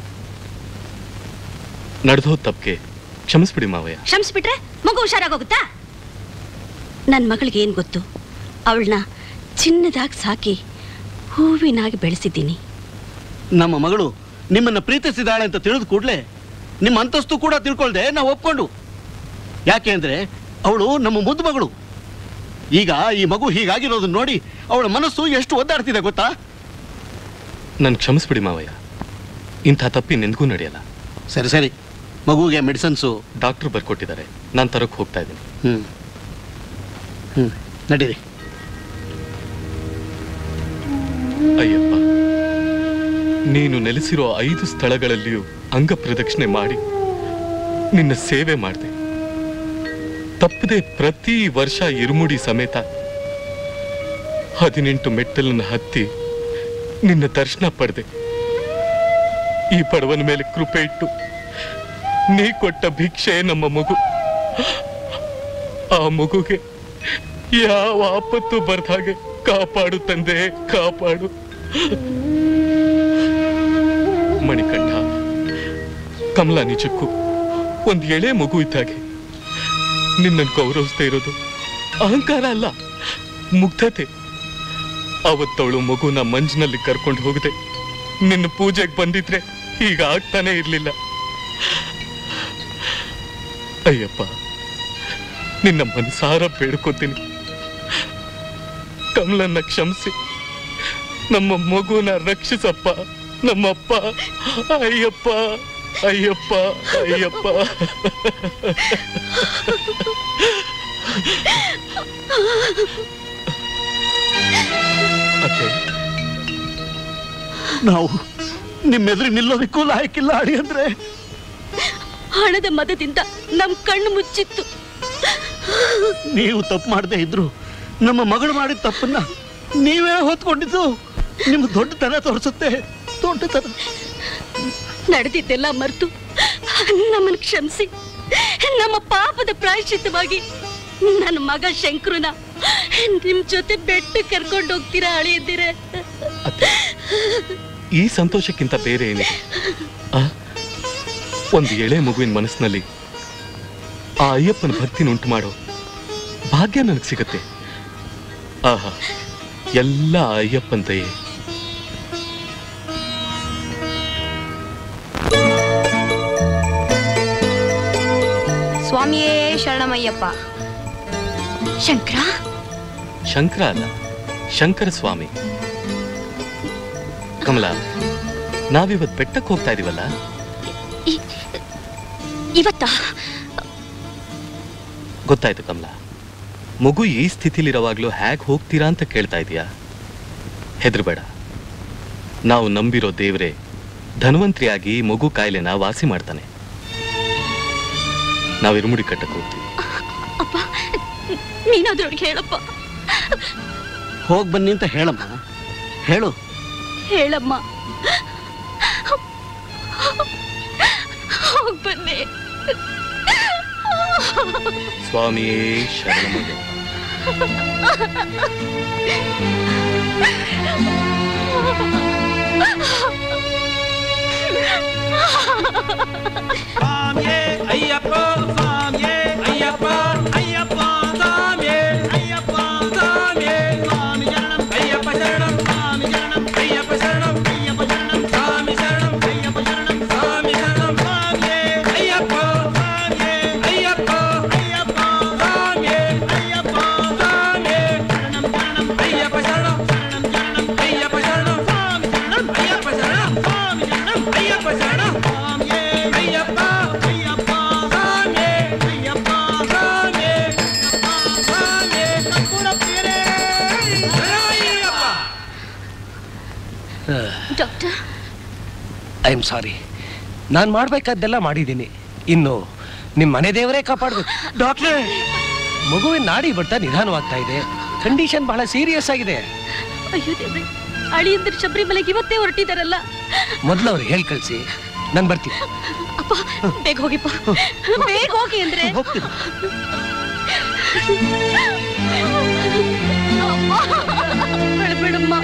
S11: ನಡೆದೋದ್ ತಪ್ಪಿಗೆ ಕ್ಷಮಿಸ್ಬಿಡಿ ಮಾವಯ್ಯ
S12: ಕ್ಷಮಿಸ್ಬಿಟ್ರೆ ಮಗು ಹುಷಾರಾಗೋಗುತ್ತಾ ನನ್ನ ಮಗಳಿಗೆ ಏನು ಗೊತ್ತು ಅವಳನ್ನ ಚಿನ್ನದಾಗಿ ಸಾಕಿ ಹೂವಿನಾಗಿ ಬೆಳೆಸಿದ್ದೀನಿ
S18: ನಮ್ಮ ಮಗಳು ನಿಮ್ಮನ್ನ ಪ್ರೀತಿಸಿದಾಳೆ ಅಂತ ತಿಳಿದ ಕೂಡಲೇ ನಿಮ್ಮ ಅಂತಸ್ತು ಕೂಡ ತಿಳ್ಕೊಳ್ದೆ ನಾವು ಒಪ್ಕೊಂಡು ಯಾಕೆ ಅಂದ್ರೆ ಅವಳು ನಮ್ಮ ಮುದ್ದು ಮಗಳು ಈಗ ಈ ಮಗು ಹೀಗಾಗಿರೋದನ್ನ ನೋಡಿ ಅವಳ ಮನಸ್ಸು ಎಷ್ಟು ಒದ್ದಾಡ್ತಿದೆ ಗೊತ್ತಾ
S11: ನನ್ ಕ್ಷಮಿಸ್ಬಿಡಿ ಮಾವಯ್ಯ ಇಂಥ ತಪ್ಪಿ ನಿನ್ಗೂ ನಡೆಯಲ್ಲ
S18: ಸರಿ ಸರಿ ಮಗುಗೆ ಮೆಡಿಸನ್ಸು
S11: ಡಾಕ್ಟರ್ ಬರ್ಕೊಟ್ಟಿದ್ದಾರೆ ನಾನು ತರಕ್ ಹೋಗ್ತಾ ಇದ್ದೀನಿ
S18: ಹ್ಮ್ ಹ್ಮ್ ನಡೀರಿ
S11: ಅಯ್ಯಪ್ಪ ನೀನು ನೆಲೆಸಿರೋ ಐದು ಸ್ಥಳಗಳಲ್ಲಿಯೂ ಅಂಗ ಪ್ರದಕ್ಷಿಣೆ ಮಾಡಿ ನಿನ್ನ ಸೇವೆ ಮಾಡಿದೆ ತಪ್ಪದೆ ಪ್ರತಿ ವರ್ಷ ಇರುಮುಡಿ ಸಮೇತ ಹದಿನೆಂಟು ಮೆಟ್ಟಲನ್ನು ಹತ್ತಿ ನಿನ್ನ ದರ್ಶನ ಪಡೆದೆ ಈ ಬಡವನ ಮೇಲೆ ಕೃಪೆ ಇಟ್ಟು ನೀ ಕೊಟ್ಟ ಭಿಕ್ಷೆ ನಮ್ಮ ಮಗು ಆ ಮಗುಗೆ ಯಾವ ಆಪತ್ತು ಬರ್ದ ಹಾಗೆ ಕಾಪಾಡು ತಂದೆ ಕಾಪಾಡು ಮಣಿಕಂಠ ಕಮಲ ನಿಜಕ್ಕೂ ಒಂದ್ ಎಳೆ ಮಗು ಇದ್ದಾಗೆ ನಿನ್ನನ್ನು ಗೌರವಿಸ್ತಾ ಇರೋದು ಅಹಂಕಾರ ಅಲ್ಲ ಮುಗ್ಧತೆ ಅವತ್ತವಳು ಮಗುನ ಮಂಜಿನಲ್ಲಿ ಕರ್ಕೊಂಡು ಹೋಗದೆ ನಿನ್ನ ಪೂಜೆಗೆ ಬಂದಿದ್ರೆ ಈಗ ಆಗ್ತಾನೆ ಇರ್ಲಿಲ್ಲ ಅಯ್ಯಪ್ಪ ನಿನ್ನ ಮನಸಾರ ಬೇಡ್ಕೋತೀನಿ ಕಮಲನ್ನ ಕ್ಷಮಿಸಿ ನಮ್ಮ ಮಗುನ ರಕ್ಷಿಸಪ್ಪ ನಮ್ಮಪ್ಪ ಅಯ್ಯಪ್ಪ ಅಯ್ಯಪ್ಪ ಅಯ್ಯಪ್ಪ ಅತ್ತೆ
S18: ನಾವು ನಿಮ್ಮೆದುರು ನಿಲ್ಲೋದಕ್ಕೂ ಲಾಯಕ್ಕಿಲ್ಲ ಅಡಿ ಅಂದ್ರೆ
S12: ಹಣದ ಮದದಿಂದ ನಮ್ ಕಣ್ಣು ಮುಚ್ಚಿತ್ತು
S18: ನೀವು ತಪ್ಪು ಮಾಡದೆ ಇದ್ರು ನಮ್ಮ ಮಗಳು ಮಾಡಿದ ತಪ್ಪನ್ನ ನೀವೇ ಹೊತ್ಕೊಂಡಿದ್ದು ನಿಮ್ ದೊಡ್ಡತನ ತೋರಿಸುತ್ತೆ ದೊಡ್ಡತನ
S12: ನಡೆದಿದ್ದೆಲ್ಲ ಮರೆತು ನಮ್ಮನ್ನು ಕ್ಷಮಿಸಿ ನಮ್ಮ ಪಾಪದ ಪ್ರಾಯಶ್ಚಿತ್ತವಾಗಿ ನನ್ನ ಮಗ ಶಂಕರುನ ನಿಮ್ ಜೊತೆ ಬೆಟ್ಟ ಕರ್ಕೊಂಡು ಹೋಗ್ತೀರಾ ಅಳಿಯದಿರೆ
S11: ಈ ಸಂತೋಷಕ್ಕಿಂತ ಬೇರೆ ಏನಿದೆ ಆ? ಒಂದು ಎಳೆ ಮಗುವಿನ ಮನಸ್ಸಿನಲ್ಲಿ ಆ ಅಯ್ಯಪ್ಪನ ಭಕ್ತಿನ ಉಂಟು ಮಾಡೋ ಭಾಗ್ಯ ನನಗೆ ಸಿಗತ್ತೆ ಆಹಾ ಎಲ್ಲ ಆ ಅಯ್ಯಪ್ಪನ ದಯೆ
S14: ಸ್ವಾಮಿಯೇ ಶರಣಮಯ್ಯಪ್ಪ
S7: ಶಂಕರ
S11: ಶಂಕರ ಅಲ್ಲ ಶಂಕರ ಸ್ವಾಮಿ ಕಮಲ ನಾವಿವತ್ ಬೆಟ್ಟಕ್ಕೆ ಹೋಗ್ತಾ ಇದೀವಲ್ಲ
S7: ಇವತ್ತ
S11: ಗೊತ್ತಾಯ್ತು ಕಮಲ ಮಗು ಈ ಸ್ಥಿತಿಲಿರುವಾಗ್ಲೂ ಹ್ಯಾಗ್ ಹೋಗ್ತೀರಾ ಅಂತ ಕೇಳ್ತಾ ಇದೀಯಾ ಹೆದರ್ಬೇಡ ನಾವು ನಂಬಿರೋ ದೇವ್ರೆ ಧನ್ವಂತ್ರಿಯಾಗಿ ಮಗು ಕಾಯಿಲೆನ ವಾಸಿ ಮಾಡ್ತಾನೆ ನಾವು ಇರುಮುಡಿ ಕಟ್ಟಕ್ಕೆ ಹೋಗ್ತೀವಿ
S12: ಅಪ್ಪ ನೀನಾದ್ರೂ ಅವ್ರಿಗೆ ಹೇಳಪ್ಪ
S18: ಹೋಗ್ ಬನ್ನಿ ಅಂತ ಹೇಳಮ್ಮ ಹೇಳು
S12: ಹೇಳಮ್ಮ ಹೋಗ್ ಬನ್ನಿ
S11: ಸ್ವಾಮಿಯೇ ಶರಣಮಯ್ಯ
S2: ಸ್ವಾಮಿಯೇ ಅಯ್ಯಪ್ಪ ಸ್ವಾಮಿಯೇ ಅಯ್ಯಪ್ಪ ಅಯ್ಯಪ್ಪ ಸ್ವಾಮಿಯೇ ಅಯ್ಯಪ್ಪ ಸ್ವಾಮಿಯೇ ಸ್ವಾಮಿ ಶರಣಂ ಅಯ್ಯಪ್ಪ ಶರಣಂ ಸ್ವಾಮಿ ಶರಣಂ ಅಯ್ಯಪ್ಪ ಶರಣಂ ಅಯ್ಯಪ್ಪ ಶರಣಂ ಸ್ವಾಮಿ ಶರಣಂ ಅಯ್ಯಪ್ಪ ಶರಣಂ ಸ್ವಾಮಿ ಶರಣಂ ಸ್ವಾಮಿಯೇ ಅಯ್ಯಪ್ಪ ಸ್ವಾಮಿಯೇ ಅಯ್ಯಪ್ಪ ಅಯ್ಯಪ್ಪ ಸ್ವಾಮಿಯೇ ಅಯ್ಯಪ್ಪ ಸ್ವಾಮಿಯೇ ಶರಣಂ ಶರಣಂ ಅಯ್ಯಪ್ಪ ಶರಣಂ ಶರಣಂ ಶರಣಂ ಅಯ್ಯಪ್ಪ ಶರಣಂ ಸ್ವಾಮಿ ಶರಣಂ ಅಯ್ಯಪ್ಪ ಶರಣಂ ಸ್ವಾಮಿ ಶರಣಂ ಅಯ್ಯಪ್ಪ ಶರಣಂ ಸ್ವಾಮಿಯೇ ಅಯ್ಯಪ್ಪ ಅಯ್ಯಪ್ಪ ಸ್ವಾಮಿಯೇ ಅಯ್ಯಪ್ಪ ಸ್ವಾಮಿಯೇ ಅಯ್ಯಪ್ಪ ಸ್ವಾಮಿಯೇ ಕರ್ಪೂರ ಪ್ರಿಯರೇ ಶರಣಮಯ್ಯಪ್ಪ
S12: ಡಾಕ್ಟರ್
S19: ಐ ಆಮ್ ಸಾರಿ ನಾನು ಮಾಡ್ಬೇಕಾದ್ದೆಲ್ಲ ಮಾಡಿದ್ದೀನಿ ಇನ್ನು ನಿಮ್ಮ ಮನೆ ದೇವರೇ ಕಾಪಾಡಬೇಕು ಡಾಕ್ಟ್ರೇ ಮಗುವಿನ ನಾಡಿ ಬಡ್ತಾ ನಿಧಾನವಾಗ್ತಾ ಇದೆ ಕಂಡೀಷನ್ ಬಹಳ ಸೀರಿಯಸ್ ಆಗಿದೆ
S12: ಅಯ್ಯೋ ದೇವ್ರೆ ಅಳಿಯಂದ್ರ ಶಬರಿಮಲೆಗೆ ಇವತ್ತೇ ಹೊರಟಿದಾರಲ್ಲ
S19: ಮೊದ್ಲು ಅವ್ರು ಹೇಳ್ ಕಳ್ಸಿ ನಾನು ಬರ್ತೀನಿ
S12: ಅಪ್ಪ ಬೇಗ ಹೋಗಿಪ್ಪ ಬೇಗ ಹೋಗಿ ಅಂದ್ರೆ ಬೇಡಮ್ಮ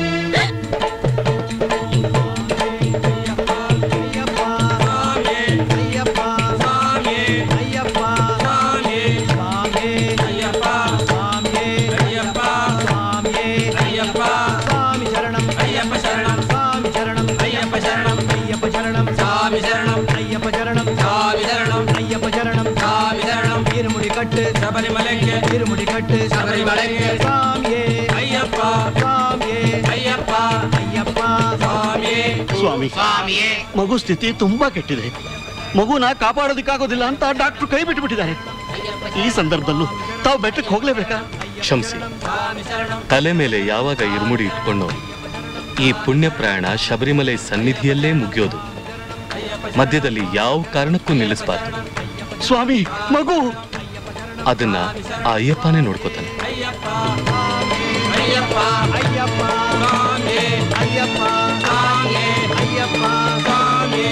S2: கட்டு சபரிமலைக்கு இருமுடி கட்டு சபரிமலைக்கு சாமியே ஐயப்பா சாமியே ஐயப்பா ஐயப்பா சாமியே
S18: ಸ್ವಾಮಿ
S2: ಸ್ವಾಮಿಯೇ.
S18: ಮಗು ಸ್ಥಿತಿ ತುಂಬಾ ಕೆಟ್ಟಿದೆ ಮಗುನ ಕಾಪಾಡೋದಕ್ಕಾಗೋದಿಲ್ಲ ಅಂತ ಡಾಕ್ಟರ್ ಕೈ ಬಿಟ್ಟುಬಿಟ್ಟಿದ್ದಾರೆ ಈ ಸಂದರ್ಭದಲ್ಲೂ ತಾವು ಬೆಟ್ಟಕ್ಕೆ ಹೋಗ್ಲೇಬೇಕಾ
S11: ಕ್ಷಮಿಸಿ ತಲೆ ಮೇಲೆ ಯಾವಾಗ ಇರುಮುಡಿ ಇಟ್ಕೊಂಡು ಈ ಪುಣ್ಯ ಪ್ರಯಾಣ ಶಬರಿಮಲೆ ಸನ್ನಿಧಿಯಲ್ಲೇ ಮುಗಿಯೋದು ಮಧ್ಯದಲ್ಲಿ ಯಾವ ಕಾರಣಕ್ಕೂ ನಿಲ್ಲಿಸಬಾರ್ದು
S18: ಸ್ವಾಮಿ ಮಗು
S11: ಅದನ್ನ ಆ ಅಯ್ಯಪ್ಪನೇ ನೋಡ್ಕೋತಾನೆ
S2: ஐயப்பா ஐயப்பா சாமியே ஐயப்பா சாமியே ஐயப்பா சாமியே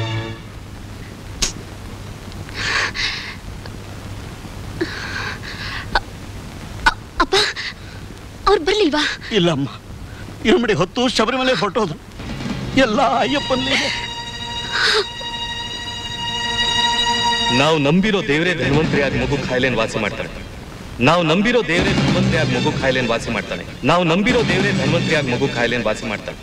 S7: ಅವ್ರು ಬರ್ಲಿಲ್ವಾ
S18: ಇಲ್ಲಮ್ಮ ಇರುಮಡಿ ಹೊತ್ತು ಶಬರಿಮಲೆ ಹೊರಟೋದು ಎಲ್ಲ ಅಯ್ಯಪ್ಪನಲ್ಲಿ
S11: ನಾವು ನಂಬಿರೋ ದೇವರೇ ಧನ್ವಂತರಿಯಾಗಿ ಮಗು ಕಾಯಿಲೆನ್ ವಾಸಿ ಮಾಡ್ತಾನೆ ನಾವು ನಂಬಿರೋ ದೇವರೇ ಧನ್ವಂತರಿಯಾಗಿ ಮಗು ಕಾಯಿಲೆನ್ ವಾಸಿ ಮಾಡ್ತಾನೆ ನಾವು ನಂಬಿರೋ ದೇವರೇ ಧನ್ವಂತರಿಯಾಗಿ ಮಗು ಕಾಯಿಲೆನ್ ವಾಸಿ ಮಾಡ್ತಾನೆ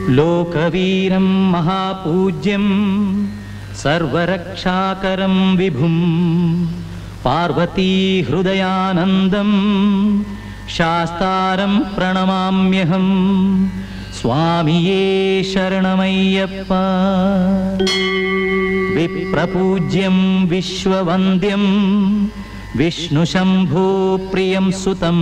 S20: लोकवीरं महापूज्यं सर्वरक्षाकरं विभुं पार्वतीहृदयानन्दं शास्तारं प्रणमाम्यहं स्वामिये शरणमय्यप्प विप्रपूज्यं विश्ववन्द्यं विष्णुशम्भोप्रियं सुतं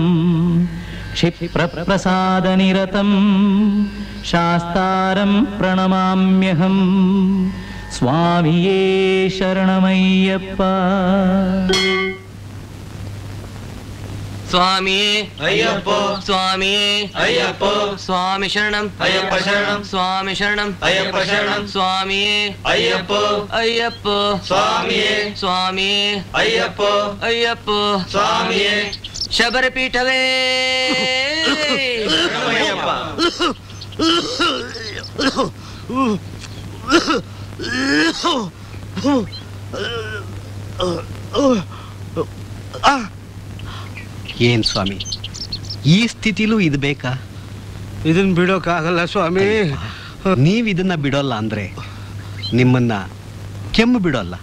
S20: क्षिप्रप्रसादनिरतं शास्तारं प्रणमाम्यहं स्वामिये शरणमय्यप्प
S17: ಸ್ವಾಮಿಯೇ
S10: ಅಯ್ಯಪ್ಪ
S17: ಸ್ವಾಮಿಯೇ
S10: ಅಯ್ಯಪ್ಪ
S17: ಸ್ವಾಮಿ ಶರಣಂ
S10: ಅಯ್ಯಪ್ಪ ಶರಣಂ
S17: ಸ್ವಾಮಿ ಶರಣಂ
S10: ಅಯ್ಯಪ್ಪ ಶರಣಂ
S17: ಸ್ವಾಮಿಯೇ
S10: ಅಯ್ಯಪ್ಪ
S17: ಅಯ್ಯಪ್ಪ
S10: ಸ್ವಾಮಿಯೇ
S17: ಸ್ವಾಮಿಯೇ
S10: ಅಯ್ಯಪ್ಪ
S17: ಅಯ್ಯಪ್ಪ
S10: ಸ್ವಾಮಿಯೇ
S17: ಶಬರಪೀಠವೇ
S16: ಏನ್ ಸ್ವಾಮಿ ಈ ಸ್ಥಿತಿಲೂ ಇದು ಬೇಕಾ
S18: ಇದನ್ನ ಬಿಡೋಕ್ಕಾಗಲ್ಲ ಸ್ವಾಮಿ
S16: ನೀವ್ ಇದನ್ನ ಬಿಡೋಲ್ಲ ಅಂದ್ರೆ ನಿಮ್ಮನ್ನ ಕೆಮ್ಮು ಬಿಡೋಲ್ಲ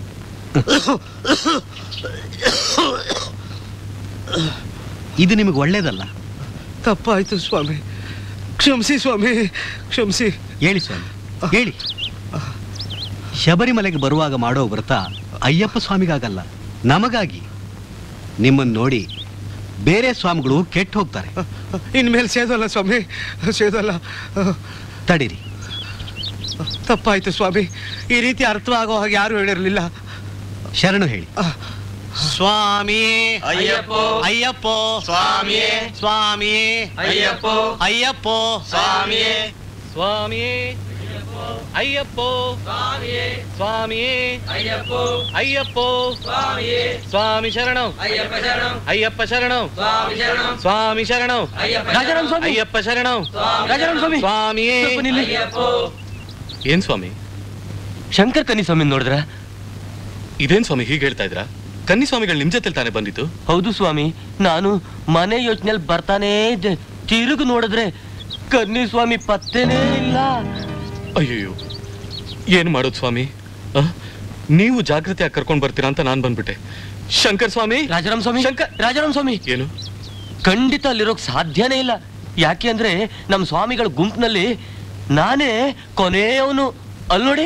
S16: ಇದು ನಿಮಗೆ ಒಳ್ಳೇದಲ್ಲ
S18: ತಪ್ಪಾಯ್ತು ಸ್ವಾಮಿ ಕ್ಷಮಿಸಿ ಸ್ವಾಮಿ ಕ್ಷಮಿಸಿ
S16: ಹೇಳಿ ಸ್ವಾಮಿ ಹೇಳಿ ಶಬರಿಮಲೆಗೆ ಬರುವಾಗ ಮಾಡೋ ವ್ರತ ಅಯ್ಯಪ್ಪ ಸ್ವಾಮಿಗಾಗಲ್ಲ ನಮಗಾಗಿ ನಿಮ್ಮನ್ನು ನೋಡಿ ಬೇರೆ ಸ್ವಾಮಿಗಳು ಕೆಟ್ಟು ಹೋಗ್ತಾರೆ
S18: ಇನ್ಮೇಲೆ ಸೇದಲ್ಲ ಸ್ವಾಮಿ ಸೇದಲ್ಲ
S16: ತಡೀರಿ
S18: ತಪ್ಪಾಯ್ತು ಸ್ವಾಮಿ ಈ ರೀತಿ ಅರ್ಥವಾಗೋ ಹಾಗೆ ಯಾರು ಹೇಳಿರಲಿಲ್ಲ
S16: ಶರಣು ಹೇಳಿ
S18: ಸ್ವಾಮಿಯೇ
S10: ಅಯ್ಯಪ್ಪ
S18: ಅಯ್ಯಪ್ಪ
S10: ಸ್ವಾಮಿಯೇ
S18: ಸ್ವಾಮಿಯೇ
S10: ಅಯ್ಯಪ್ಪ
S18: ಅಯ್ಯಪ್ಪ
S10: ಸ್ವಾಮಿಯೇ
S11: ಸ್ವಾಮಿಯೇ ಅಯ್ಯಪ್ಪ
S10: ಸ್ವಾಮಿಯೇ
S11: ಸ್ವಾಮಿಯೇ
S10: ಅಯ್ಯಪ್ಪ
S11: ಅಯ್ಯಪ್ಪ
S10: ಸ್ವಾಮಿಯೇ
S11: ಸ್ವಾಮಿ ಶರಣಂ
S10: ಅಯ್ಯಪ್ಪ ಶರಣಂ
S11: ಅಯ್ಯಪ್ಪ ಶರಣಂ
S10: ಸ್ವಾಮಿ ಶರಣಂ
S11: ಸ್ವಾಮಿ ಶರಣಂ
S10: ಅಯ್ಯಪ್ಪ
S13: ರಾಜಾರಾಮ್ ಸ್ವಾಮಿ
S11: ಅಯ್ಯಪ್ಪ ಶರಣಂ
S13: ರಾಜಾರಾಮ್ ಸ್ವಾಮಿ
S11: ಸ್ವಾಮಿಯೇ
S13: ಸ್ವಲ್ಪ ನಿಲ್ಲಿ.
S10: ಅಯ್ಯಪ್ಪ
S11: ಏನ್ ಸ್ವಾಮಿ
S17: ಶಂಕರ್ ಕನ್ನಿ ಸ್ವಾಮಿ ನೋಡಿದ್ರ
S11: ಇದೇನ್ ಸ್ವಾಮಿ ಹೀಗೆ ಹೇಳ್ತಾ ಇದ್ರ ಕನ್ನಿ ಸ್ವಾಮಿಗಳು ನಿಮ್ ಜೊತೆ ತಾನೇ ಬಂದಿತ್ತು
S17: ಹೌದು ಸ್ವಾಮಿ ನಾನು ಮನೆ ಯೋಚನೆಯಲ್ಲಿ ಬರ್ತಾನೇ ಇದ್ದೆ ತಿರುಗು ನೋಡಿದ್ರೆ ಕನ್ನಿ ಸ್ವಾಮಿ ಪತ್ತೆನೇ ಇಲ್ಲ
S11: ಅಯ್ಯಯ್ಯೋ ಏನ್ ಮಾಡೋದು ಸ್ವಾಮಿ ಆ? ನೀವು ಜಾಗೃತಿಯಾಗಿ ಕರ್ಕೊಂಡ್ ಬರ್ತೀರಾ ಅಂತ ನಾನ್ ಬಂದ್ಬಿಟ್ಟೆ ಶಂಕರ್ ಸ್ವಾಮಿ
S17: ರಾಜಾರಾಮ್ ಸ್ವಾಮಿ
S11: ಶಂಕರ್
S17: ರಾಜಾರಾಮ್ ಸ್ವಾಮಿ
S11: ಏನು
S17: ಖಂಡಿತ ಅಲ್ಲಿರೋಕ್ ಸಾಧ್ಯನೇ ಇಲ್ಲ ಯಾಕೆ ಅಂದ್ರೆ ನಮ್ಮ ಸ್ವಾಮಿಗಳ ಗುಂಪಿನಲ್ಲಿ ನಾನೇ ಕೊನೆಯವನು ಅಲ್ಲಿ ನೋಡಿ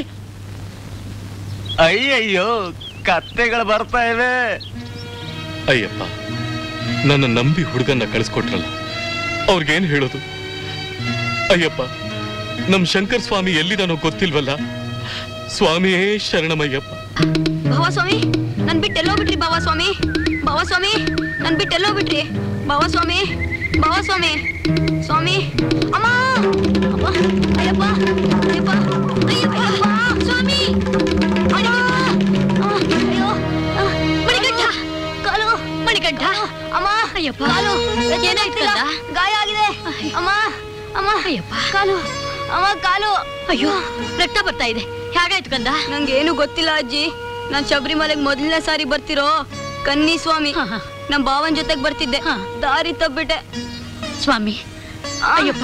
S17: ಅಯ್ಯಯ್ಯೋ ಕತ್ತೆಗಳು ಬರ್ತಾ ಇವೆ
S11: ಅಯ್ಯಪ್ಪ ನನ್ನ ನಂಬಿ ಹುಡುಗನ್ನ ಕಳಿಸ್ಕೊಟ್ರಲ್ಲ ಅವ್ರಿಗೇನ್ ಹೇಳೋದು ಅಯ್ಯಪ್ಪ ನಮ್ ಶಂಕರ್ ಸ್ವಾಮಿ ಎಲ್ಲಿದಾನೋ ಗೊತ್ತಿಲ್ವಲ್ಲ ಸ್ವಾಮಿಯೇ ಶರಣಮಯ್ಯಪ್ಪ
S14: ಭಾವ ಸ್ವಾಮಿ ನನ್ ಬಿಟ್ಟು ಎಲ್ಲೋ ಬಿಟ್ರಿ ಭಾವ ಸ್ವಾಮಿ ಭಾವ ಸ್ವಾಮಿ ನನ್ ಬಿಟ್ಟು ಎಲ್ಲೋ ಬಿಟ್ರಿ ಭಾವ ಸ್ವಾಮಿ ಭಾವ ಸ್ವಾಮಿ ಸ್ವಾಮಿ ಅಮ್ಮ ಅಮ್ಮ ಅಯ್ಯಪ್ಪ ಅಯ್ಯಪ್ಪ ಅಯ್ಯಪ್ಪ ಸ್ವಾಮಿ ಅಯ್ಯೋ ಆ, ಅಯ್ಯೋ ಆ, ಮಣಿಕಂಠ ಕಾಲು ಮಣಿಕಂಠ ಅಮ್ಮ ಅಯ್ಯಪ್ಪ ಕಾಲು ಏನಾಯ್ತಿಲ್ಲ ಗಾಯ ಆಗಿದೆ ಅಮ್ಮ ಅಮ್ಮ ಅಯ್ಯಪ್ಪ ಕಾಲು ಅಮ್ಮ ಕಾಲು ಅಯ್ಯೋ ರಕ್ತ ಬರ್ತಾ ಇದೆ ಹೇಗಾಯ್ತು ಕಂದ ನಂಗೆ ಏನು ಗೊತ್ತಿಲ್ಲ ಅಜ್ಜಿ ನಾನ್ ಶಬರಿಮಲೆಗೆ ಮೊದಲನೇ ಸಾರಿ ಬರ್ತಿರೋ ಕನ್ನಿ ಸ್ವಾಮಿ ನಮ್ ಭಾವನ್ ಜೊತೆಗ್ ಬರ್ತಿದ್ದೆ ದಾರಿ ತಬ್ಬಿಟ್ಟೆ
S12: ಸ್ವಾಮಿ ಅಯ್ಯಪ್ಪ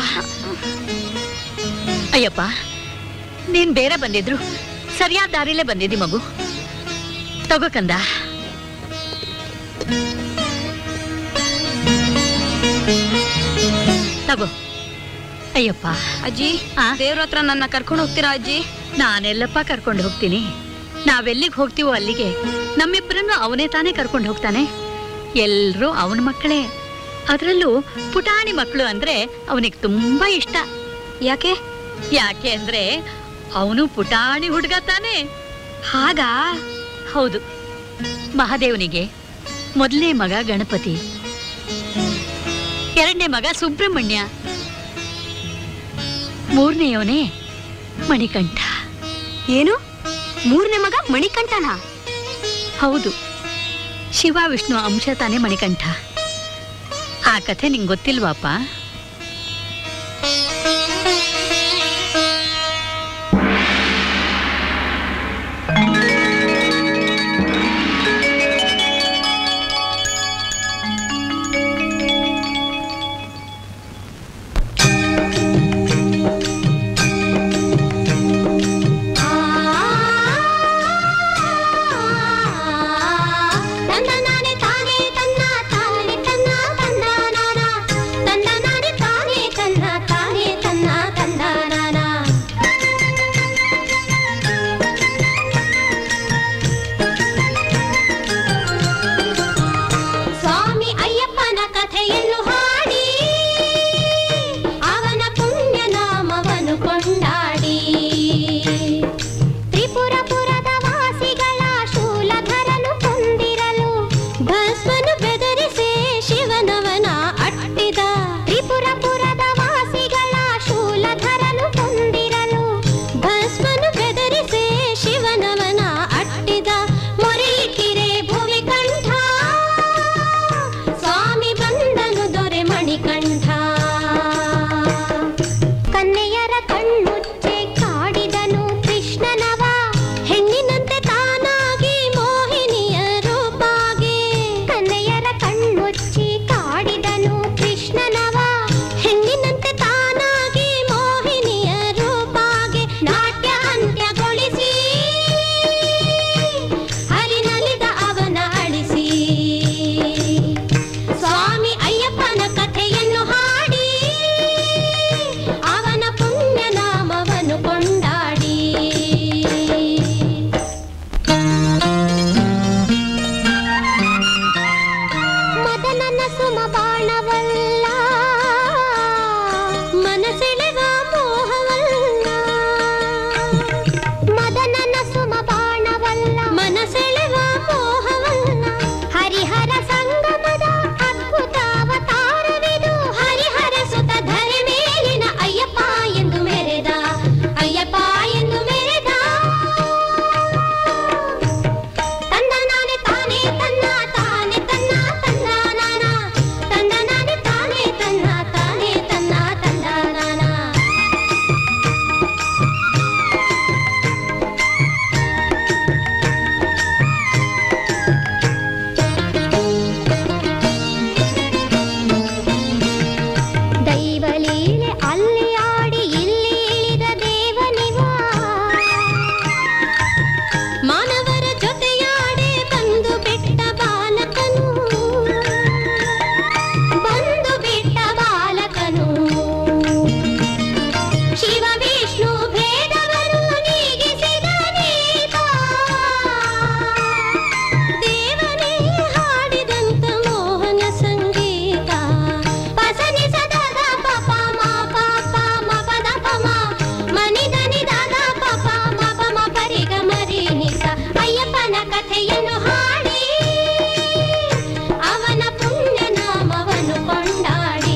S12: ಅಯ್ಯಪ್ಪ ನೀನ್ ಬೇರೆ ಬಂದಿದ್ರು ಸರಿಯಾದ ದಾರಿಲೇ ಬಂದಿದ್ದಿ ಮಗು ತಗೋ ಕಂದ ತಗೋ ಅಯ್ಯಪ್ಪ
S14: ಅಜ್ಜಿ ದೇವ್ರ ಹತ್ರ ನನ್ನ ಕರ್ಕೊಂಡು ಹೋಗ್ತೀರಾ ಅಜ್ಜಿ
S12: ನಾನೆಲ್ಲಪ್ಪ ಕರ್ಕೊಂಡು ಹೋಗ್ತೀನಿ ನಾವೆಲ್ಲಿಗೆ ಹೋಗ್ತೀವೋ ಅಲ್ಲಿಗೆ ನಮ್ಮಿಬ್ಬರನ್ನು ಅವನೇ ತಾನೇ ಕರ್ಕೊಂಡು ಹೋಗ್ತಾನೆ ಎಲ್ರೂ ಅವನ ಮಕ್ಕಳೇ ಅದರಲ್ಲೂ ಪುಟಾಣಿ ಮಕ್ಕಳು ಅಂದ್ರೆ ಅವನಿಗೆ ತುಂಬಾ ಇಷ್ಟ
S14: ಯಾಕೆ
S12: ಯಾಕೆ ಅಂದ್ರೆ ಅವನು ಪುಟಾಣಿ ಹುಡುಗ ತಾನೆ ಹಾಗಾ ಹೌದು ಮಹಾದೇವನಿಗೆ ಮೊದಲನೇ ಮಗ ಗಣಪತಿ ಎರಡನೇ ಮಗ ಸುಬ್ರಹ್ಮಣ್ಯ ಮೂರನೆಯವನೇ ಮಣಿಕಂಠ
S14: ಏನು ಮೂರನೇ ಮಗ ಮಣಿಕಂಠನ
S12: ಹೌದು ಶಿವ ವಿಷ್ಣು ಅಂಶ ತಾನೇ ಮಣಿಕಂಠ ಆ ಕಥೆ ನಿಂಗೆ ಗೊತ್ತಿಲ್ವಾಪ
S21: ಸುಮ ಬಾಣವಲ್ಲ ಮನಸೆಳೆವ ಮೋಹವಲ್ಲ ಮದನನ ಸುಮ ಬಾಣವಲ್ಲ ಮನಸೆಳೆವ ಮೋಹವಲ್ಲ ಹರಿಹರ ಸಂಗಮದ ಅದ್ಭುತ ಅವತಾರವಿದು ಹರಿಹರ ಸುತ ಧರೆ ಮೇಲಿನ ಅಯ್ಯಪ್ಪ ಎಂದು ಮೆರೆದ ಅಯ್ಯಪ್ಪ ಎಂದು ಮೆರೆದ ತನ್ನ ನಾನೇ ತಾನೇ ತನ್ನ ತಾನೇ ತನ್ನ ತನ್ನ ನಾನ ತನ್ನ ನಾನೇ ತಾನೇ ತನ್ನ ತಾನೇ ತನ್ನ ತನ್ನ ನಾನ ದೈವಲೀಲೆ ಅಲ್ಲಿ ಆಡಿ ಇಲ್ಲಿ ಇಳಿದ ದೇವನಿವ ಮಾನವರ ಜೊತೆಯಾಡೆ ಬಂದು ಬಿಟ್ಟ ಬಾಲಕನು ಬಂದು ಬಿಟ್ಟ ಬಾಲಕನು ಶಿವ ವಿಷ್ಣು ಭೇದವನ್ನು ನೀಗಿಸಿದ ನೀತ ದೇವನೇ ಹಾಡಿದಂತ ಮೋಹನ ಸಂಗೀತ ಪಸನಿ ಸದದ ಪಪ ಮ ಪಾಪ ಮ ಪದ ಪಮ ಮನಿ ಧನಿ ದಾದ ಪಪ ಮ ಪ ಮ ಪರಿಗ ಮರಿ ನಿಸ ಅಯ್ಯಪ್ಪನ ಕಥೆಯನ್ನು ಹಾಡಿ ಅವನ ಪುಣ್ಯ ನಾಮವನ್ನು ಕೊಂಡಾಡಿ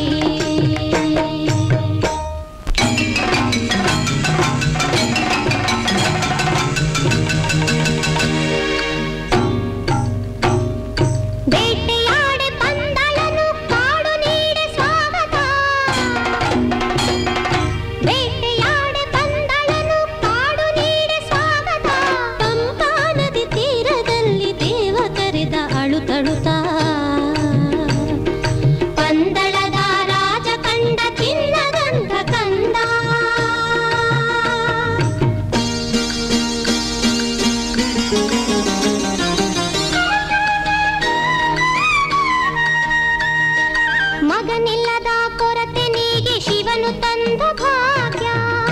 S21: ಬೇಟೆಯಾಡಿ ಪಂದಳನು ಕಾಡು ನೀಡಿ ಸ್ವಾಗತ ಬೇಟೆಯಾಡಿ ಪಂದಳನು ಕಾಡು ನೀಡಿ ಸ್ವಾಗತ ಪಂಪಾ ನದಿ ತೀರದಲ್ಲಿ ದೇವ ಕರೆದ ಅಳುತಳುತ ಪಂದಳದ ರಾಜ ಕಂಡ ಚಿನ್ನದಂತ ಕಂದ ಮಗನಿಲ್ಲದ ಕೊರತೆ ನೀಗಿ ಶಿವನು ತಂದ ಭಾಗ್ಯ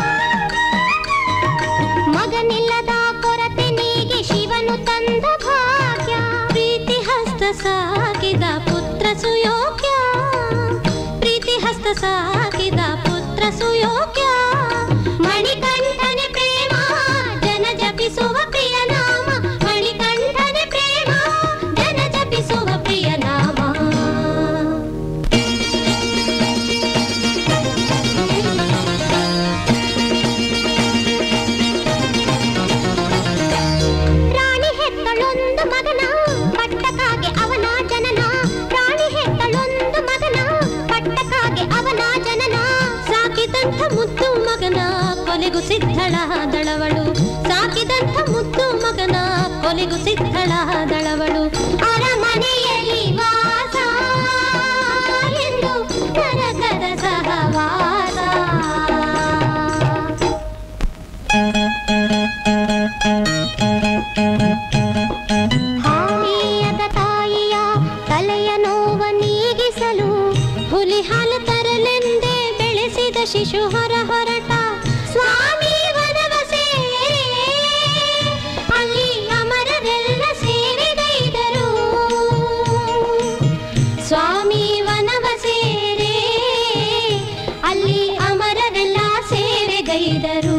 S21: ಮಗನಿಲ್ಲದ ಕೊರತೆ ನೀಗಿ ಶಿವನು ತಂದ ಭಾಗ್ಯ ಪ್ರೀತಿ ಹಸ್ತ ಸಾಕಿದ ಪುತ್ರ ಸುಯೋಗ್ಯ ಪ್ರೀತಿ ಹಸ್ತ ಸಾಕಿದ ಪುತ್ರ ಸುಯೋಗ್ಯ ಮಣಿಕಂಠನೆ ಪ್ರೇಮ ಜನ ಜಪಿಸುವ ಪ್ರಿಯ ನಾಮ ಮಣಿಕಂಠನೆ ಪ್ರೇಮ ಜನ ಜಪಿಸುವ ಪ್ರಿಯ ನಾಮ ರಾಣಿ ಹೆತ್ತಳೊಂದು ಮಗನ ಪಟ್ಟಕಾಗೆ ಅವನ ಜನನ ರಾಣಿ ಹೆತ್ತಳೊಂದು ಮಗನ ಪಟ್ಟಕಾಗೆ ಅವನ ಜನನ ಸಾಕಿದಂಥ ಮುದ್ದು ಮಗನ ಕೊಲೆಗೂ ಸಿದ್ಧಳಾದಳವಳು ಸಾಕಿದಂಥ ಮುದ್ದು ಮಗನ ಕೊಲೆಗೂ ಸಿದ್ಧಳಾದಳವಳು ಅರಮನೆಯಲ್ಲಿ ವಾಸ ಎಂದು ನರಕದ ಸಹವಾಸ ಹಾನಿಯದ ತಾಯಿಯ ತಲೆಯ ನೋವ ನೀಗಿಸಲು ಹುಲಿ ಹಾಲು ತರಲೆಂದೇ ಬೆಳೆಸಿದ ಶಿಶು ಹೊರ ಹೊರಟ ಸ್ವಾಮಿ ವನವಸೆ ಅಲ್ಲಿ ಅಮರರೆಲ್ಲ ಸೇವೆಗೈದರು ಸ್ವಾಮಿ ವನವಸೇರೆ ಅಲ್ಲಿ ಅಮರರೆಲ್ಲ ಸೇವೆಗೈದರು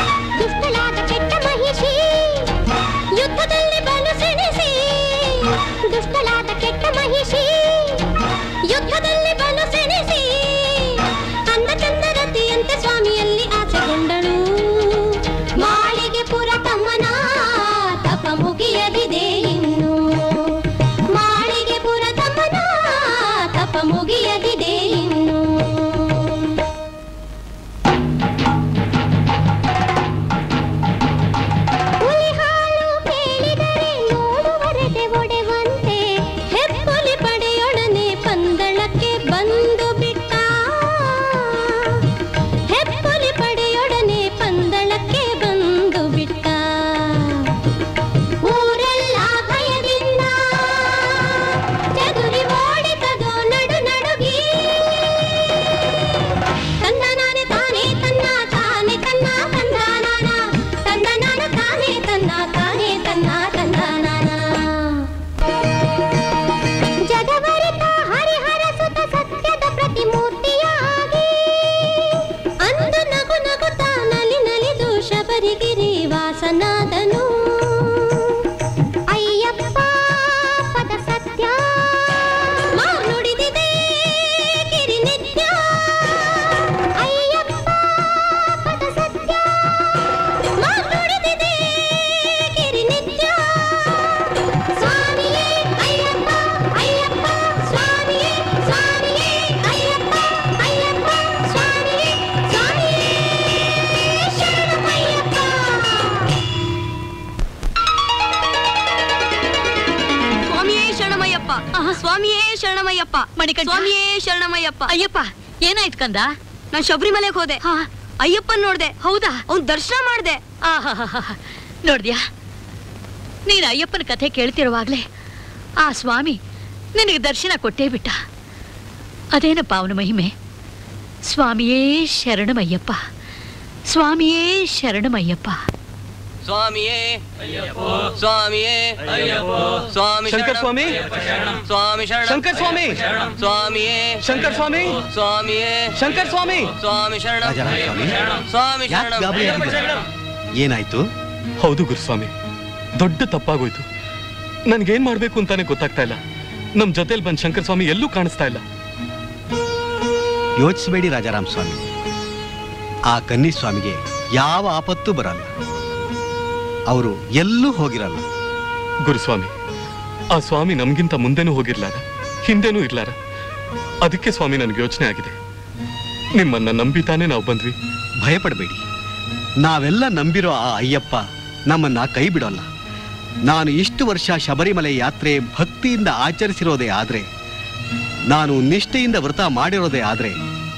S21: ದುಷ್ಟಳಾದ ಕೆಟ್ಟ ಮಹಿಷಿ ಯುದ್ಧದಲ್ಲಿ ಬಲು ಸೆಣಸಿ ಶರಣಾದನು ಅಯ್ಯಪ್ಪ ಪದ ಸತ್ಯ ಮಾರ್ ನುಡಿದಿದೆ ಗಿರಿನಿತ್ಯ ಅಯ್ಯಪ್ಪ ಪದ ಸತ್ಯ ಮಾರ್ ನುಡಿದಿದೆ ಗಿರಿನಿತ್ಯ ಸ್ವಾಮಿಯೇ ಅಯ್ಯಪ್ಪ ಅಯ್ಯಪ್ಪ ಸ್ವಾಮಿಯೇ ಸ್ವಾಮಿಯೇ ಅಯ್ಯಪ್ಪ ಅಯ್ಯಪ್ಪ ಸ್ವಾಮಿಯೇ ಸ್ವಾಮಿಯೇ ಶರಣಮಯ್ಯಪ್ಪ
S14: ಸ್ವಾಮಿಯೇ ಶರಣಮಯ್ಯಪ್ಪ ಸ್ವಾಮಿಯೇ ಶರಣಮಯ್ಯಪ್ಪ ಸ್ವಾಮಿಯೇ ಶರಣಮಯ್ಯಪ್ಪ
S12: ಅಯ್ಯಪ್ಪ ಏನಾಯ್ತು ಕಂದ
S14: ನಾನ್ ಶಬರಿಮಲೆಗೆ ಹೋದೆ ಅಯ್ಯಪ್ಪನ್ ನೋಡ್ದೆ
S12: ಹೌದಾ
S14: ಅವ್ನ್ ದರ್ಶನ ಮಾಡ್ದೆ
S12: ಆಹಾಹಾಹಾ. ನೋಡ್ದ್ಯಾ ನೀನು ಅಯ್ಯಪ್ಪನ ಕಥೆ ಕೇಳ್ತಿರುವಾಗ್ಲೇ ಆ ಸ್ವಾಮಿ ನಿನಗೆ ದರ್ಶನ ಕೊಟ್ಟೇ ಬಿಟ್ಟ ಅದೇನಪ್ಪ ಅವನ ಮಹಿಮೆ ಸ್ವಾಮಿಯೇ ಶರಣಮಯ್ಯಪ್ಪ ಸ್ವಾಮಿಯೇ ಶರಣಮಯ್ಯಪ್ಪ
S17: ಸ್ವಾಮಿಯೇ ಸ್ವಾಮಿಯೇ ಸ್ವಾಮಿ
S5: ಶಂಕರ್ ಸ್ವಾಮಿ?
S17: ಸ್ವಾಮಿ ಶರಣ
S5: ಶಂಕರ್ ಸ್ವಾಮಿ?
S17: ಸ್ವಾಮಿಯೇ
S5: ಶಂಕರ್ ಸ್ವಾಮಿ?
S17: ಸ್ವಾಮಿಯೇ
S5: ಶಂಕರ್ ಸ್ವಾಮಿ?
S17: ಸ್ವಾಮಿ ಶರಣ
S16: ರಾಜರಾಮ ಸ್ವಾಮಿ?
S17: ಸ್ವಾಮಿ
S16: ಯಾಕ್
S17: ಶರಣ
S16: ಗಾಬರಿ ಆಗಿದ್ದೀರಾ? ಏನಾಯ್ತು
S11: ಹೌದು ಗುರುಸ್ವಾಮಿ ದೊಡ್ಡ ತಪ್ಪಾಗೋಯ್ತು ನನ್ಗೇನ್ ಮಾಡ್ಬೇಕು ಅಂತಾನೆ ಗೊತ್ತಾಗ್ತಾ ಇಲ್ಲ ನಮ್ ಜೊತೆಲಿ ಬಂದ್ ಶಂಕರ್ ಸ್ವಾಮಿ ಎಲ್ಲೂ ಕಾಣಿಸ್ತಾ ಇಲ್ಲ
S16: ಯೋಚಿಸಬೇಡಿ ರಾಜಾರಾಮ್ ಸ್ವಾಮಿ ಆ ಕನ್ನಿ ಸ್ವಾಮಿಗೆ ಯಾವ ಆಪತ್ತು ಬರಲ್ಲ ಅವರು ಎಲ್ಲೂ ಹೋಗಿರಲ್ಲ
S11: ಗುರುಸ್ವಾಮಿ ಆ ಸ್ವಾಮಿ ನಮ್ಗಿಂತ ಮುಂದೆನೂ ಹೋಗಿರ್ಲಾರ ಹಿಂದೆನೂ ಇರ್ಲಾರ ಅದಕ್ಕೆ ಸ್ವಾಮಿ ನನ್ಗೆ ಯೋಚನೆ ಆಗಿದೆ ನಿಮ್ಮನ್ನ ನಂಬಿತಾನೆ ನಾವು ಬಂದ್ವಿ
S16: ಭಯಪಡಬೇಡಿ ನಾವೆಲ್ಲ ನಂಬಿರೋ ಆ ಅಯ್ಯಪ್ಪ ನಮ್ಮನ್ನ ಕೈ ಬಿಡೋಲ್ಲ ನಾನು ಇಷ್ಟು ವರ್ಷ ಶಬರಿಮಲೆ ಯಾತ್ರೆ ಭಕ್ತಿಯಿಂದ ಆಚರಿಸಿರೋದೇ ಆದ್ರೆ ನಾನು ನಿಷ್ಠೆಯಿಂದ ವ್ರತ ಮಾಡಿರೋದೇ ಆದ್ರೆ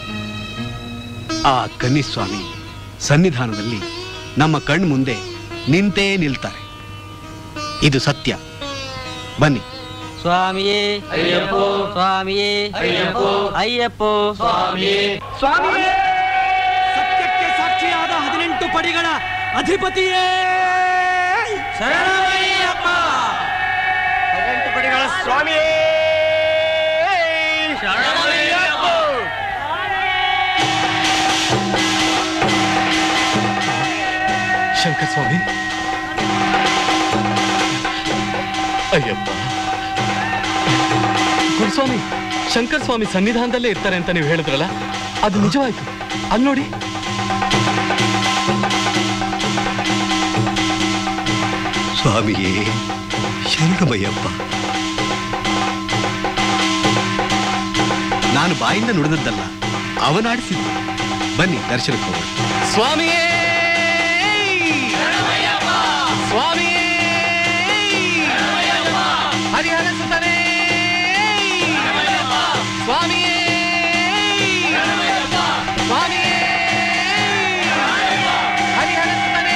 S16: ಆ ಕನ್ನಿಸ್ವಾಮಿ ಸನ್ನಿಧಾನದಲ್ಲಿ ನಮ್ಮ ಕಣ್ ಮುಂದೆ ನಿಂತೇ ನಿಲ್ತಾರೆ ಇದು ಸತ್ಯ ಬನ್ನಿ
S13: ಸ್ವಾಮಿಯೇ
S17: ಅಯ್ಯಪ್ಪೋ.
S13: ಸ್ವಾಮಿಯೇ
S17: ಅಯ್ಯಪ್ಪೋ.
S13: ಅಯ್ಯಪ್ಪೋ
S17: ಸ್ವಾಮಿಯೇ.
S5: ಸ್ವಾಮಿಯೇ ಸತ್ಯಕ್ಕೆ ಸಾಕ್ಷಿಯಾದ ಹದಿನೆಂಟು ಪಡಿಗಳ ಅಧಿಪತಿಯೇ
S17: ಶರಣಮಯ್ಯಪ್ಪ
S5: ಹದಿನೆಂಟು ಪಡಿಗಳ ಸ್ವಾಮಿಯೇ
S17: ಶರಣಮಯ್ಯಪ್ಪ
S11: ಶಂಕರ್ ಸ್ವಾಮಿ ಅಯ್ಯಪ್ಪ ಗುರುಸ್ವಾಮಿ ಶಂಕರ್ ಸ್ವಾಮಿ ಸನ್ನಿಧಾನದಲ್ಲೇ ಇರ್ತಾರೆ ಅಂತ ನೀವು ಹೇಳಿದ್ರಲ್ಲ ಅದು ನಿಜವಾಯ್ತು ಅಲ್ಲಿ ನೋಡಿ
S16: ಸ್ವಾಮಿಯೇ ಶರಣಮಯ್ಯಪ್ಪ ನಾನು ಬಾಯಿಂದ ನುಡಿದದ್ದಲ್ಲ ಅವನಾಡಿಸಿದ್ದು ಬನ್ನಿ ದರ್ಶನಕ್ಕೆ ಹೋಗೋಣ
S11: ಸ್ವಾಮಿಯೇ ಸ್ವಾಮಿಯೇ ಹರಿಹರ ಸುತನೇ ಸ್ವಾಮಿಯೇ ಸ್ವಾಮಿಯೇ ಹರಿಹರ ಸುತನೇ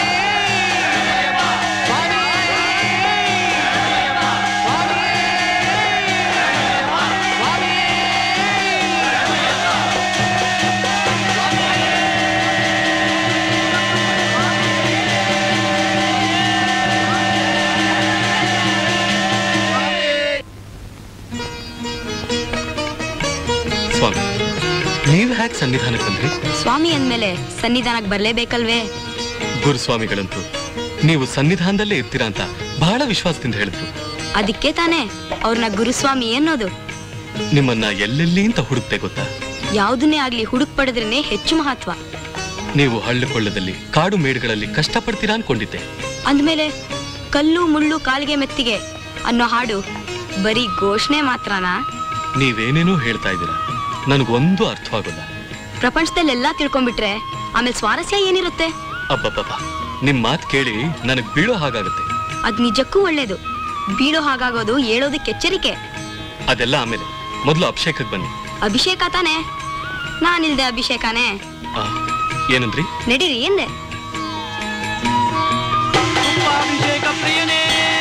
S11: ಸ್ವಾಮಿ ನೀವು ಹ್ಯಾಕ್ ಸನ್ನಿಧಾನಕ್ಕೆ ಬಂದ್ರಿ
S14: ಸ್ವಾಮಿ ಅಂದ್ಮೇಲೆ ಸನ್ನಿಧಾನಕ್ಕೆ ಬರ್ಲೇಬೇಕಲ್ವೇ
S11: ಗುರುಸ್ವಾಮಿಗಳಂತೂ ನೀವು ಸನ್ನಿಧಾನದಲ್ಲೇ ಇರ್ತೀರಾ ಅಂತ ಬಹಳ ವಿಶ್ವಾಸದಿಂದ ಹೇಳಿದ್ರು
S14: ಅದಕ್ಕೆ ತಾನೇ ಅವ್ರನ್ನ ಗುರುಸ್ವಾಮಿ ಅನ್ನೋದು
S11: ನಿಮ್ಮನ್ನ ಎಲ್ಲೆಲ್ಲಿ ಅಂತ ಹುಡುಕ್ತೆ ಗೊತ್ತಾ
S14: ಯಾವುದನ್ನೇ ಆಗ್ಲಿ ಹುಡುಕ್ ಪಡೆದ್ರೇನೆ ಹೆಚ್ಚು ಮಹತ್ವ
S11: ನೀವು ಹಳ್ಳು ಕೊಳ್ಳದಲ್ಲಿ ಕಾಡು ಮೇಡುಗಳಲ್ಲಿ ಕಷ್ಟಪಡ್ತೀರಾ ಅನ್ಕೊಂಡಿದ್ದೆ
S14: ಅಂದ್ಮೇಲೆ ಕಲ್ಲು ಮುಳ್ಳು ಕಾಲಿಗೆ ಮೆತ್ತಿಗೆ ಅನ್ನೋ ಹಾಡು ಬರೀ ಘೋಷಣೆ ಮಾತ್ರನಾ
S11: ನೀವೇನೇನೋ ಹೇಳ್ತಾ ಇದ್ದೀರಾ ನನಗೊಂದು ಅರ್ಥವಾಗಲ್ಲ
S14: ಪ್ರಪಂಚದಲ್ಲೆಲ್ಲ ತಿಳ್ಕೊಂಡ್ಬಿಟ್ರೆ ಆಮೇಲೆ ಸ್ವಾರಸ್ಯ ಏನಿರುತ್ತೆ
S11: ಅಬ್ಬಬ್ಬಬ್ಬ ನಿಮ್ ಮಾತ್ ಕೇಳಿ ನನಗ್ ಬೀಳೋ ಹಾಗಾಗತ್ತೆ
S14: ಅದ್ ನಿಜಕ್ಕೂ ಒಳ್ಳೇದು ಬೀಳೋ ಹಾಗಾಗೋದು ಹೇಳೋದಕ್ಕೆ ಎಚ್ಚರಿಕೆ
S11: ಅದೆಲ್ಲ ಆಮೇಲೆ ಮೊದಲು ಅಭಿಷೇಕಕ್ಕೆ ಬನ್ನಿ
S14: ಅಭಿಷೇಕ ತಾನೇ ನಾನಿಲ್ದೆ ಅಭಿಷೇಕನೇ
S11: ಆ, ಏನಂದ್ರಿ
S14: ನಡೀರಿ ಎಂದೆ
S5: ಅಭಿಷೇಕ ಪ್ರಿಯನೇ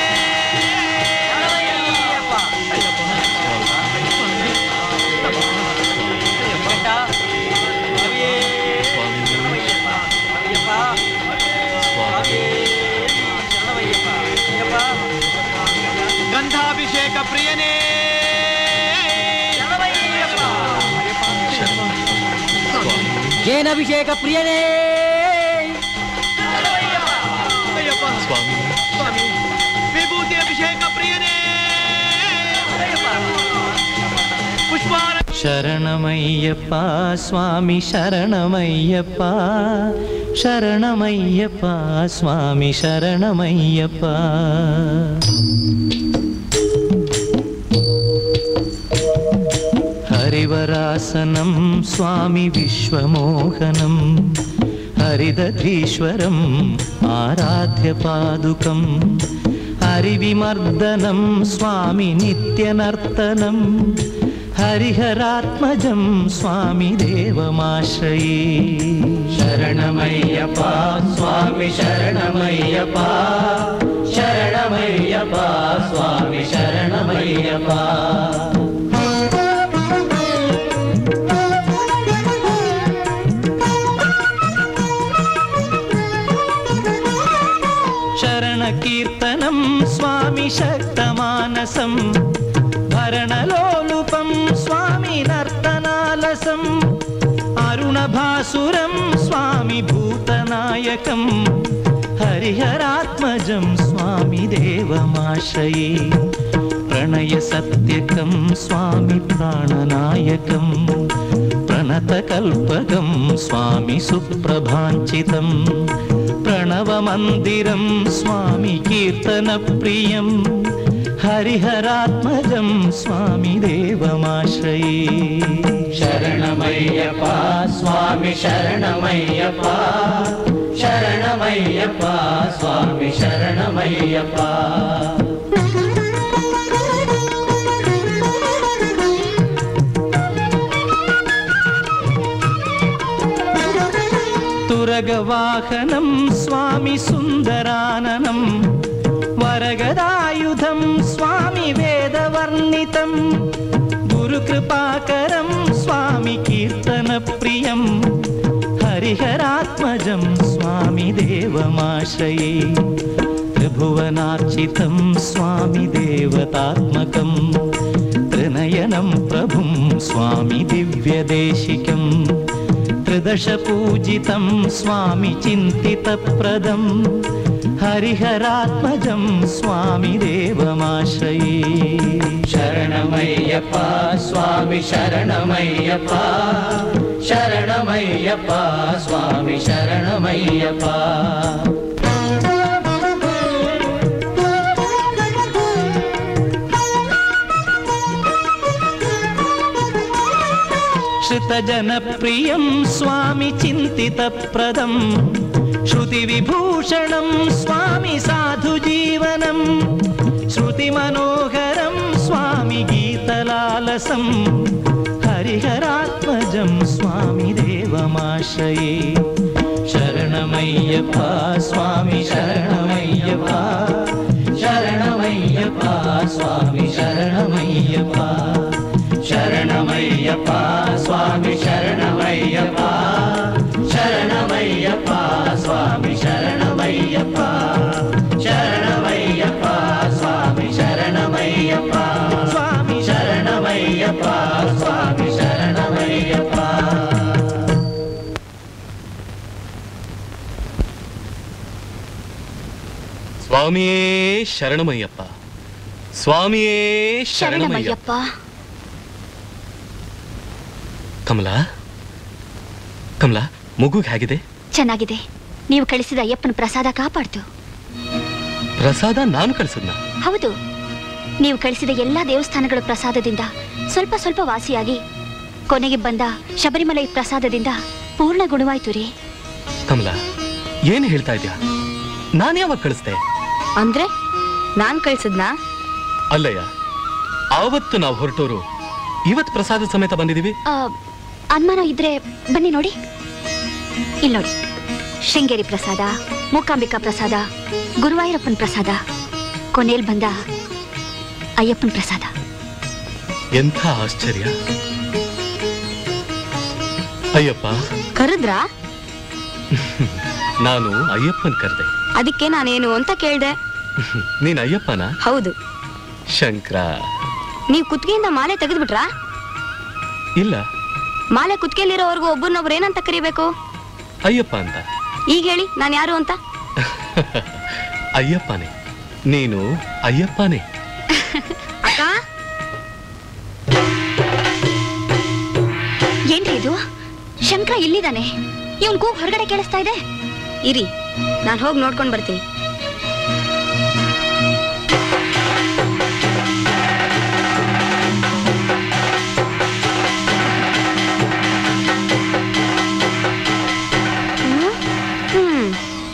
S5: ಗಂಧಾಭಿಷೇಕ ಪ್ರಿಯನೇ
S13: ಏನ್ ಅಭಿಷೇಕ ಪ್ರಿಯನೇ
S20: ಶರಣಮಯ್ಯಪ್ಪ ಸ್ವಾಮಿ ಶರಣಮಯ್ಯಪ್ಪ ಶರಣಮಯ್ಯಪ್ಪ ಸ್ವಾಮಿ ಶರಣಮಯ್ಯಪ್ಪ हरिवरासनं स्वामि विश्वमोहनं हरिदधीश्वरम् आराध्यपादुकं हरिविमर्दनं स्वामि नित्यनर्तनं हरिहरात्मजं स्वामि देवमाश्रये शरणमय्यपा स्वामि शरणमय्यपा शरणमय्यपा स्वामि शरणमय्यपा शरणकीर्तनं स्वामि शक्तमानसं भरणलोलुपं स्वामि नर्तनालसम् अरुणभासुरं स्वामि भूतनायकं हरिहरात्मजं स्वामि देवमाश्रये प्रणयसत्यकं स्वामि प्राणनायकं प्रणतकल्पकं स्वामि सुप्रभाञ्चितम् प्रणवमन्दिरं स्वामि कीर्तनप्रियं हरिहरात्मजं स्वामि देवमाश्रये शरणमय्यपा स्वामि शरणमय्यपा शरणमय्यपा स्वामि शरणमय्यपा तुरगवाहनं स्वामि सुन्दराननं वरगदायुधं स्वामि वेदवर्णितं गुरुकृपाकरं स्वामि कीर्तनप्रियं हरिहरात्मजं स्वामि देवमाश्रये त्रिभुवनार्चितं स्वामि देवतात्मकं त्रिनयनं प्रभुं स्वामि दिव्यदेशिकम् त्रिदशपूजितं स्वामि चिन्तितप्रदं हरिहरात्मजं स्वामि देवमाश्रये शरणमय्यपा स्वामि शरणमय्यपा शरणमय्यपा स्वामि शरणमय्यपा श्रुतजनप्रियं स्वामि चिन्तितप्रदं श्रुतिविभूषणं स्वामि साधुजीवनं श्रुतिमनोहरं स्वामि गीतलालसं हरिहरात्मजं स्वामि देवमाश्रये शरणमय्यपा स्वामि शरणमय्यपा शरणमय्यपा स्वामि शरणमय्यपा शरणमय्यपा स्वामि शरणमय्यपा शरणमय्यपा स्वामि शरणमय्यपा शरणमय्यपा स्वामि शरणमय्यपा स्वामि शरणमय्यपा स्वामि शरणमय्यपा
S11: ಸ್ವಾಮಿಯೇ ಶರಣಮಯ್ಯಪ್ಪ ಸ್ವಾಮಿಯೇ ಶರಣಮಯ್ಯಪ್ಪ
S7: ಶರಣಮಯ್ಯಪ್ಪ
S11: ಕಮಲ ಕಮಲ ಮಗುಗೆ ಹೇಗಿದೆ
S7: ಚೆನ್ನಾಗಿದೆ ನೀವು ಕಳಿಸಿದ ಅಯ್ಯಪ್ಪನ ಪ್ರಸಾದ ಕಾಪಾಡ್ತು
S11: ಪ್ರಸಾದ ನಾನು ಕಳಿಸಿದ್ನ
S7: ಹೌದು ನೀವು ಕಳಿಸಿದ ಎಲ್ಲಾ ದೇವಸ್ಥಾನಗಳ ಪ್ರಸಾದದಿಂದ ಸ್ವಲ್ಪ ಸ್ವಲ್ಪ ವಾಸಿಯಾಗಿ ಕೊನೆಗೆ ಬಂದ ಶಬರಿಮಲೈ ಪ್ರಸಾದದಿಂದ ಪೂರ್ಣ ಗುಣವಾಯ್ತು ರೀ
S11: ಕಮಲ ಏನ್ ಹೇಳ್ತಾ ಇದ್ಯಾ ನಾನು ಯಾವಾಗ ಕಳಿಸ್ದೆ
S14: ಅಂದ್ರೆ ನಾನ್ ಕಳ್ಸದ್ನಾ
S11: ಅಲ್ಲಯ್ಯ ಆವತ್ತು ನಾವು ಹೊರಟೋರು ಇವತ್ ಪ್ರಸಾದ ಸಮೇತ ಬಂದಿದೀವಿ
S7: ಆ, ಅನುಮಾನ ಇದ್ರೆ ಬನ್ನಿ ನೋಡಿ ಇಲ್ಲಿ ನೋಡಿ ಶೃಂಗೇರಿ ಪ್ರಸಾದ ಮೂಕಾಂಬಿಕಾ ಪ್ರಸಾದ ಗುರುವಾಯೂರಪ್ಪನ ಪ್ರಸಾದ ಕೊನೆಯಲ್ಲಿ ಬಂದ ಅಯ್ಯಪ್ಪನ ಪ್ರಸಾದ
S11: ಎಂಥ ಆಶ್ಚರ್ಯ ಅಯ್ಯಪ್ಪ
S14: ಕರೆದ್ರಾ
S11: ನಾನು ಅಯ್ಯಪ್ಪನ್ ಕರೆದೆ
S14: ಅದಕ್ಕೆ ನಾನೇನು ಅಂತ ಕೇಳ್ದೆ
S11: ನೀನ್ ಅಯ್ಯಪ್ಪನ
S14: ಹೌದು
S11: ಶಂಕರ
S14: ನೀವ್ ಕುತ್ತಿಗೆಯಿಂದ ಮಾಲೆ ತೆಗೆದ್ಬಿಟ್ರಾ
S11: ಇಲ್ಲ
S14: ಮಾಲೆ ಕುತ್ತಿಗೆಯಲ್ಲಿರೋವರೆಗೂ ಒಬ್ಬರನ್ನೊಬ್ರು ಏನಂತ ಕರಿಬೇಕು
S11: ಅಯ್ಯಪ್ಪ ಅಂತ
S14: ಈಗ ಹೇಳಿ ನಾನು ಯಾರು ಅಂತ
S11: ಅಯ್ಯಪ್ಪನೇ ನೀನು ಅಯ್ಯಪ್ಪನೇ
S14: ಅಕ್ಕ
S7: ಏನ್ರಿ ಇದು ಶಂಕರ ಇಲ್ಲಿದ್ದಾನೆ ಇವನ್ ಕೂಗ್ ಹೊರಗಡೆ ಕೇಳಿಸ್ತಾ ಇದೆ
S14: ಇರಿ ನಾನು ಹೋಗಿ ನೋಡ್ಕೊಂಡು ಬರ್ತೀನಿ ಹ್ಮ್.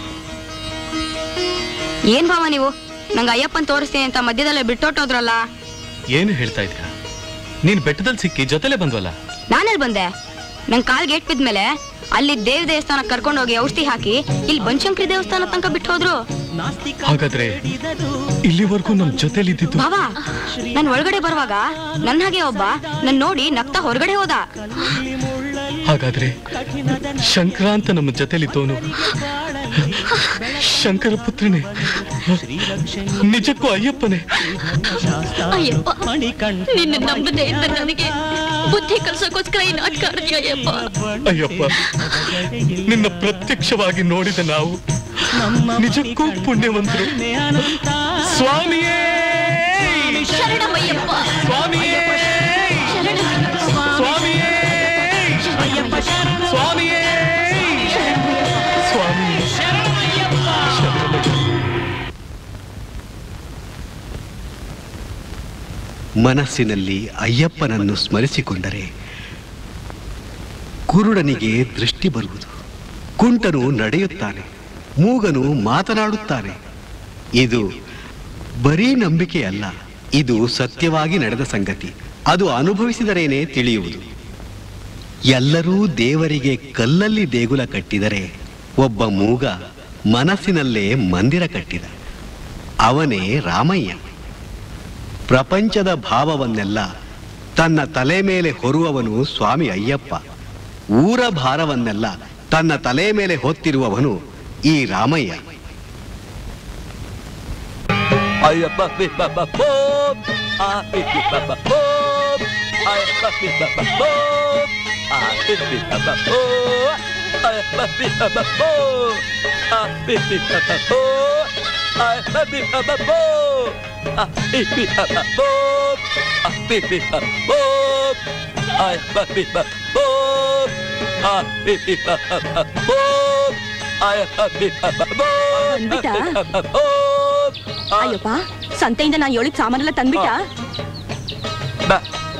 S14: ಏನ್ ಭಾವ ನೀವು ನಂಗೆ ಅಯ್ಯಪ್ಪನ್ ತೋರಿಸ್ತೀನಿ ಅಂತ ಮಧ್ಯದಲ್ಲೇ ಬಿಟ್ಟೋಟೋದ್ರಲ್ಲ
S11: ಏನು ಹೇಳ್ತಾ ಇದ್ಯಾ ನೀನ್ ಬೆಟ್ಟದಲ್ಲಿ ಸಿಕ್ಕಿ ಜೊತೆಲೆ ಬಂದ್ವಲ್ಲ
S14: ನಾನೆಲ್ಲಿ ಬಂದೆ ನಂಗೆ ಕಾಲ್ಗೆ ಏಟ್ ಬಿದ್ಮೇಲೆ ಅಲ್ಲಿ ದೇವ್ ದೇವಸ್ಥಾನ ಕರ್ಕೊಂಡು ಹೋಗಿ ಔಷಧಿ ಹಾಕಿ ಇಲ್ಲಿ ಬನಶಂಕರಿ ದೇವಸ್ಥಾನ ತನಕ ಬಿಟ್ಟು ಹೋದ್ರು
S11: ಹಾಗಾದ್ರೆ ಇಲ್ಲಿವರೆಗೂ ನಮ್ ಜೊತೆಲಿ ಇದ್ದಿದ್ದು
S14: ಭಾವ ನಾನು ಒಳಗಡೆ ಬರುವಾಗ ನನ್ನ ಹಾಗೆ ಒಬ್ಬ ನನ್ ನೋಡಿ ನಗ್ತಾ ಹೊರಗಡೆ ಹೋದ
S11: ಹಾಗಾದ್ರೆ ಶಂಕರ ಅಂತ ನಮ್ಮ ಜೊತೆಲಿದ್ದವನು ಶಂಕರ ಪುತ್ರನೇ ನಿಜಕ್ಕೂ ಅಯ್ಯಪ್ಪನೇ
S12: ಅಯ್ಯಪ್ಪ ನಿನ್ನ ನಂಬದೆ ಇದ್ದ ನನಗೆ ಬುದ್ಧಿ ಕಲ್ಸೋಕೋಸ್ಕರ ಈ ನಾಟಕ ಆಡ್ತೀಯ ಅಯ್ಯಪ್ಪ
S11: ಅಯ್ಯಪ್ಪ ನಿನ್ನ ಪ್ರತ್ಯಕ್ಷವಾಗಿ ನೋಡಿದ ನಾವು ನಿಜಕ್ಕೂ ಪುಣ್ಯವಂತರು ಸ್ವಾಮಿಯೇ
S12: ಶರಣಮಯ್ಯಪ್ಪ
S11: ಸ್ವಾಮಿಯೇ ಸ್ವಾಮಿಯೇ ಸ್ವಾಮಿಯೇ ಸ್ವಾಮಿ
S16: ಮನಸ್ಸಿನಲ್ಲಿ ಅಯ್ಯಪ್ಪನನ್ನು ಸ್ಮರಿಸಿಕೊಂಡರೆ ಕುರುಡನಿಗೆ ದೃಷ್ಟಿ ಬರುವುದು ಕುಂಟನು ನಡೆಯುತ್ತಾನೆ ಮೂಗನು ಮಾತನಾಡುತ್ತಾನೆ ಇದು ಬರೀ ನಂಬಿಕೆ ಅಲ್ಲ ಇದು ಸತ್ಯವಾಗಿ ನಡೆದ ಸಂಗತಿ ಅದು ಅನುಭವಿಸಿದರೇನೆ ತಿಳಿಯುವುದು ಎಲ್ಲರೂ ದೇವರಿಗೆ ಕಲ್ಲಲ್ಲಿ ದೇಗುಲ ಕಟ್ಟಿದರೆ ಒಬ್ಬ ಮೂಗ ಮನಸ್ಸಿನಲ್ಲೇ ಮಂದಿರ ಕಟ್ಟಿದ ಅವನೇ ರಾಮಯ್ಯ ಪ್ರಪಂಚದ ಭಾವವನ್ನೆಲ್ಲ ತನ್ನ ತಲೆ ಮೇಲೆ ಹೊರುವವನು ಸ್ವಾಮಿ ಅಯ್ಯಪ್ಪ ಊರ ಭಾರವನ್ನೆಲ್ಲ ತನ್ನ ತಲೆ ಮೇಲೆ ಹೊತ್ತಿರುವವನು ಈ ರಾಮಯ್ಯ
S8: ಅಯ್ಯಪ್ಪ ಬಿಬ್ಬ ಬೋಮ್ ಆ ಬಿಬ್ಬ ಬೋಮ್ ಅಯ್ಯಪ್ಪ ಬಿಬ್ಬ ಬೋಮ್ ಆ ಬಿಬ್ಬ ಬೋಮ್ ಅಯ್ಯಪ್ಪ ಬಿಬ್ಬ ಬೋಮ್ ಆ ಬಿಬ್ಬ ಬೋಮ್ ಅಯ್ಯಪ್ಪ ಬಿಬ್ಬ ಬೋಮ್ ಆ ಬಿಬ್ಬ ಬೋಮ್ ಆ ಬಿಬ್ಬ ಬೋಮ್ ಅಯ್ಯಪ್ಪ ಬಿಬ್ಬ ಬೋಮ್ ಆ ಬಿಬ್ಬ ಬೋಮ್ ಅಯ್ಯಪ್ಪ ಬಿಬ್ಬ ಬೋಮ್
S14: ಬಂದ್ಬಿಟ್ಟ?
S8: ಬೋಮ್
S14: ಅಯ್ಯಪ್ಪ ಸಂತೆಯಿಂದ ನಾ ಹೇಳಿದ ಸಾಮಾನೆಲ್ಲ ತಂದ್ಬಿಟ್ಟ
S8: ಬಾ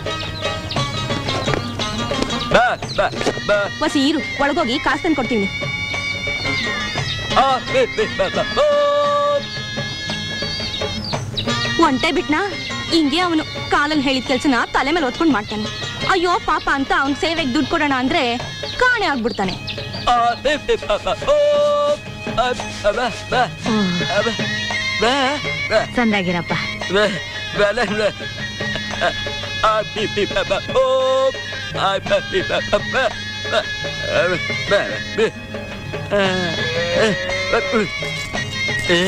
S8: ಬಾ ಬಾ ಬಾ
S14: ವಸಿ ಇರು ಒಳಗೋಗಿ ಕಾಸು ತಂದು ಕೊಡ್ತೀನಿ
S8: ಆ ಬೇ ಬೇ ಬಾ ಬಾ ಬೋಮ್
S14: ಒಂಟೆ ಬಿಟ್ನಾ ಹಿಂಗೆ ಅವನು ಕಾಲಲ್ಲಿ ಹೇಳಿದ ಕೆಲ್ಸನ ತಲೆ ಮೇಲೆ ಹೊತ್ಕೊಂಡು ಮಾಡ್ತಾನೆ ಅಯ್ಯೋ ಪಾಪ ಅಂತ ಅವ್ನ ಸೇವೆಗೆ ದುಡ್ಡು ಕೊಡೋಣ ಅಂದ್ರೆ ಕಾಣೆ ಆಗ್ಬಿಡ್ತಾನೆ
S8: ಆ ಬೇ ಬೇ ಬಾ ಬಾ ಬೋಮ್ ಆ ಬಾ ಬಾ ಬಾ ಬಾ ಬಾ
S12: ಸಂದಾಗಿರಪ್ಪ
S8: ಬಾ ಬಾ ಬಾ ಬಾ ಆ ಬಿ ಬಿ ಬಾ ಬಾ ಬೋಮ್ ಆ ಬಾ ಬಿ ಬಾ ಬಾ ಬಾ ಬಾ ಬಾ ಬಾ ಆ ಆ ಏ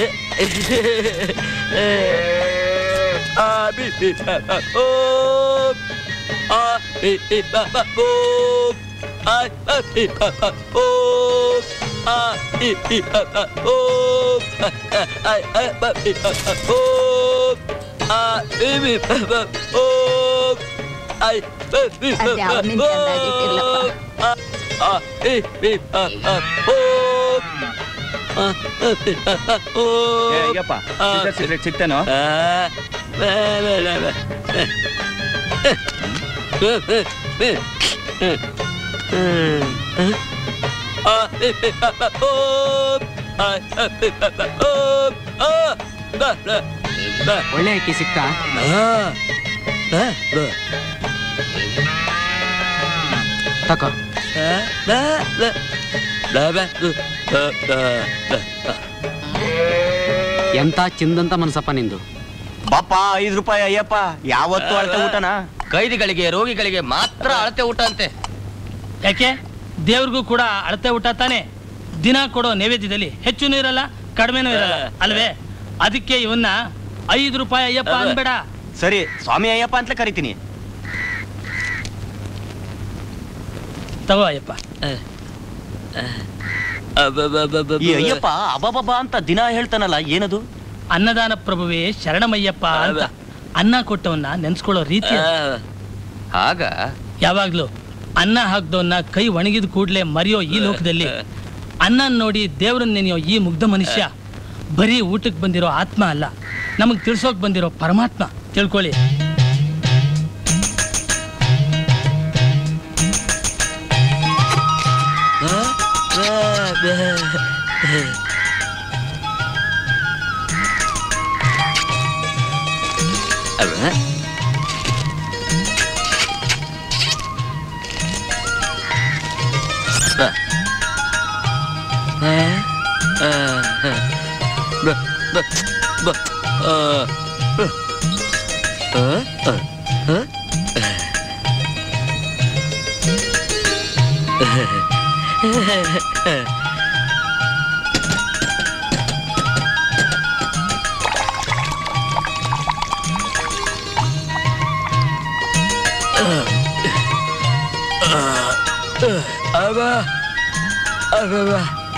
S8: ಏ ಆ ಬಿ ಬಿ ಬಾ ಬಾ ಬೋಮ್ ಆ ಬಿ ಬಿ ಬಾ ಬಾ ಬೋಮ್ ಆ ಬಾ ಬಿ ಬಾ ಬಾ ಬೋಮ್ ಆ ಬಿ ಬಿ ಬಾ ಬಾ ಬೋಮ್ ಆ ಆ ಬಾ ಬಿ ಬಾ ಬಾ ಬೋಮ್ ಆ ಬಿ ಬಿ ಬಾ ಬಾ ಬೋಮ್ ಐ ಬಾ ಬಿ ಬಾ ಬಾ
S12: ಅದ್ಯಾವ್ದನ್ ಚಂದಾಗಿಟ್ಟಿರ್ಲಪ್ಪ.
S8: ಬೋಮ್ ಆ ಬಿ ಬಿ ಬಾ ಬಾ ಬೋಮ್ ಆ ಬಿ ಬಾ ಬಾ ಬೋಮ್
S22: ಅಯ್ಯಪ್ಪ ಸಿಗರೇಟ್ ಸಿಗರೇಟ್ ಸಿಗ್ತೇನೋ
S8: ಒಳ್ಳೆ ಅಕ್ಕಿ ಸಿಕ್ತಾ
S22: ತಕೋ ಎಂತ ಚಿಂದಂತ ಮನಸ್ಸಪ್ಪ ನಿಂದು
S23: ಪಾಪ ಐದು ರೂಪಾಯಿ ಅಯ್ಯಪ್ಪ ಯಾವತ್ತು ಅಳತೆ ಊಟನ
S17: ಕೈದಿಗಳಿಗೆ ರೋಗಿಗಳಿಗೆ ಮಾತ್ರ ಅಳತೆ ಊಟ ಅಂತೆ
S24: ಯಾಕೆ ದೇವ್ರಿಗೂ ಕೂಡ ಅಳತೆ ಊಟ ತಾನೆ ದಿನ ಕೊಡೋ ನೈವೇದ್ಯದಲ್ಲಿ ಹೆಚ್ಚು ಇರಲ್ಲ ಕಡಿಮೆನೂ ಇರಲ್ಲ ಅಲ್ವೇ ಅದಕ್ಕೆ ಇವನ್ನ ಐದು ರೂಪಾಯಿ ಅಯ್ಯಪ್ಪ ಅನ್ಬೇಡ
S23: ಸರಿ ಸ್ವಾಮಿ ಅಯ್ಯಪ್ಪ ಅಂತ ಕರಿತೀನಿ
S24: ತಗೋ ಅಯ್ಯಪ್ಪ
S23: ಈ ಅಯ್ಯಪ್ಪ ಅಬಬಬ ಅಂತ ದಿನ ಹೇಳ್ತಾನಲ್ಲ ಏನದು
S24: ಅನ್ನದಾನ ಪ್ರಭುವೇ ಶರಣಮಯ್ಯಪ್ಪ ಅಂತ ಅನ್ನ ಕೊಟ್ಟವನ್ನ ನೆನ್ಸ್ಕೊಳ್ಳೋ ರೀತಿ ಅದು.
S17: ಆಗ
S24: ಯಾವಾಗ್ಲೂ ಅನ್ನ ಹಾಕ್ದವನ್ನ ಕೈ ಒಣಗಿದ ಕೂಡಲೇ ಮರೆಯೋ ಈ ಲೋಕದಲ್ಲಿ ಅನ್ನ ನೋಡಿ ದೇವ್ರನ್ನ ನೆನೆಯೋ ಈ ಮುಗ್ಧ ಮನುಷ್ಯ ಬರೀ ಊಟಕ್ಕೆ ಬಂದಿರೋ ಆತ್ಮ ಅಲ್ಲ ನಮಗೆ ತಿಳ್ಸೋಕ್ ಬಂದಿರೋ ಪರಮಾತ್ಮ ತಿಳ್ಕೊಳ್ಳಿ
S8: ಅವ ಅವ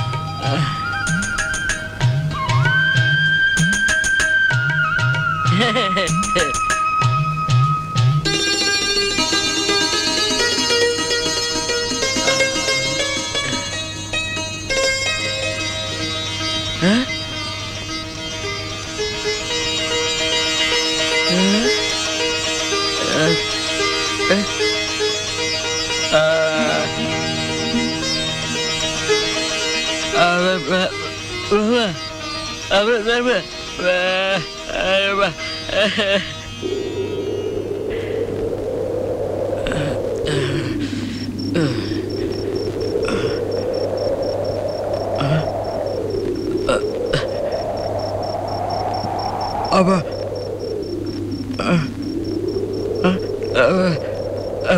S8: ಅವ ಅವ ಅವ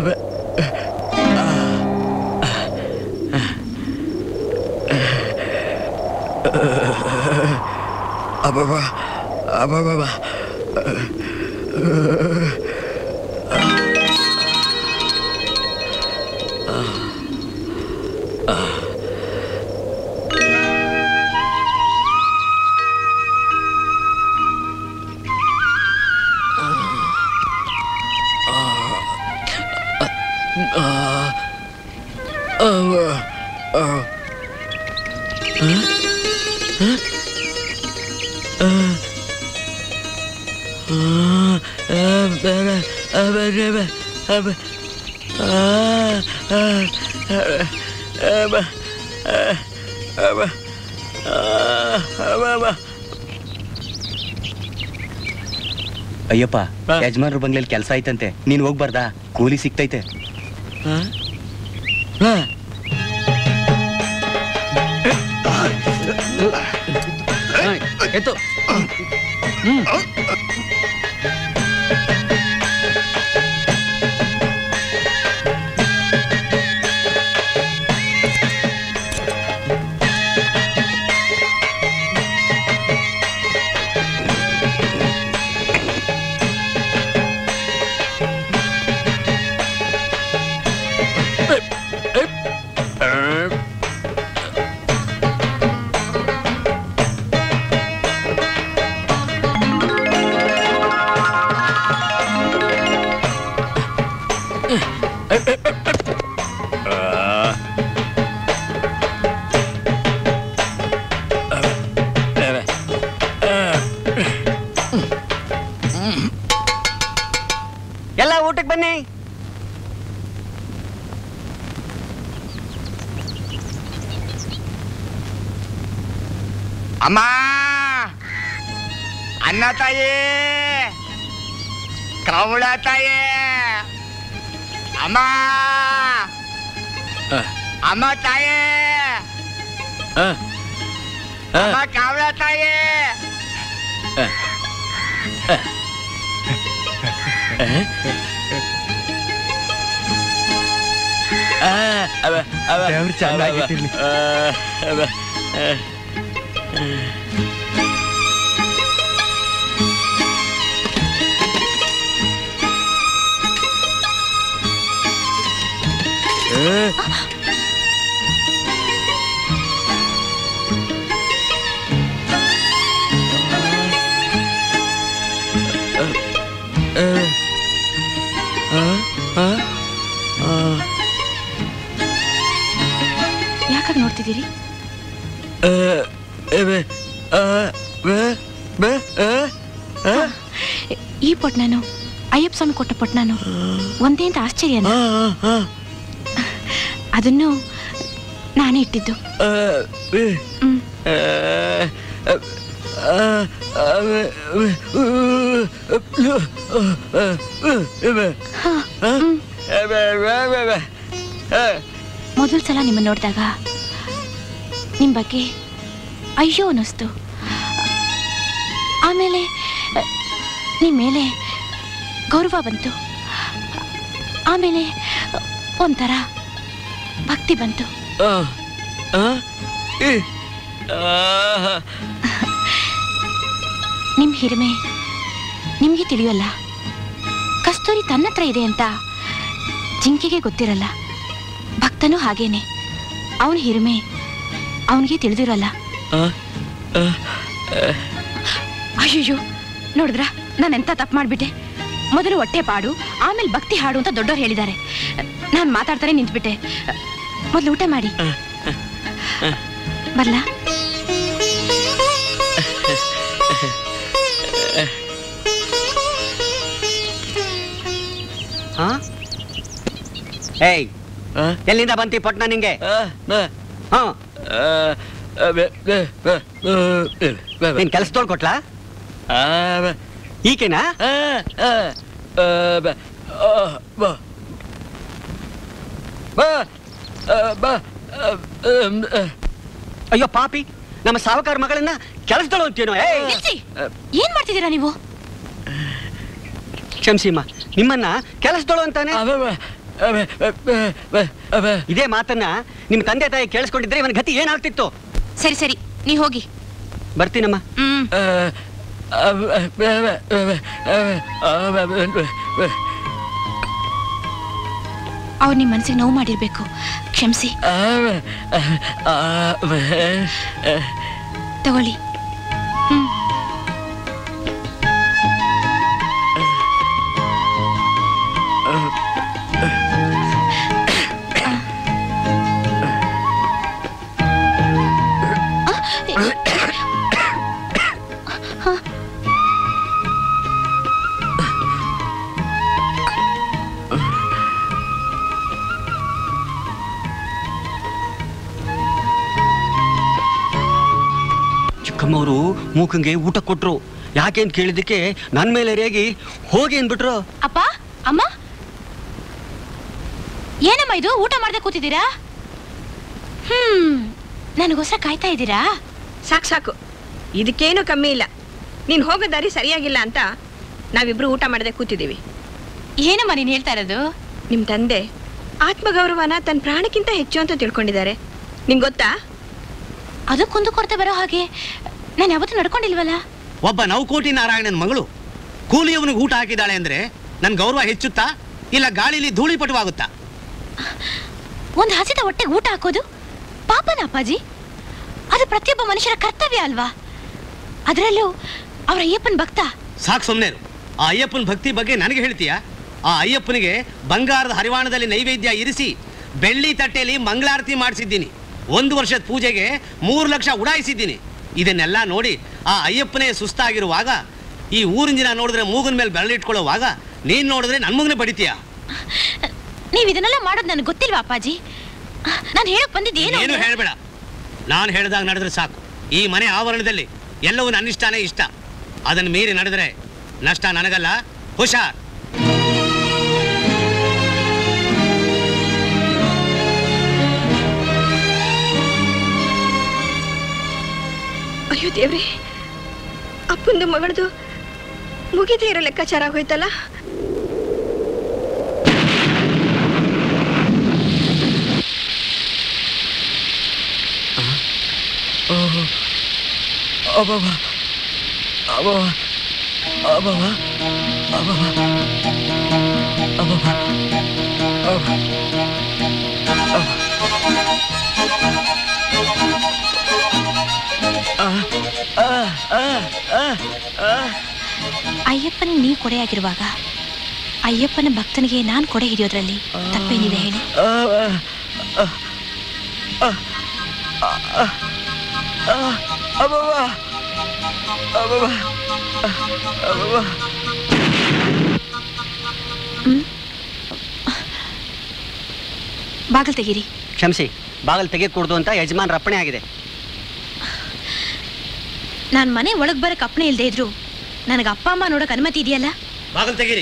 S8: ಅಬಬ ಅಬಬ
S23: ಅಯ್ಯಪ್ಪ ಯಜಮಾನ್ರ ಬಂಗ್ಲೆಯಲ್ಲಿ ಕೆಲಸ ಐತಂತೆ ನೀನ್ ಹೋಗ್ಬಾರ್ದಾ ಕೂಲಿ ಸಿಕ್ತೈತೆ
S22: ಎತ್ತು
S13: ಎಲ್ಲ ಊಟಕ್ಕೆ ಬನ್ನಿ
S1: ಅಮ್ಮ ಅನ್ನ ತಾಯಿ ಕವಳ ತಾಯಿ ಅಮ್ಮ ಅಮ್ಮ ತಾಯಿ ಅಮ್ಮ ಕವಳ ತಾಯಿ
S8: ದೇವ್ರು ಚೆನ್ನಾಗಿಟ್ಟಿರ್ಲಿ.
S14: ಈ ಪೊಟ್ನಾನು ಅಯ್ಯಪ್ಪ ಸ್ವಾಮಿ ಕೊಟ್ಟ ಪೊಟ್ನಾನು ಒಂದೇ ಅಂತ ಆಶ್ಚರ್ಯನ ಅದನ್ನು ನಾನೇ ಇಟ್ಟಿದ್ದು ಹ್ಮ್. ಮೊದಲ ಸಲ ನಿಮ್ಮ ನೋಡಿದಾಗ ನಿಮ್ಮ ಬಗ್ಗೆ ಅಯ್ಯೋ ಅನ್ನಿಸ್ತು ಆಮೇಲೆ ನಿಮ್ಮ ಮೇಲೆ ಗೌರವ ಬಂತು ಆಮೇಲೆ ಒಂಥರ ಭಕ್ತಿ ಬಂತು ನಿಮ್ಮ ಹಿರಿಮೆ ನಿಮಗೆ ತಿಳಿಯೋಲ್ಲ ಕಸ್ತೂರಿ ತನ್ನ ಹತ್ರ ಇದೆ ಅಂತ ಜಿಂಕೆಗೆ ಗೊತ್ತಿರಲ್ಲ ಭಕ್ತನೂ ಹಾಗೇನೆ ಅವನ ಹಿರಿಮೆ ಅವನಿಗೆ ತಿಳಿದಿರಲ್ಲ ಅಯ್ಯಯ್ಯೋ ನೋಡಿದ್ರ ನಾನು ಎಂತ ತಪ್ಪು ಮಾಡ್ಬಿಟ್ಟೆ ಮೊದಲು ಹೊಟ್ಟೆ ಪಾಡು ಆಮೇಲೆ ಭಕ್ತಿ ಹಾಡು ಅಂತ ದೊಡ್ಡವ್ರು ಹೇಳಿದ್ದಾರೆ ನಾನು ಮಾತಾಡ್ತಾನೆ ನಿಂತ್ಬಿಟ್ಟೆ ಮೊದಲು ಊಟ ಮಾಡಿ ಬರ್ಲಾ
S13: ಹಾ ಏಯ್ ಎಲ್ಲಿಂದ ಬಂತಿ ಪಟ್ನ ನಿಂಗೆ ಹಾ ನೀನ್ ಕೆಲ್ಸದೋಳ್ ಕೊಟ್ಲಾ ಈಕೆನಾ ಅಯ್ಯೋ ಪಾಪಿ ನಮ್ಮ ಸಾವಕಾರ ಮಗಳನ್ನ ಕೆಲಸದಳು ಅಂತೇನೋ ಏಯ್
S14: ನಿಲ್ಸಿ. ಏನ್ ಮಾಡ್ತಿದ್ದೀರಾ ನೀವು
S13: ಕ್ಷಮಿಸಿಮ್ಮ ನಿಮ್ಮನ್ನ ಕೆಲಸದಳು ಅಂತಾನೆ ಇದೇ ಮಾತನ್ನ ನಿಮ್ ತಂದೆ ತಾಯಿ ಕೇಳಿಸ್ಕೊಂಡಿದ್ರೆ ಇವನ್ ಗತಿ ಏನಾಗ್ತಿತ್ತು
S14: ಸರಿ ಸರಿ ನೀ ಹೋಗಿ
S13: ಬರ್ತೀನಮ್ಮ
S14: ಹ್ಮ್ ಅವ್ರು ನಿಮ್ಮ ಮನಸ್ಸಿಗೆ ನೋವು ಮಾಡಿರ್ಬೇಕು ಕ್ಷಮಿಸಿ ತಗೊಳ್ಳಿ ಹ್ಮ್
S13: ಚಿಕ್ಕಮ್ಮವರು ಮೂಕಂಗೆ ಊಟ ಕೊಟ್ರು ಯಾಕೆ ಅಂತ ಕೇಳಿದ್ದಕ್ಕೆ ನನ್ ಮೇಲೆ ರೇಗಿ ಹೋಗಿ ಅಂದ್ಬಿಟ್ರು
S14: ಅಪ್ಪ ಅಮ್ಮ ಏನಮ್ಮ ಇದು ಊಟ ಮಾಡದೆ ಕೂತಿದ್ದೀರಾ ಹ್ಮ್ ನನಗೋಸ್ಕರ ಕಾಯ್ತಾ ಇದ್ದೀರಾ
S3: ಸಾಕು ಸಾಕು ಇದಕ್ಕೇನು ಕಮ್ಮಿ ಇಲ್ಲ ನೀನು ಹೋಗೋ ದಾರಿ ಸರಿಯಾಗಿಲ್ಲ ಅಂತ ನಾವಿಬ್ರು ಊಟ ಮಾಡದೆ ಕೂತಿದ್ದೀವಿ
S14: ಏನಮ್ಮ ನೀನು ಹೇಳ್ತಾ ಇರೋದು
S3: ನಿಮ್ಮ ತಂದೆ ಆತ್ಮಗೌರವನ ತನ್ನ ಪ್ರಾಣಕ್ಕಿಂತ ಹೆಚ್ಚು ಅಂತ ತಿಳ್ಕೊಂಡಿದ್ದಾರೆ ನಿಂಗೆ ಗೊತ್ತಾ
S14: ಅದು ಕುಂದು ಕೊರತೆ ಬರೋ ಹಾಗೆ ನಾನು ಯಾವತ್ತೂ ನಡ್ಕೊಂಡಿಲ್ವಲ್ಲ
S10: ಒಬ್ಬ ನವಕೋಟಿ ನಾರಾಯಣನ ಮಗಳು ಕೂಲಿಯವನಿಗೆ ಊಟ ಹಾಕಿದಾಳೆ ಅಂದ್ರೆ ನನ್ ಗೌರವ ಹೆಚ್ಚುತ್ತಾ ಇಲ್ಲ ಗಾಳಿಲಿ ಧೂಳಿಪಟವಾಗುತ್ತಾ
S14: ಒಂದು ಹಸಿದ ಹೊಟ್ಟೆಗೆ ಊಟ ಹಾಕೋದು ಪಾಪನ ಅಪ್ಪಾಜಿ ಅದು ಪ್ರತಿಯೊಬ್ಬ ಮನುಷ್ಯರ ಕರ್ತವ್ಯ ಅಲ್ವಾ ಅದರಲ್ಲೂ ಅವರ ಅಯ್ಯಪ್ಪನ ಭಕ್ತ
S10: ಸಾಕು ಸುಮ್ಮನೆ ಆ ಅಯ್ಯಪ್ಪನ ಭಕ್ತಿ ಬಗ್ಗೆ ನನಗೆ ಹೇಳ್ತೀಯಾ ಆ ಅಯ್ಯಪ್ಪನಿಗೆ ಬಂಗಾರದ ಹರಿವಾಣದಲ್ಲಿ ನೈವೇದ್ಯ ಇರಿಸಿ ಬೆಳ್ಳಿ ತಟ್ಟೆಯಲ್ಲಿ ಮಂಗಳಾರತಿ ಮಾಡಿಸಿದ್ದೀನಿ ಒಂದು ವರ್ಷದ ಪೂಜೆಗೆ ಮೂರು ಲಕ್ಷ ಉಡಾಯಿಸಿದ್ದೀನಿ ಇದನ್ನೆಲ್ಲ ನೋಡಿ ಆ ಅಯ್ಯಪ್ಪನೇ ಸುಸ್ತಾಗಿರುವಾಗ ಈ ಊರಿನ ಜನ ನೋಡಿದ್ರೆ ಮೂಗನ ಮೇಲೆ ಬೆರಳಿಟ್ಕೊಳ್ಳೋವಾಗ ನೀನ್ ನೋಡಿದ್ರೆ ನನ್ನ ಮಗನೇ ಬಡಿತೀಯ
S14: ನೀವು ಇದನ್ನೆಲ್ಲ ಮಾಡೋದು ನನಗೆ ಗೊತ್ತಿಲ್ವಾ ಅಪ್ಪಾಜಿ ನಾನು ಹೇಳಕ್ ಬಂದಿದ್ದೇನು
S10: ಏನು ಹೇಳ್ಬೇಡ ನಾನು ಹೇಳ್ದಾಗ ನಡೆದ್ರೆ ಸಾಕು ಈ ಮನೆ ಆವರಣದಲ್ಲಿ ಎಲ್ಲವೂ ನನ್ನಿಷ್ಟನೇ ಇಷ್ಟ ಅದನ್ನು ಮೀರಿ ನಡೆದ್ರೆ ನಷ್ಟ ನನಗಲ್ಲ ಹುಷಾರ್
S3: ಅಯ್ಯೋ ದೇವ್ರಿ ಅಪ್ಪಂದು ಮಗಳದು ಮುಗಿದೇ ಇರೋ ಲೆಕ್ಕಾಚಾರ ಆಗೋಯ್ತಲ್ಲ
S8: ಅಬ್ಬವ ಅಬ್ಬವ ಅಬ್ಬವ ಅಬ್ಬವ ಅಬ್ಬವ
S14: ಅಯ್ಯಪ್ಪನಿಗೆ ನೀವು ಕೊಡೆಯಾಗಿರುವಾಗ ಅಯ್ಯಪ್ಪನ ಭಕ್ತನಿಗೆ ನಾನು ಕೊಡೆ ಹಿಡಿಯೋದ್ರಲ್ಲಿ ತಪ್ಪೇನಿದೆ ಹೇಳಿ
S8: ಅಬ್ಬವ
S14: ಬಾಗಿಲು ತೆಗೀರಿ
S22: ಕ್ಷಮಿಸಿ ಬಾಗಿಲು ತೆಗೆಯಕೂಡ್ದು ಅಂತ ಯಜಮಾನ್ ರಪ್ಪಣೆ ಆಗಿದೆ
S14: ನಾನು ಮನೆ ಒಳಗೆ ಬರಕ್ಕೆ ಅಪ್ಪಣೆ ಇಲ್ಲದೆ ಇದ್ರು ನನಗೆ ಅಪ್ಪ ಅಮ್ಮ ನೋಡಕ್ ಅನುಮತಿ ಇದೆಯಲ್ಲ
S10: ಬಾಗಿಲು ತೆಗೀರಿ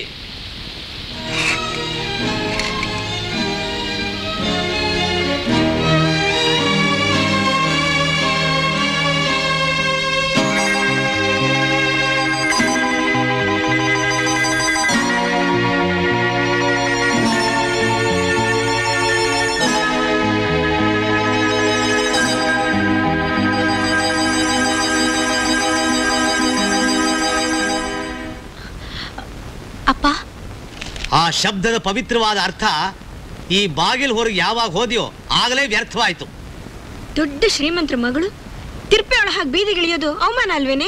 S14: ಅಪ್ಪ
S10: ಆ ಶಬ್ದದ ಪವಿತ್ರವಾದ ಅರ್ಥ ಈ ಬಾಗಿಲು ಹೊರಗೆ ಯಾವಾಗ ಹೋದ್ಯೋ ಆಗಲೇ ವ್ಯರ್ಥವಾಯ್ತು
S3: ದೊಡ್ಡ ಶ್ರೀಮಂತರ ಮಗಳು ತಿರ್ಪೆ ಒಳ ಹಾಗೆ ಬೀದಿಗಿಳಿಯೋದು ಅವಮಾನ ಅಲ್ವೇನೆ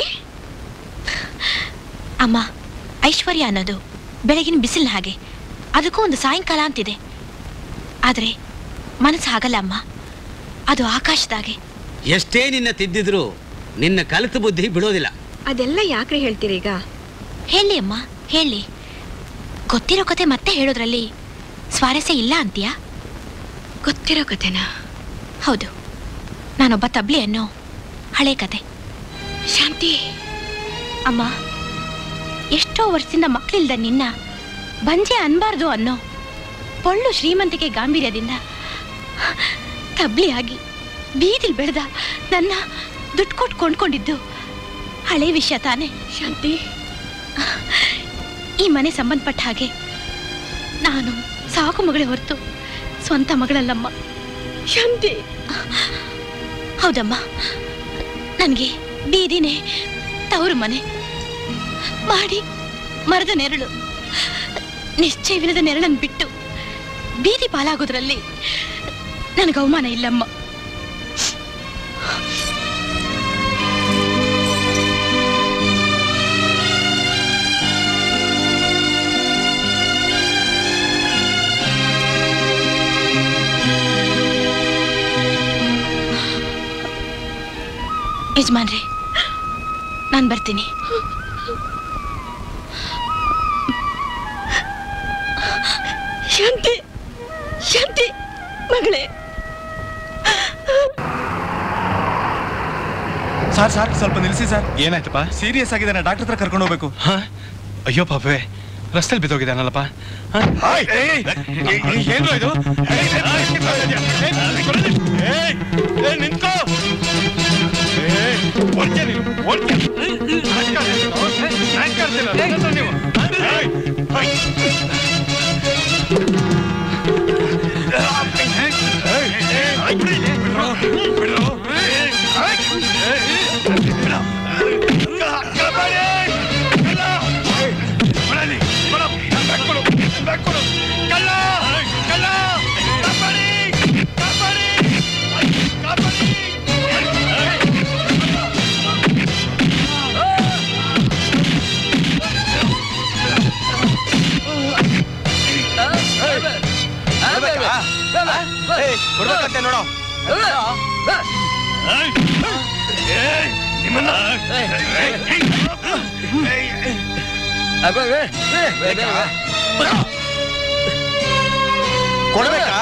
S14: ಅಮ್ಮ ಐಶ್ವರ್ಯ ಅನ್ನೋದು ಬೆಳಗಿನ ಬಿಸಿಲಿನ ಹಾಗೆ ಅದಕ್ಕೂ ಒಂದು ಸಾಯಂಕಾಲ ಅಂತಿದೆ ಆದರೆ ಮನಸ್ಸು ಹಾಗಲ್ಲ ಅಮ್ಮ ಅದು ಆಕಾಶದಾಗೆ
S10: ಎಷ್ಟೇ ನಿನ್ನ ತಿದ್ದಿದ್ರು ನಿನ್ನ ಕಲಿತ ಬುದ್ಧಿ ಬಿಡೋದಿಲ್ಲ
S3: ಅದೆಲ್ಲ ಯಾಕ್ರೆ ಹೇಳ್ತೀರೀಗ
S14: ಹೇಳಿ ಅಮ್ಮ ಹೇಳಿ ಗೊತ್ತಿರೋ ಕತೆ ಮತ್ತೆ ಹೇಳೋದ್ರಲ್ಲಿ ಸ್ವಾರಸ್ಯ ಇಲ್ಲ ಅಂತೀಯಾ
S3: ಗೊತ್ತಿರೋ ಕತೆನಾ
S14: ಹೌದು ನಾನೊಬ್ಬ ತಬ್ಲಿ ಅನ್ನೋ ಹಳೆ ಕತೆ
S3: ಶಾಂತಿ
S14: ಅಮ್ಮ ಎಷ್ಟೋ ವರ್ಷದಿಂದ ಮಕ್ಕಳಿಲ್ದ ನಿನ್ನ ಬಂಜೆ ಅನ್ಬಾರ್ದು ಅನ್ನೋ ಪೊಳ್ಳು ಶ್ರೀಮಂತಿಕೆ ಗಾಂಭೀರ್ಯದಿಂದ ತಬ್ಲಿ ಆಗಿ ಬೀದಿಲ್ ಬೆಳೆದ ನನ್ನ ದುಡ್ಡು ಕೊಟ್ಟು ಕೊಂಡ್ಕೊಂಡಿದ್ದು ಹಳೆ ವಿಷಯ ತಾನೇ
S3: ಶಾಂತಿ
S14: ಈ ಮನೆ ಸಂಬಂಧಪಟ್ಟ ಹಾಗೆ ನಾನು ಸಾಕು ಮಗಳೇ ಹೊರತು ಸ್ವಂತ ಮಗಳಲ್ಲಮ್ಮ
S3: ಶಾಂತಿ
S14: ಹೌದಮ್ಮ ನನಗೆ ಬೀದಿನೇ ತವರು ಮನೆ ಮಾಡಿ ಮರದ ನೆರಳು ನಿಶ್ಚಯವಿಲ್ಲದ ನೆರಳನ್ನು ಬಿಟ್ಟು ಬೀದಿ ಪಾಲಾಗೋದ್ರಲ್ಲಿ ನನಗೆ ಅವಮಾನ ಇಲ್ಲಮ್ಮ ಯಜಮಾನ್ರೆ ನಾನು ಬರ್ತೀನಿ
S3: ಶಾಂತಿ ಶಾಂತಿ ಮಗಳೇ
S4: ಸರ್ ಸರ್ ಸ್ವಲ್ಪ ನಿಲ್ಲಿಸಿ ಸರ್ ಏನಾಯ್ತಪ್ಪ ಸೀರಿಯಸ್ ಆಗಿದ್ದಾನೆ ಡಾಕ್ಟರ್ ಹತ್ರ ಕರ್ಕೊಂಡು ಹೋಗ್ಬೇಕು ಅಯ್ಯೋ ಪಾಪವೇ ರಸ್ತೆಲಿ ಬಿದ್ದೋಗಿದ್ದಾನಲ್ಲಪ್ಪ ಹ? ಏಯ್! ಏನ್ರೋ ಇದು ಏಯ್, ಏಯ್, ಏಯ್, ನಿಂತ್ಕೋ ಏಯ್, ಓಡ್ತೀಯ ನೀನು, ಓಡ್ತೀಯ. ನಾಚ್ಕ ಆಡ್ತೀರ, ನಾಚ್ಕ ಆಡ್ತೀರ, ನಿಂತ್ಕೋ ನೀವು. ಏಯ್, ಏಯ್. ಏಯ್, ಏಯ್, ಬಿಡಿ, ಬಿಡ್ರೋ, ಬಿಡ್ರೋ. ಏಯ್, ಏಯ್, ಬಿಡ. ಕಾಪಾಡಿ! ಕಳ್ಳ! ಏಯ್, ಬಿಡಲಿ, ಬಿಡ. ಬ್ಯಾಗ್ ಕೊಡು, ಬ್ಯಾಗ್ ಕೊಡು. ಕಳ್ಳ! ಕಳ್ಳ! ಕಾಪಾಡಿ! ಕಾಪಾಡಿ! ಕಾಪಾಡಿ! ಕೊಡ್ಬೇಕಂತೆ ನೋಡು ನಿಮ್ಮನ್ನ ಕೊಡ್ಬೇಕಾ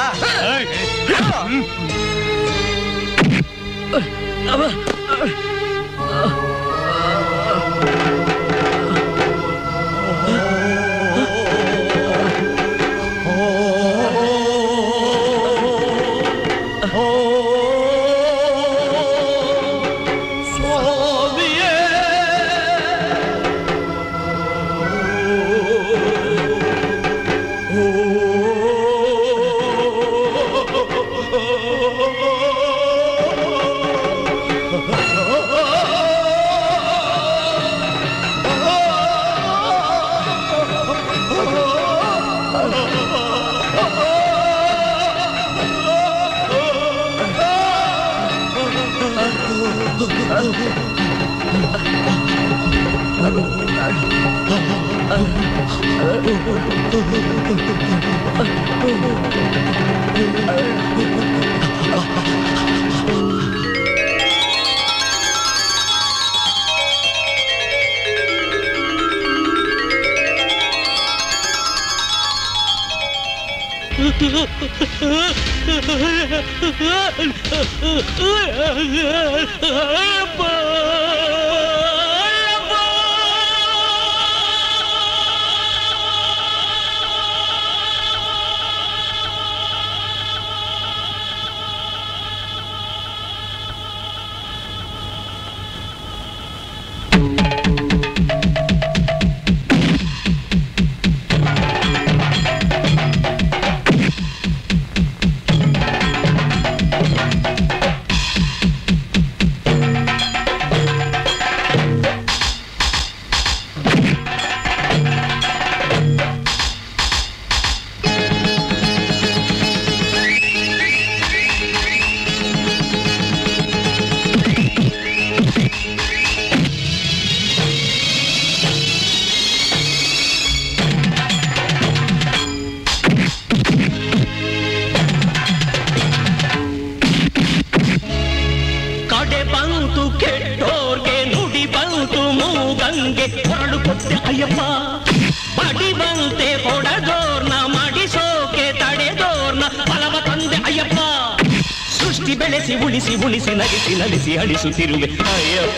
S20: ಕಡೆ ಬಂತು ಕೆಟ್ಟೋರ್ಗೆ ನುಡಿ ಬಂತು ಮೂಗಂಗೆ ಹೊರಡು ಕೊಟ್ಟೆ ಅಯ್ಯಪ್ಪ ಬಡಿ ಬಂತೆ ಕೊಡದೋರ್ನ ಮಾಡಿಸೋಕೆ ತಡೆದೋರ್ನ ಫಲವ ತಂದೆ ಅಯ್ಯಪ್ಪ ಸೃಷ್ಟಿ ಬೆಳೆಸಿ ಉಳಿಸಿ ಉಳಿಸಿ ನಗಿಸಿ ನಲಿಸಿ ಅಳಿಸುತ್ತಿರುವೆ ಅಯ್ಯಪ್ಪ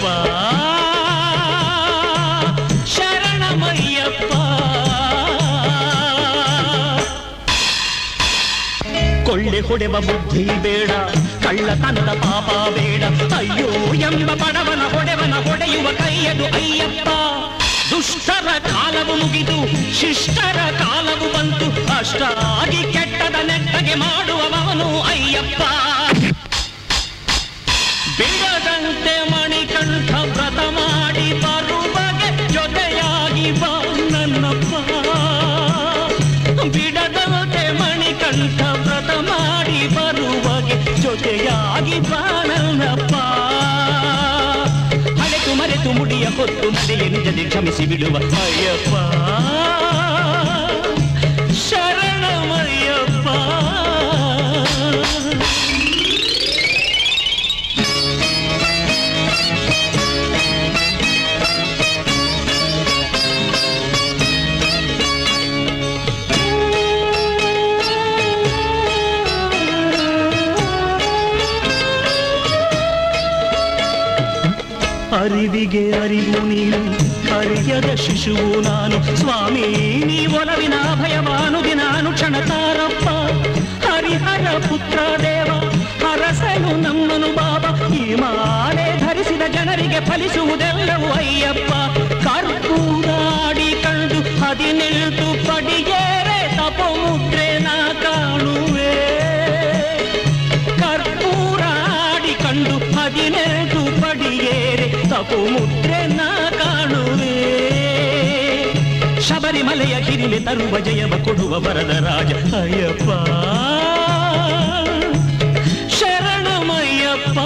S20: ಶರಣಮಯ್ಯಪ್ಪ ಕೊಳ್ಳೆ ಹೊಡೆವ ಬುದ್ಧಿ ಬೇಡ ಕಳ್ಳತನದ ಪಾಪ ಬೇಡ ಅಯ್ಯೋ ಎಂಬ ಬಡವನ ಹೊಡೆವನ ಹೊಡೆಯುವ ಕೈಯದು ಅಯ್ಯಪ್ಪ ದುಷ್ಟರ ಕಾಲವು ಮುಗಿದು ಶಿಷ್ಟರ ಕಾಲವು ಬಂತು ಅಷ್ಟಾಗಿ ಕೆಟ್ಟದ ನೆಟ್ಟಗೆ ಮಾಡುವವನು ಅಯ್ಯಪ್ಪ ಬಿಡದಂತೆ ಮಣಿಕಂಠ ವ್ರತ ಮಾಡಿ ಬರುವಗೆ ಜೊತೆಯಾಗಿ ಬಾ ನನ್ನಪ್ಪ ಬಿಡದಂತೆ ಮಣಿಕಂಠ ವ್ರತ ಮಾಡಿ ಬರುವಗೆ ಜೊತೆಯಾಗಿ ಬಾ ನನ್ನಪ್ಪ ಹಳೆತು ಮರೆತು ಮುಡಿಯ ಹೊತ್ತು ನಡೆಯ ನಿಜದೆ ಕ್ಷಮಿಸಿ ಬಿಡುವ ಅಯ್ಯಪ್ಪ ಶರಣಮಯ್ಯಪ್ಪ ಅರಿವಿಗೆ ಅರಿವು ನೀನು ಅರಿಯದ ಶಿಶುವು ನಾನು ಸ್ವಾಮಿ ನೀ ಒಲವಿನ ಭಯವಾನು ದಿನ ಅನುಕ್ಷಣ ತಾರಪ್ಪ ಹರಿಹರ ಪುತ್ರ ದೇವ ಹರಸನು ನಮ್ಮನು ಬಾಬಾ ಈ ಮಾಲೆ ಧರಿಸಿದ ಜನರಿಗೆ ಫಲಿಸುವುದೆಲ್ಲವೂ ಅಯ್ಯಪ್ಪ ಕರ್ಪೂರಾಡಿ ಕಂಡು ಹದಿನೆಂಟು ಪಡಿಯೇರೆ ತಪೋಮುದ್ರೆ ನಾ ಕಾಣುವೆ ಕರ್ಪೂರಾಡಿ ಕಂಡು ಹದಿನೆಂಟು ಪಡಿಯೇರೆ ತಪು ಮುದ್ರೆ ನಾ ಕಾಣುವೆ ಶಬರಿಮಲೆಯ ಕಿರಿಲೆ ತರುವ ಜಯವ ಕೊಡುವ ಬರದ ರಾಜ ಅಯ್ಯಪ್ಪ ಶರಣಮಯ್ಯಪ್ಪ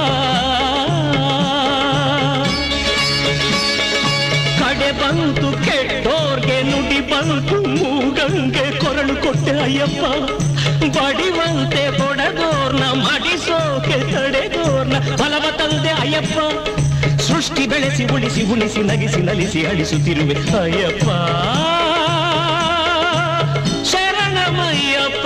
S20: ಕಡೆ ಬಂತು ಕೆಟ್ಟೋರ್ಗೆ ನುಡಿ ಬಂತು ಮೂಗಂಗೆ ಕೊರಳು ಕೊಟ್ಟೆ ಅಯ್ಯಪ್ಪ ಬಡಿವಂತೆ ಕೊಡದೋರ್ನ ಮಡಿಸೋಕೆ ತಡೆದೋರ್ನ ಫಲವ ತಂದೆ ಅಯ್ಯಪ್ಪ ಸೃಷ್ಟಿ ಬೆಳೆಸಿ ಉಳಿಸಿ ಉಳಿಸಿ ನಗಿಸಿ ನಲಿಸಿ ಅಳಿಸುತ್ತಿರುವೆ ಅಯ್ಯಪ್ಪ ಶರಣಮಯ್ಯಪ್ಪ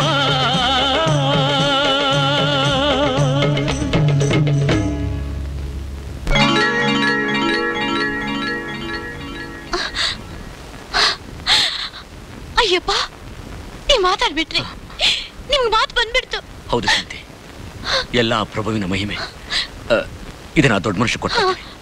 S14: ಅಯ್ಯಪ್ಪ ನೀವ್ ಮಾತಾಡ್ಬಿಟ್ರಿ ನಿಮ್ಗೆ ಮಾತು ಬಂದ್ಬಿಡ್ತು
S8: ಹೌದು ಶಾಂತಿ ಎಲ್ಲ ಆ ಪ್ರಭುವಿನ ಮಹಿಮೆ ಅ, ಇದನ್ನ ಆ ದೊಡ್ಡ ಮನುಷ್ಯ ಕೊಟ್ಟ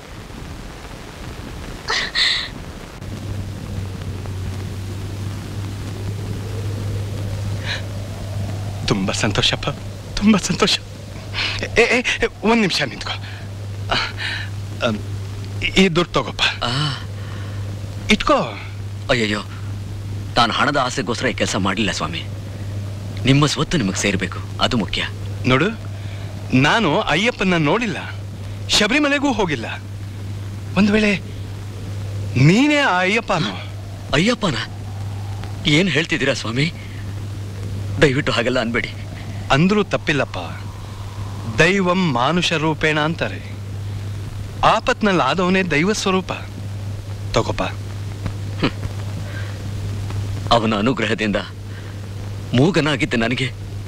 S4: ತುಂಬಾ ಸಂತೋಷಪ್ಪ ತುಂಬಾ ಸಂತೋಷ ಏ ಏ, ಏ, ಒಂದ್ ನಿಮಿಷ ನಿಂತ್ಕೋ ಆ, ಆ, ಈ- ಈ ದುಡ್ಡು ತಗೋಪ್ಪ ಇಟ್ಕೋ
S8: ಅಯ್ಯಯ್ಯೋ ತಾನು ಹಣದ ಆಸೆಗೋಸ್ಕರ ಈ ಕೆಲಸ ಮಾಡಲಿಲ್ಲ ಸ್ವಾಮಿ ನಿಮ್ಮ ಸ್ವತ್ತು ನಿಮಗೆ ಸೇರಬೇಕು ಅದು ಮುಖ್ಯ
S4: ನೋಡು ನಾನು ಅಯ್ಯಪ್ಪನ ನೋಡಿಲ್ಲ ಶಬರಿಮಲೆಗೂ ಹೋಗಿಲ್ಲ ಒಂದ್ ವೇಳೆ ನೀನೇ ಆ ಅಯ್ಯಪ್ಪನೋ
S8: ಅಯ್ಯಪ್ಪನ ಏನ್ ಹೇಳ್ತಿದ್ದೀರಾ ಸ್ವಾಮಿ ದಯವಿಟ್ಟು ಹಾಗೆಲ್ಲ ಅನ್ಬೇಡಿ
S4: ಅಂದ್ರೂ ತಪ್ಪಿಲ್ಲಪ್ಪ ದೈವಂ ಮಾನುಷ ರೂಪೇಣ ಅಂತಾರೆ ಆಪತ್ನಲ್ಲಿ ಆದವನೇ ದೈವ ಸ್ವರೂಪ ತಗೋಪ
S8: ಅವನ ಅನುಗ್ರಹದಿಂದ ಮೂಗನಾಗಿದ್ದ ನನಗೆ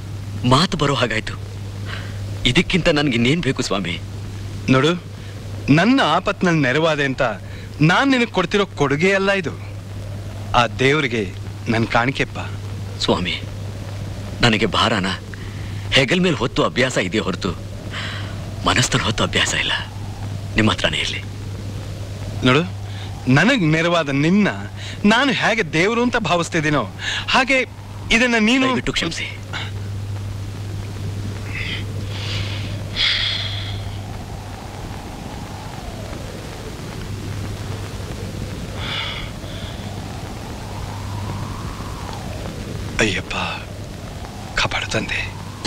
S8: ಮಾತು ಬರೋ ಹಾಗಾಯ್ತು ಇದಕ್ಕಿಂತ ನನ್ಗಿನ್ನೇನ್ ಬೇಕು ಸ್ವಾಮಿ
S4: ನೋಡು ನನ್ನ ಆಪತ್ನಲ್ಲಿ ನೆರವಾದೆ ಅಂತ ನಾನ್ ನಿನಗೆ ಕೊಡ್ತಿರೋ ಕೊಡುಗೆ ಅಲ್ಲ ಇದು ಆ ದೇವರಿಗೆ ನನ್ನ ಕಾಣಿಕೆಪ್ಪ
S8: ಸ್ವಾಮಿ ನನಗೆ ಭಾರನ ಹೆಗಲ್ ಮೇಲೆ ಹೊತ್ತು ಅಭ್ಯಾಸ ಇದೆಯೇ ಹೊರತು ಮನಸ್ಸನ್ನು ಹೊತ್ತು ಅಭ್ಯಾಸ ಇಲ್ಲ ನಿಮ್ಮ ಹತ್ರನೇ ಇರಲಿ
S4: ನೋಡು ನನಗ್ ನೆರವಾದ ನಿನ್ನ ನಾನು ಹೇಗೆ ದೇವರು ಅಂತ ಭಾವಿಸ್ತಿದ್ದೀನೋ ಹಾಗೆ ಇದನ್ನ ನೀನು
S8: ಬಿಟ್ಟು ಕ್ಷಮಿಸಿ
S4: ಅಯ್ಯಪ್ಪ ಕಾಪಾಡು ತಂದೆ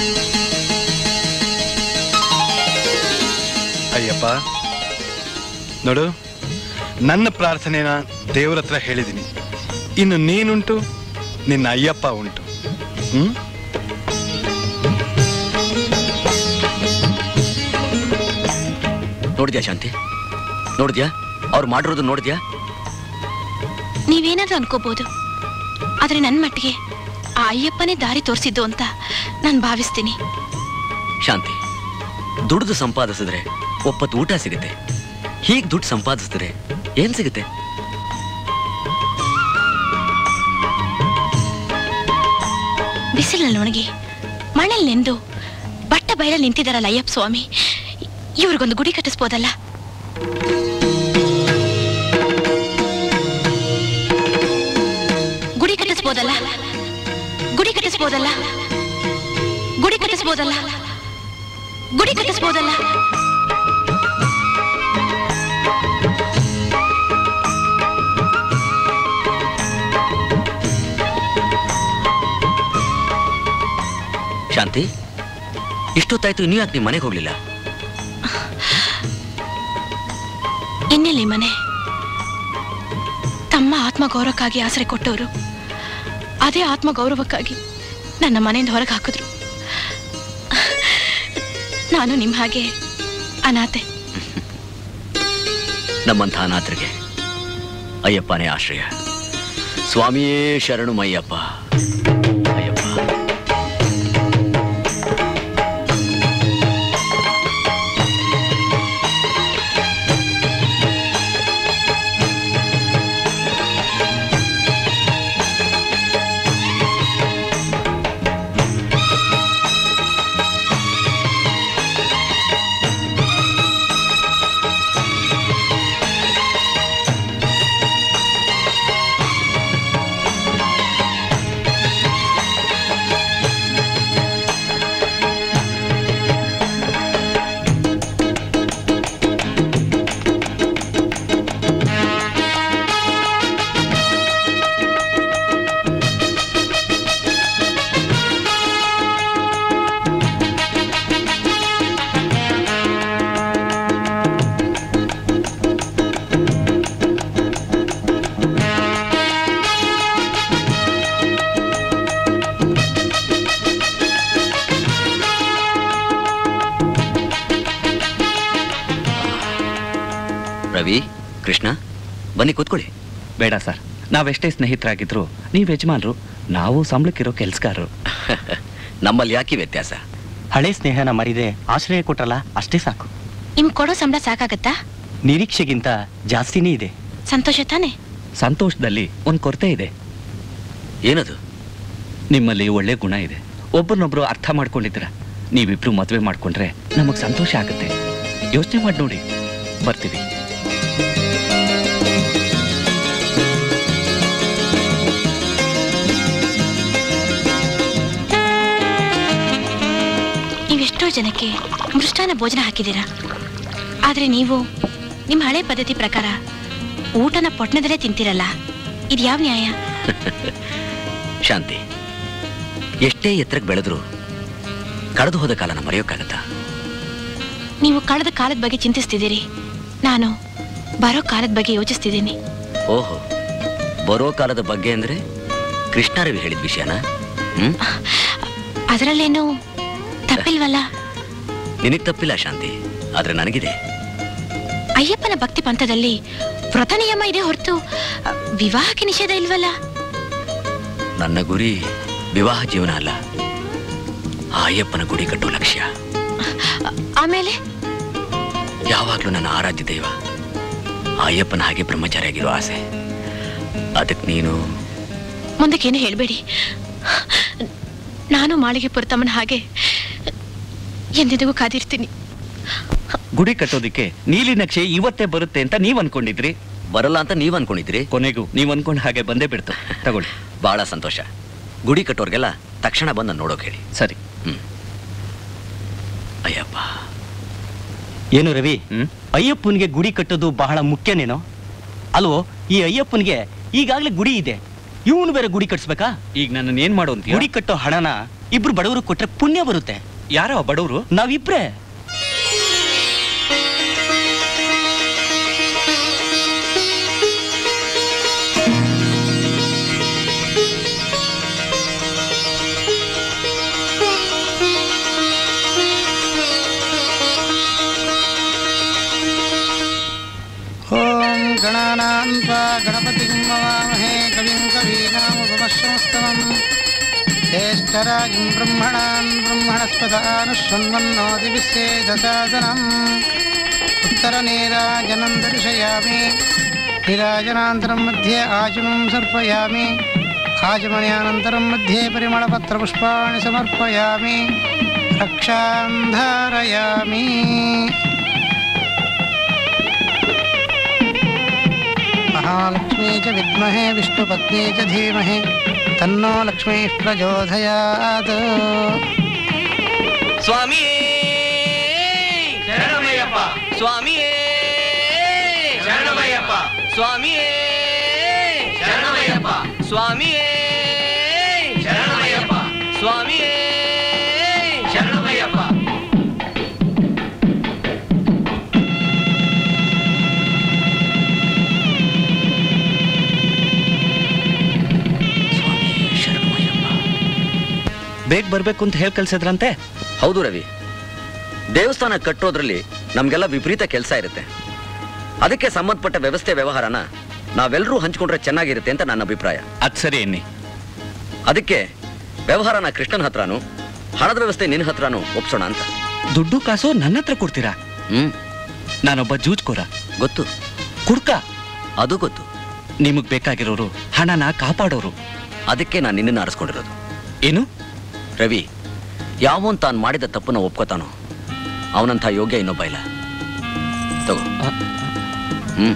S4: ಅಯ್ಯಪ್ಪ ನೋಡು ನನ್ನ ಪ್ರಾರ್ಥನೆನ ದೇವ್ರ ಹತ್ರ ಹೇಳಿದ್ದೀನಿ ಇನ್ನು ನೀನುಂಟು ನಿನ್ನ ಅಯ್ಯಪ್ಪ ಉಂಟು ಹ್ಮ್
S8: ನೋಡಿದ್ಯಾ ಶಾಂತಿ ನೋಡಿದ್ಯಾ ಅವ್ರು ಮಾಡಿರೋದು ನೋಡಿದ್ಯಾ
S14: ನೀವೇನಾದ್ರೂ ಅನ್ಕೋಬಹುದು ಆದ್ರೆ ನನ್ನ ಮಟ್ಟಿಗೆ ಆ ಅಯ್ಯಪ್ಪನೇ ದಾರಿ ತೋರಿಸಿದ್ದು ಅಂತ ನಾನು ಭಾವಿಸ್ತೀನಿ
S8: ಶಾಂತಿ ದುಡ್ದು ಸಂಪಾದಿಸಿದ್ರೆ ಒಪ್ಪತ್ತು ಊಟ ಸಿಗುತ್ತೆ ಹೀಗ್ ದುಡ್ಡು ಸಂಪಾದಿಸಿದ್ರೆ ಏನ್ ಸಿಗುತ್ತೆ
S14: ಬಿಸಿಲಲ್ಲಿ ಒಣಗಿ ಮಣ್ಣಲ್ಲಿ ನೆಂದು ಬಟ್ಟ ಬಯಲಲ್ಲಿ ನಿಂತಿದಾರಲ್ಲ ಅಯ್ಯಪ್ಪ ಸ್ವಾಮಿ ಇವ್ರಿಗೊಂದು ಗುಡಿ ಕಟ್ಟಿಸ್ಬೋದಲ್ಲ ಗುಡಿ ಕಟ್ಟಿಸ್ಬೋದಲ್ಲ ಗುಡಿ ಕಟ್ಟಿಸ್ಬೋದಲ್ಲ ಗುಡಿ ಕಟ್ಟಿಸ್ಬೋದಲ್ಲ ಗುಡಿ ಕಟ್ಟಿಸ್ಬೋದಲ್ಲ
S8: ಶಾಂತಿ ಇಷ್ಟೊತ್ತಾಯ್ತು ಇನ್ನೂ ಯಾಕೆ ನಿಮ್ಮ ಮನೆಗೆ ಹೋಗ್ಲಿಲ್ಲ
S14: ಇನ್ನೆಲ್ಲಿ ಮನೆ ತಮ್ಮ ಆತ್ಮಗೌರವಕ್ಕಾಗಿ ಆಸರೆ ಕೊಟ್ಟವರು ಅದೇ ಆತ್ಮಗೌರವಕ್ಕಾಗಿ ನನ್ನ ಮನೆಯಿಂದ ಹೊರಗೆ ಹಾಕಿದ್ರು ನಾನು ನಿಮ್ಮ ಹಾಗೆ ಅನಾಥೆ
S8: ನಮ್ಮಂಥ ಅನಾಥರಿಗೆ ಅಯ್ಯಪ್ಪನೇ ಆಶ್ರಯ ಸ್ವಾಮಿಯೇ ಶರಣು ಮಯ್ಯಪ್ಪ ಅಯ್ಯಪ್ಪ ರವಿ ಕೃಷ್ಣ ಬನ್ನಿ ಕೂತ್ಕೊಳ್ಳಿ
S23: ಬೇಡ ಸರ್ ನಾವೆಷ್ಟೇ ಸ್ನೇಹಿತರಾಗಿದ್ರು ನೀವು ಯಜಮಾನ್ರು ನಾವು ಸಂಬಳಕ್ಕಿರೋ ಕೆಲ್ಸಗಾರರು
S8: ನಮ್ಮಲ್ಲಿ ಯಾಕೆ ವ್ಯತ್ಯಾಸ
S23: ಹಳೆ ಸ್ನೇಹನ ಮರಿದೆ ಆಶ್ರಯ ಕೊಟ್ರಲ್ಲ ಅಷ್ಟೇ ಸಾಕು
S14: ನಿಮ್ ಕೊಡೋ ಸಂಬಳ ಸಾಕಾಗತ್ತಾ
S23: ನಿರೀಕ್ಷೆಗಿಂತ ಜಾಸ್ತಿನೇ ಇದೆ
S14: ಸಂತೋಷ ತಾನೆ
S23: ಸಂತೋಷದಲ್ಲಿ ಒಂದು ಕೊರತೆ ಇದೆ
S8: ಏನದು
S23: ನಿಮ್ಮಲ್ಲಿ ಒಳ್ಳೆ ಗುಣ ಇದೆ ಒಬ್ಬರನ್ನೊಬ್ರು ಅರ್ಥ ಮಾಡ್ಕೊಂಡಿದ್ದೀರ ನೀವಿಬ್ರು ಮದುವೆ ಮಾಡ್ಕೊಂಡ್ರೆ ನಮಗ್ ಸಂತೋಷ ಆಗುತ್ತೆ ಯೋಚನೆ ಮಾಡಿ ನೋಡಿ ಬರ್ತೀವಿ
S14: ನೀವೆಷ್ಟೋ ಜನಕ್ಕೆ ಮೃಷ್ಟಾನ ಭೋಜನ ಹಾಕಿದ್ದೀರಾ ಆದ್ರೆ ನೀವು ನಿಮ್ಮ ಹಳೆ ಪದ್ಧತಿ ಪ್ರಕಾರ ಊಟನ ಪೊಟ್ಣದಲ್ಲೇ ತಿಂತೀರಲ್ಲ ಇದು ಯಾವ ನ್ಯಾಯ
S8: ಶಾಂತಿ ಎಷ್ಟೇ ಎತ್ತರಕ್ಕೆ ಬೆಳೆದ್ರು ಕಳೆದು ಹೋದ ಕಾಲನ ಮರೆಯೋಕ್ಕಾಗತ್ತಾ
S14: ನೀವು ಕಳೆದ ಕಾಲದ ಬಗ್ಗೆ ಚಿಂತಿಸ್ತಿದ್ದೀರಿ ನಾನು ಬರೋ ಕಾಲದ ಬಗ್ಗೆ ಯೋಚಿಸ್ತಿದ್ದೀನಿ
S8: ಓಹೋ ಬರೋ ಕಾಲದ ಬಗ್ಗೆ ಅಂದ್ರೆ ಕೃಷ್ಣಾರವಿ ಹೇಳಿದ ವಿಷಯನ ಹ್ಮ್
S14: ಅದರಲ್ಲೇನು ತಪ್ಪಿಲ್ವಲ್ಲ
S8: ನಿನಗ್ ತಪ್ಪಿಲ್ಲ ಶಾಂತಿ ಆದ್ರೆ ನನಗಿದೆ
S14: ಅಯ್ಯಪ್ಪನ ಭಕ್ತಿ ಪಂಥದಲ್ಲಿ ವ್ರತ ನಿಯಮ ಇದೆ ಹೊರತು ಅ, ವಿವಾಹಕ್ಕೆ ನಿಷೇಧ ಇಲ್ವಲ್ಲ
S8: ನನ್ನ ಗುರಿ ವಿವಾಹ ಜೀವನ ಅಲ್ಲ ಆ ಅಯ್ಯಪ್ಪನ ಗುಡಿ ಕಟ್ಟೋ ಲಕ್ಷ್ಯ
S14: ಆಮೇಲೆ
S8: ಯಾವಾಗ್ಲೂ ನನ್ನ ಆರಾಧ್ಯ ದೈವ ಆ ಅಯ್ಯಪ್ಪನ ಹಾಗೆ ಬ್ರಹ್ಮಚಾರಿಯಾಗಿರೋ ಆಸೆ ಅದಕ್ಕೆ ನೀನು
S14: ಮುಂದಕ್ಕೇನು ಹೇಳಬೇಡಿ ನಾನು ಮಾಳಿಗೆ ಪುರತಮ್ಮನ ಹಾಗೆ ಎಂದೆಂದಿಗೂ ಕಾದಿರ್ತೀನಿ
S23: ಗುಡಿ ಕಟ್ಟೋದಿಕ್ಕೆ ನೀಲಿ ನಕ್ಷೆ ಇವತ್ತೇ ಬರುತ್ತೆ ಅಂತ ನೀವ್ ಅನ್ಕೊಂಡಿದ್ರಿ
S8: ಬರಲ್ಲ ಅಂತ ನೀವ್ ಅನ್ಕೊಂಡಿದ್ರಿ
S23: ಕೊನೆಗೂ ನೀವ್ ಅನ್ಕೊಂಡ್ ಹಾಗೆ ಬಂದೇ ಬಿಡ್ತು ತಗೊಳ್ಳಿ
S8: ಬಹಳ ಸಂತೋಷ ಗುಡಿ ಕಟ್ಟೋರ್ಗೆಲ್ಲ ತಕ್ಷಣ ಬಂದು ನೋಡೋಕೆ ಹೇಳಿ
S23: ಸರಿ
S8: ಹ್ಮ್ ಅಯ್ಯಪ್ಪ
S22: ಏನು ರವಿ ಅಯ್ಯಪ್ಪನಿಗೆ ಗುಡಿ ಕಟ್ಟೋದು ಬಹಳ ಮುಖ್ಯನೇನೋ ಅಲ್ವೋ ಈ ಅಯ್ಯಪ್ಪನಿಗೆ ಈಗಾಗಲೇ ಗುಡಿ ಇದೆ ಇವನು ಬೇರೆ ಗುಡಿ ಕಟ್ಸ್ಬೇಕಾ
S23: ಈಗ ನನ್ನ ಏನ್ ಮಾಡೋ ಅಂತೀಯ?
S22: ಗುಡಿ ಕಟ್ಟೋ ಹಣನ ಇಬ್ರು ಬಡವರು ಕೊಟ್ರೆ ಪುಣ್ಯ ಬರುತ್ತೆ
S23: ಯಾರೋ ಬಡವರು
S22: ನಾವಿಬ್ರೇ
S6: ॐ गणानान्त्वा गणपतिं मवामहे कविं कवीनामुपमश्रमस्तमम् ज्येष्ठराजं ब्रह्मणान् ब्रह्मणस्पदानुष्वन्वन्नोदिविश्वेदसादनम् उत्तरनीराजनं दर्शयामि निराजनान्तरं मध्ये आचमं सर्पयामि आचमण्यानन्तरं मध्ये परिमळपत्रपुष्पाणि समर्पयामि रक्षां धारयामि महालक्ष्मी च विद्महे विष्णुपत्नी च धीमहि तन्नो लक्ष्मीः प्रचोदयात्
S10: ಸ್ವಾಮಿಯೇ
S5: ಶರಣಮಯ್ಯಪ್ಪ
S10: ಸ್ವಾಮಿಯೇ
S5: ಶರಣಮಯ್ಯಪ್ಪ
S10: ಸ್ವಾಮಿಯೇ
S5: ಶರಣಮಯ್ಯಪ್ಪ
S10: ಸ್ವಾಮಿಯೇ
S5: ಶರಣಮಯ್ಯಪ್ಪ
S10: ಸ್ವಾಮಿಯೇ
S5: ಶರಣಮಯ್ಯಪ್ಪ
S23: ಬೇಗ ಬರ್ಬೇಕು ಅಂತ ಹೇಳಿ ಕಳ್ಸಿದ್ರಂತೆ
S8: ಹೌದು ರವಿ ದೇವಸ್ಥಾನ ಕಟ್ಟೋದ್ರಲ್ಲಿ ನಮ್ಗೆಲ್ಲ ವಿಪರೀತ ಕೆಲಸ ಇರುತ್ತೆ ಅದಕ್ಕೆ ಸಂಬಂಧಪಟ್ಟ ವ್ಯವಸ್ಥೆ ವ್ಯವಹಾರನ ನಾವೆಲ್ಲರೂ ಹಂಚ್ಕೊಂಡ್ರೆ ಚೆನ್ನಾಗಿರುತ್ತೆ ಅಂತ ನನ್ನ ಅಭಿಪ್ರಾಯ
S23: ಅದ್ ಸರಿ ಎನ್ನಿ
S8: ಅದಕ್ಕೆ ವ್ಯವಹಾರನ ಕೃಷ್ಣನ್ ಹತ್ರನೂ ಹಣದ ವ್ಯವಸ್ಥೆ ನಿನ್ನ ಹತ್ರನೂ ಒಪ್ಸೋಣ ಅಂತ
S23: ದುಡ್ಡು ಕಾಸು ನನ್ನ ಹತ್ರ ಕೊಡ್ತೀರಾ
S8: ಹ್ಮ್
S23: ನಾನೊಬ್ಬ ಜೂಜ್ಕೋರ
S8: ಗೊತ್ತು
S23: ಕುಡ್ಕ
S8: ಅದು ಗೊತ್ತು
S23: ನಿಮಗ್ ಬೇಕಾಗಿರೋರು ಹಣನ ಕಾಪಾಡೋರು
S8: ಅದಕ್ಕೆ ನಾನು ನಿನ್ನನ್ನು ಆರಿಸ್ಕೊಂಡಿರೋದು
S23: ಏನು
S8: ರವಿ ಯಾವನ್ ತಾನು ಮಾಡಿದ ತಪ್ಪನ್ನ ಒಪ್ಕೋತಾನೋ ಅವನಂಥ ಯೋಗ್ಯ ಇನ್ನೊಬ್ಬ ಇಲ್ಲ ತಗೋ ಹ್ಮ್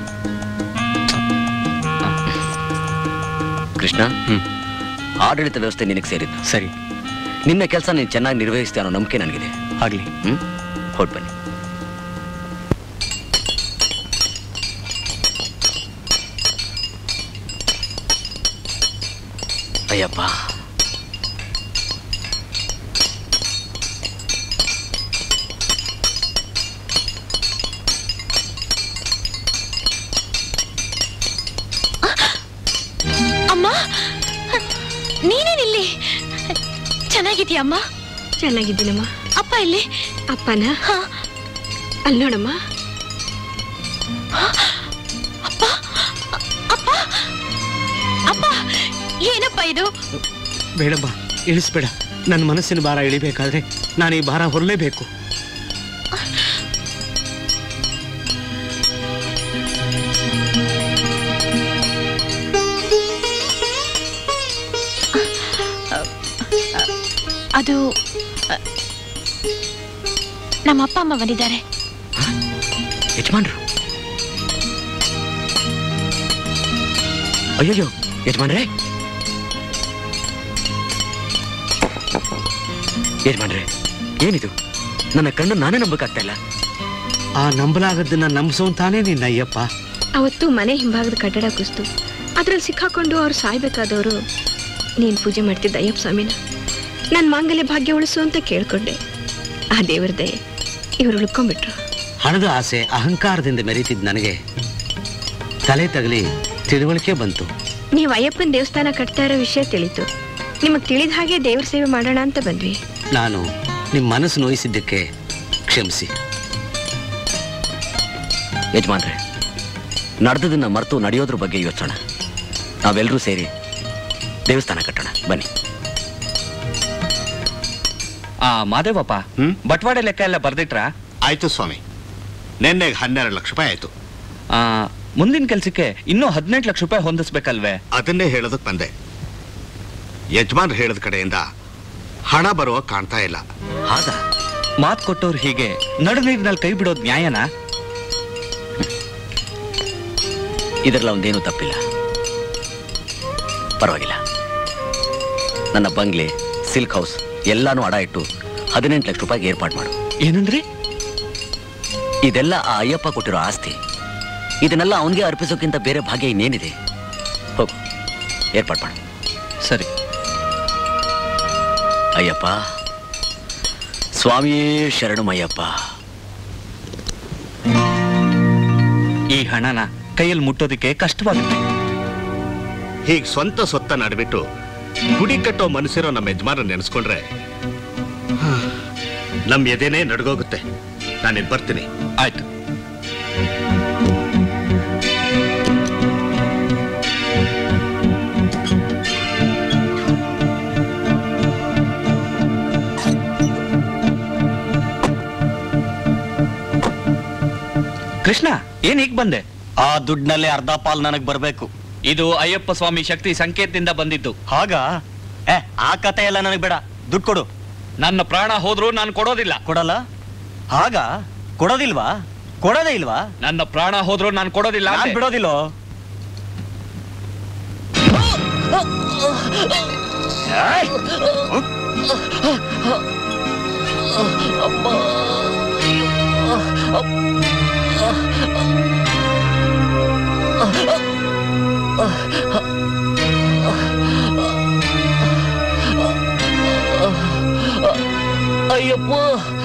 S8: ಕೃಷ್ಣ ಆಡಳಿತ ವ್ಯವಸ್ಥೆ ನಿನಗೆ ಸೇರಿದ್ದು
S23: ಸರಿ
S8: ನಿನ್ನ ಕೆಲಸ ನೀನು ಚೆನ್ನಾಗಿ ನಿರ್ವಹಿಸ್ತೀಯ ಅನ್ನೋ ನಂಬಿಕೆ ನನಗಿದೆ
S23: ಆಗ್ಲಿ
S8: ಹ್ಮ್ ಹೊರಟು ಬನ್ನಿ ಅಯ್ಯಪ್ಪ
S14: ಅಮ್ಮ ನೀನೇನಿಲ್ಲಿ ಚೆನ್ನಾಗಿದ್ಯಾ ಅಮ್ಮ
S3: ಚೆನ್ನಾಗಿದ್ದೀನಮ್ಮ
S14: ಅಪ್ಪ ಇಲ್ಲಿ
S3: ಅಪ್ಪನ ಅಲ್ಲಿ ನೋಡಮ್ಮ
S14: ಅಪ್ಪ ಅಪ್ಪ ಏನಪ್ಪ ಇದು
S5: ಬೇಡಮ್ಮ ಇಳಿಸ್ಬೇಡ ನನ್ನ ಮನಸ್ಸಿನ ಭಾರ ಇಳಿಬೇಕಾದ್ರೆ ನಾನು ಈ ಭಾರ ಹೊರಲೇಬೇಕು
S14: ಅದು ಅ, ನಮ್ಮ ಅಪ್ಪ ಅಮ್ಮ ಬಂದಿದ್ದಾರೆ
S8: ಯಜಮಾನ್ರು ಅಯ್ಯಯ್ಯೋ ಯಜಮಾನ್ರೆ ಯಜಮಾನ್ರೆ ಏನಿದು ನನ್ನ ಕಣ್ಣು ನಾನೇ ನಂಬಕ್ಕಾಗ್ತಾ ಇಲ್ಲ
S5: ಆ ನಂಬಲಾಗದ್ದನ್ನ ನಂಬಿಸೋಂತಾನೇ ನಿನ್ನ ಅಯ್ಯಪ್ಪ
S3: ಅವತ್ತು ಮನೆ ಹಿಂಭಾಗದ ಕಟ್ಟಡ ಕುಸ್ತು ಅದ್ರಲ್ಲಿ ಸಿಕ್ಕಾಕೊಂಡು ಅವ್ರು ಸಾಯ್ಬೇಕಾದವರು ನೀನು ಪೂಜೆ ಮಾಡ್ತಿದ್ದ ಅಯ್ಯಪ್ಪ ಸ್ವಾಮಿನ ನನ್ನ ಮಾಂಗಲ್ಯ ಭಾಗ್ಯ ಉಳಿಸು ಅಂತ ಕೇಳ್ಕೊಂಡೆ ಆ ದೇವ್ರ ದಯೆ ಇವ್ರು ಉಳ್ಕೊಂಡ್ಬಿಟ್ರು
S23: ಹಣದ ಆಸೆ ಅಹಂಕಾರದಿಂದ ಮೆರೀತಿದ್ ನನಗೆ ತಲೆ ತಗಲಿ ತಿಳುವಳಿಕೆ ಬಂತು
S3: ನೀವು ಅಯ್ಯಪ್ಪನ ದೇವಸ್ಥಾನ ಕಟ್ತಾ ಇರೋ ವಿಷಯ ತಿಳಿತು ನಿಮಗೆ ತಿಳಿದ ಹಾಗೆ ದೇವ್ರ ಸೇವೆ ಮಾಡೋಣ ಅಂತ ಬಂದ್ವಿ
S23: ನಾನು ನಿಮ್ಮ ಮನಸ್ಸು ನೋಯಿಸಿದ್ದಕ್ಕೆ ಕ್ಷಮಿಸಿ
S8: ಯಜಮಾನ್ರೆ ನಡೆದದನ್ನ ಮರೆತು ನಡೆಯೋದ್ರ ಬಗ್ಗೆ ಯೋಚಿಸೋಣ ನಾವೆಲ್ಲರೂ ಸೇರಿ ದೇವಸ್ಥಾನ ಕಟ್ಟೋಣ ಬನ್ನಿ
S23: ಆ ಮಾದೇವಪ್ಪ ಬಟ್ವಾಡೆ ಲೆಕ್ಕ ಎಲ್ಲ ಬರ್ದಿಟ್ರ
S18: ಆಯ್ತು ಸ್ವಾಮಿ ನಿನ್ನೆಗೆ ಹನ್ನೆರಡು ಲಕ್ಷ ರೂಪಾಯಿ ಆಯ್ತು
S23: ಆ ಮುಂದಿನ ಕೆಲ್ಸಕ್ಕೆ ಇನ್ನೂ ಹದಿನೆಂಟು ಲಕ್ಷ ರೂಪಾಯಿ ಹೊಂದಿಸ್ಬೇಕಲ್ವೇ
S18: ಅದನ್ನೇ ಹೇಳೋದಕ್ಕೆ ಬಂದೆ ಯಜಮಾನ್ ಹೇಳಿದ ಕಡೆಯಿಂದ ಹಣ ಬರುವ ಕಾಣ್ತಾ ಇಲ್ಲ
S23: ಹಾಗ ಮಾತ್ ಕೊಟ್ಟವ್ರು ಹೀಗೆ ನಡು ನೀರಿನಲ್ಲಿ ಕೈ ಬಿಡೋದು ನ್ಯಾಯನಾ
S17: ಇದರಲ್ಲಿ ಒಂದೇನು ತಪ್ಪಿಲ್ಲ ಪರವಾಗಿಲ್ಲ ನನ್ನ ಬಂಗ್ಲೆ ಸಿಲ್ಕ್ ಹೌಸ್ ಎಲ್ಲಾನು ಅಡ ಇಟ್ಟು ಹದಿನೆಂಟು ಲಕ್ಷ ರೂಪಾಯಿಗೆ ಏರ್ಪಾಡು ಮಾಡು
S23: ಏನಂದ್ರಿ
S17: ಇದೆಲ್ಲ ಆ ಅಯ್ಯಪ್ಪ ಕೊಟ್ಟಿರೋ ಆಸ್ತಿ ಇದನ್ನೆಲ್ಲ ಅವನಿಗೆ ಅರ್ಪಿಸೋಕ್ಕಿಂತ ಬೇರೆ ಭಾಗ್ಯ ಇನ್ನೇನಿದೆ ಹೋಗು ಏರ್ಪಾಡು ಮಾಡು
S23: ಸರಿ
S17: ಅಯ್ಯಪ್ಪ ಸ್ವಾಮಿಯೇ ಶರಣಮಯ್ಯಪ್ಪ
S23: ಈ ಹಣನ ಕೈಯಲ್ಲಿ ಮುಟ್ಟೋದಕ್ಕೆ ಕಷ್ಟವಾಗುತ್ತೆ
S18: ಹೀಗೆ ಸ್ವಂತ ಸೊತ್ತ ನಡ್ಬಿಟ್ಟು ಗುಡಿ ಕಟ್ಟೋ ಮನಸ್ಸಿರೋ ನಮ್ಮ ಯಜಮಾನ ನೆನೆಸ್ಕೊಂಡ್ರೆ ನಮ್ಮ ಎದೆನೇ ನಡ್ಗೋಗುತ್ತೆ ನಾನಿದ್ ಬರ್ತೀನಿ
S23: ಆಯ್ತು ಕೃಷ್ಣ ಏನ್ ಈಗ ಬಂದೆ
S22: ಆ ದುಡ್ಡಿನಲ್ಲಿ ಅರ್ಧ ಪಾಲ್ ನನಗ್ ಬರ್ಬೇಕು
S23: ಇದು ಅಯ್ಯಪ್ಪ ಸ್ವಾಮಿ ಶಕ್ತಿ ಸಂಕೇತದಿಂದ ಬಂದಿದ್ದು
S22: ಹಾಗ ಏ ಆ ಕತೆ ಎಲ್ಲ ನನಗ್ ಬೇಡ ದುಡ್ಡು ಕೊಡು
S23: ನನ್ನ ಪ್ರಾಣ ಹೋದ್ರೂ ನಾನು ಕೊಡೋದಿಲ್ಲ
S22: ಕೊಡಲ್ಲ ಹಾಗ ಕೊಡೋದಿಲ್ವಾ ಕೊಡೋದೇ ಇಲ್ವಾ
S23: ನನ್ನ ಪ್ರಾಣ ಹೋದ್ರೂ ನಾನು ಕೊಡೋದಿಲ್ಲ
S22: ನಾನ್
S23: ಅಂದೆ.
S22: ಬಿಡೋದಿಲ್ಲೋ
S17: ಅಯ್ಯಪ್ಪ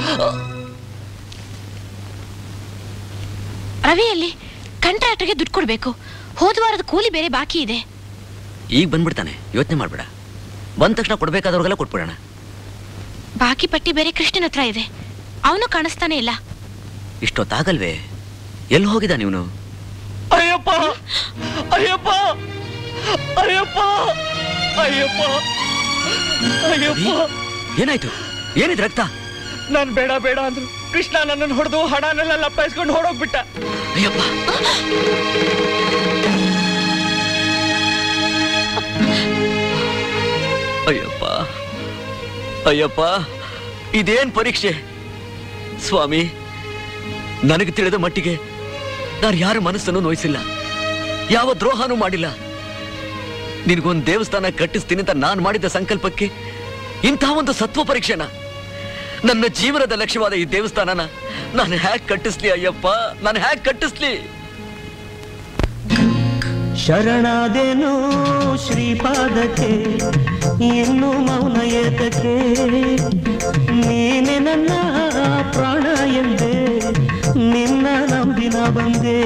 S14: ರವಿಯಲ್ಲಿ ಕಂಟ್ರಾಕ್ಟರ್ಗೆ ದುಡ್ಡು ಕೊಡ್ಬೇಕು ಹೋದ ವಾರದ ಕೂಲಿ ಬೇರೆ ಬಾಕಿ ಇದೆ
S17: ಈಗ ಬಂದ್ಬಿಡ್ತಾನೆ ಯೋಚನೆ ಮಾಡ್ಬೇಡ ಬಂದ ತಕ್ಷಣ ಕೊಡ್ಬೇಕಾದವ್ರಿಗೆಲ್ಲ ಕೊಟ್ಬಿಡೋಣ
S14: ಬಾಕಿ ಪಟ್ಟಿ ಬೇರೆ ಕೃಷ್ಣನ ಹತ್ರ ಇದೆ ಅವನು ಕಾಣಿಸ್ತಾನೆ ಇಲ್ಲ
S17: ಇಷ್ಟೊತ್ತಾಗಲ್ವೇ ಎಲ್ಲಿ ಹೋಗಿದ್ದ ನೀವನು
S22: ಅಯ್ಯಪ್ಪ ಅಯ್ಯಪ್ಪ ಅಯ್ಯಪ್ಪ ಅಯ್ಯಪ್ಪ ಅಯ್ಯಪ್ಪ
S17: ಏನಾಯ್ತು ಏನಿದ್ ರಕ್ತ
S22: ನಾನ್ ಬೇಡ ಬೇಡ ಅಂದ್ರು ಕೃಷ್ಣ ನನ್ನನ್ನು ಹೊಡೆದು ಹಣನೆಲ್ಲ ಲಪ್ಪಾಯಿಸ್ಕೊಂಡು ಹೊಡೋಗ್ಬಿಟ್ಟ
S17: ಅಯ್ಯಪ್ಪ ಅಯ್ಯಪ್ಪ ಅಯ್ಯಪ್ಪ ಇದೇನ್ ಪರೀಕ್ಷೆ ಸ್ವಾಮಿ ನನಗೆ ತಿಳಿದ ಮಟ್ಟಿಗೆ ನಾನು ಯಾರ ಮನಸ್ಸನ್ನು ನೋಯಿಸಿಲ್ಲ ಯಾವ ದ್ರೋಹನೂ ಮಾಡಿಲ್ಲ ನಿನಗೊಂದು ದೇವಸ್ಥಾನ ಕಟ್ಟಿಸ್ತೀನಿ ಅಂತ ನಾನು ಮಾಡಿದ ಸಂಕಲ್ಪಕ್ಕೆ ಇಂಥ ಒಂದು ಸತ್ವ ಪರೀಕ್ಷೆನ ನನ್ನ ಜೀವನದ ಲಕ್ಷ್ಯವಾದ ಈ ದೇವಸ್ಥಾನನ ನಾನು ಹ್ಯಾಕ್ ಕಟ್ಟಿಸ್ಲಿ ಅಯ್ಯಪ್ಪ ನಾನು ಹ್ಯಾಕ್ ಕಟ್ಟಿಸ್ಲಿ
S20: ಶರಣಾದೆನು ಶ್ರೀಪಾದಕ್ಕೆ ಇನ್ನು ಮೌನ ಏತಕ್ಕೆ ನೀನೆ ನನ್ನ ಪ್ರಾಣ ಎಂದೆ ನಿನ್ನ ನಂಬಿನ ಬಂದೆ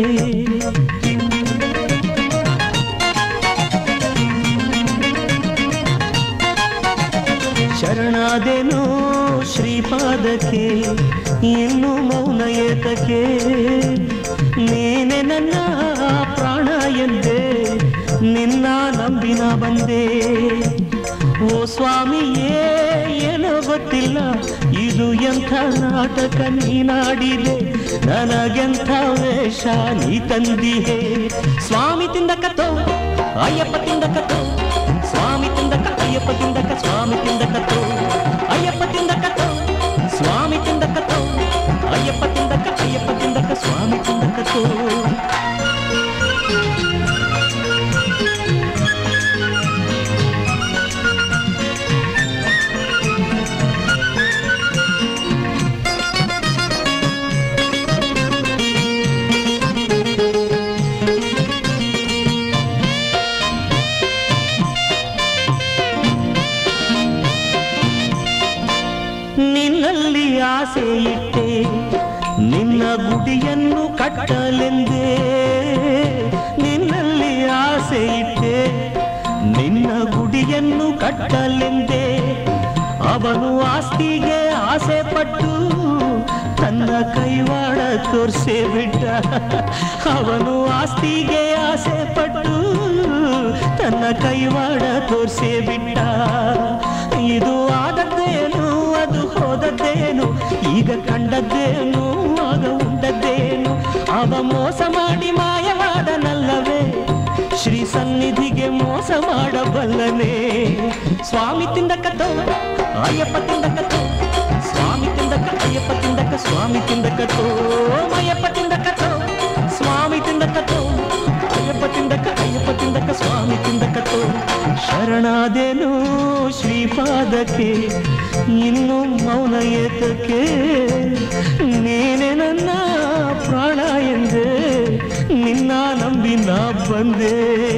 S20: ಶರಣಾದೆನು ಶ್ರೀಪಾದಕ್ಕೆ ಇನ್ನು ಮೌನ ಏತಕ್ಕೆ ನೀನೆ ನನ್ನ ಪ್ರಾಣ ಎಂದೆ ನಿನ್ನ ನಂಬಿನ ಬಂದೆ ಓ ಸ್ವಾಮಿಯೇ ಏನೋ ಗೊತ್ತಿಲ್ಲ ಇದು ಎಂಥ ನಾಟಕ ನೀನಾಡಿದೆ ನನಗೆಂಥ ವೇಷ ನೀ ತಂದಿಹೆ ಸ್ವಾಮಿ ತಿಂದಕತ್ತೋ ಅಯ್ಯಪ್ಪ ತಿಂದಕತ್ತೋ ಸ್ವಾಮಿ ತಿಂದಕ ಅಯ್ಯಪ್ಪ ತಿಂದಕ ಸ್ವಾಮಿ ತಿಂದಕತ್ತೋ ಅಯ್ಯಪ್ಪ ತಿಂದಕತ್ತೋ ಸ್ವಾಮಿ ತಿಂದಕತ್ತೋ ಅಯ್ಯಪ್ಪ ತಿಂದಕ ಅಯ್ಯಪ್ಪ ತಿಂದಕ ಸ್ವಾಮಿ ತಿಂದಕತ್ತೋ ನಿನ್ನಲ್ಲಿ ಆಸೆ ಇಟ್ಟೆ ನಿನ್ನ ಗುಡಿಯನ್ನು ಕಟ್ಟಲೆಂದೇ ನಿನ್ನಲ್ಲಿ ಆಸೆ ಇಟ್ಟೆ ನಿನ್ನ ಗುಡಿಯನ್ನು ಕಟ್ಟಲೆಂದೇ ಅವನು ಆಸ್ತಿಗೆ ಆಸೆ ಪಟ್ಟು ತನ್ನ ಕೈವಾಡ ತೋರಿಸೇ ಬಿಟ್ಟ ಅವನು ಆಸ್ತಿಗೆ ಆಸೆ ಪಟ್ಟು ತನ್ನ ಕೈವಾಡ ತೋರಿಸೇ ಬಿಟ್ಟ ಇದು ಆದದ್ದೇನು ಅದು ಈಗ ಕಂಡದ್ದೇನು ಆಗ ಉಂಡದ್ದೇನು ಅವ ಮೋಸ ಮಾಡಿ ಮಾಯವಾದನಲ್ಲವೇ ಶ್ರೀ ಸನ್ನಿಧಿಗೆ ಮೋಸ ಮಾಡಬಲ್ಲನೆ ಸ್ವಾಮಿ ತಿಂದಕತೋ ಅಯ್ಯಪ್ಪ ತಿಂದಕತೋ ಸ್ವಾಮಿ ತಿಂದಕ ಅಯ್ಯಪ್ಪ ತಿಂದಕ ಸ್ವಾಮಿ ತಿಂದಕತೋ ಅಯ್ಯಪ್ಪ ತಿಂದಕತೋ ಸ್ವಾಮಿ ತಿಂದಕತೋ ಅಯ್ಯಪ್ಪ ತಿಂದಕ ಅಯ್ಯಪ್ಪ ತಿಂದಕ ಸ್ವಾಮಿ ತಿಂದಕತೋ ಶರಣಾದೇನು ಶ್ರೀಪಾದಕ್ಕೆ ಇನ್ನು ಮೌನ ಏತಕ್ಕೆ ನೀನೆ ನನ್ನ ಪ್ರಾಣ ಎಂದೆ ನಿನ್ನ ನಂಬಿ ನಾ ಬಂದೆ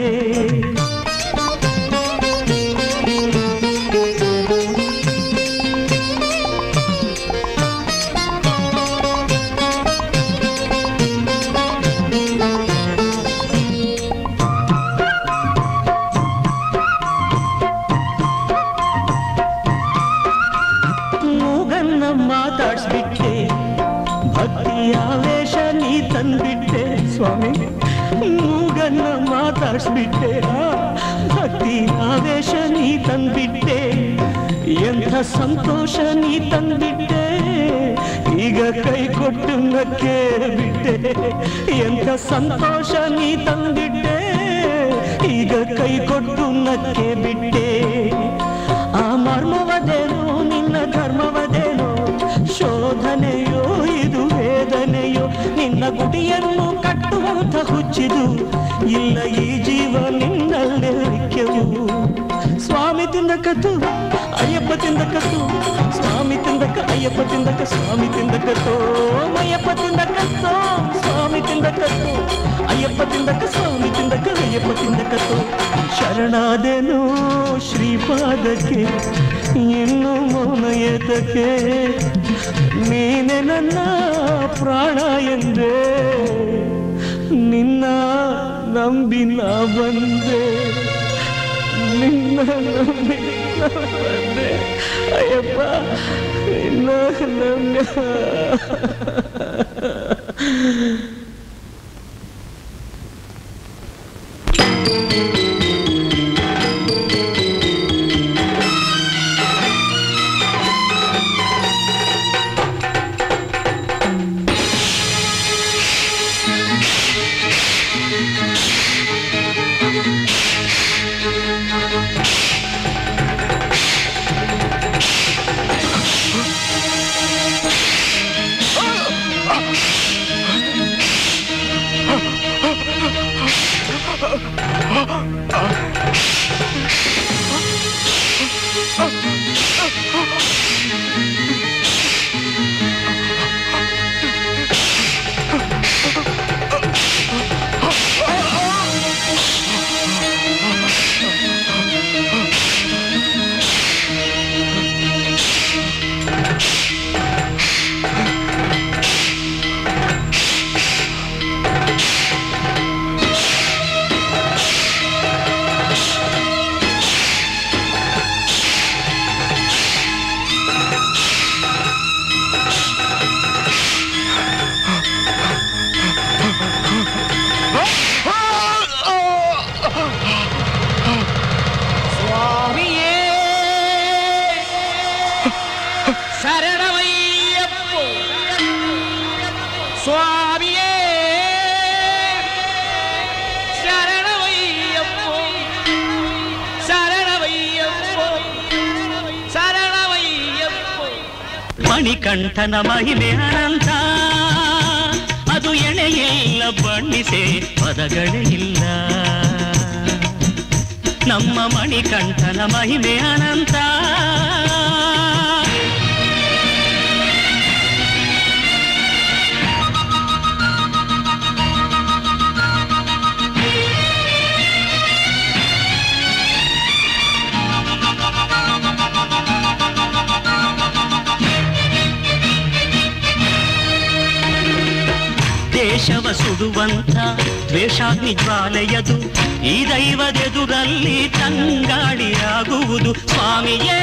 S20: ಮೂಗನ್ನ ಮಾತಾಡ್ಸ್ಬಿಟ್ಟೆ ಭಕ್ತಿ ಆವೇಶ ನೀ ತಂದ್ಬಿಟ್ಟೆ ಸ್ವಾಮಿ ಮೂಗನ್ನ ಮಾತಾಡ್ಸ್ಬಿಟ್ಟೆ ಆ, ಭಕ್ತಿ ಆವೇಶ ನೀ ತಂದ್ಬಿಟ್ಟೆ ಎಂಥ ಸಂತೋಷ ನೀ ತಂದ್ಬಿಟ್ಟೆ ಈಗ ಕೈ ಕೊಟ್ಟು ನಕ್ಕೆ ಬಿಟ್ಟೆ ಎಂಥ ಸಂತೋಷ ನೀ ತಂದ್ಬಿಟ್ಟೆ ಈಗ ಕೈ ಕೊಟ್ಟು ನಕ್ಕೆ ಬಿಟ್ಟೆ ಆ ಮರ್ಮವದೇನು ನಿನ್ನ ಧರ್ಮವದೇನು ಶೋಧನೆಯೋ ಇದು ವೇದನೆಯೋ ನಿನ್ನ ಗುಡಿಯನ್ನು ಕಟ್ಟುವಂತ ಹುಚ್ಚಿದು ಇಲ್ಲ ಈ ಜೀವ ನಿನ್ನಲ್ಲೇ ಐಕ್ಯವು ಸ್ವಾಮಿ ತಿಂದಕತ್ತು ಅಯ್ಯಪ್ಪ ತಿಂದಕತ್ತು ಸ್ವಾಮಿ ತಿಂದಕ ಅಯ್ಯಪ್ಪ ತಿಂದಕ ಸ್ವಾಮಿ ತಿಂದಕತ್ತೋ ಅಯ್ಯಪ್ಪ ತಿಂದಕತ್ತೋ ಸ್ವಾಮಿ ತಿಂದಕತ್ತು ಅಯ್ಯಪ್ಪ ತಿಂದಕ ಸ್ವಾಮಿ ತಿಂದಕ ಅಯ್ಯಪ್ಪ ತಿಂದಕತ್ತು ಶರಣಾದೆನು ಶ್ರೀಪಾದಕ್ಕೆ ಇನ್ನು ಮೌನ ಏತಕ್ಕೆ ನೀನೆ ನನ್ನ ಪ್ರಾಣ ಎಂದೆ ನಿನ್ನ ನಂಬಿ ನಾ ಬಂದೆ ನಿನ್ನ ನಂಬಿ ನಾ ಬಂದೆ ಅಯ್ಯಪ್ಪ ನಿನ್ನ ನಂಬಿ
S5: ಸ್ವಾಮಿಯೇ ಶರಣವಯ್ಯಪ್ಪೋ ಸ್ವಾಮಿಯೇ ಶರಣವಯ್ಯಪ್ಪೋ ಶರಣವಯ್ಯಪ್ಪೋ ಶರಣವಯ್ಯಪ್ಪೋ
S20: ಮಣಿಕಂಠನ ಮಹಿಮೆ ಅನಂತ ಅದು ಎಣೆಯಿಲ್ಲ ಬಣ್ಣಿಸೆ ಪದಗಳೇ ಇಲ್ಲ ನಮ್ಮ ಮಣಿಕಂಠನ ಮಹಿಮೆ ಅನಂತ ದೇಶವ ಸುಡುವಂತ ದ್ವೇಷಾಗ್ನಿ ಜ್ವಾಲೆಯದು ಈ ದೈವದೆದುರಲ್ಲಿ ತಂಗಾಳಿಯಾಗುವುದು ಸ್ವಾಮಿಯೇ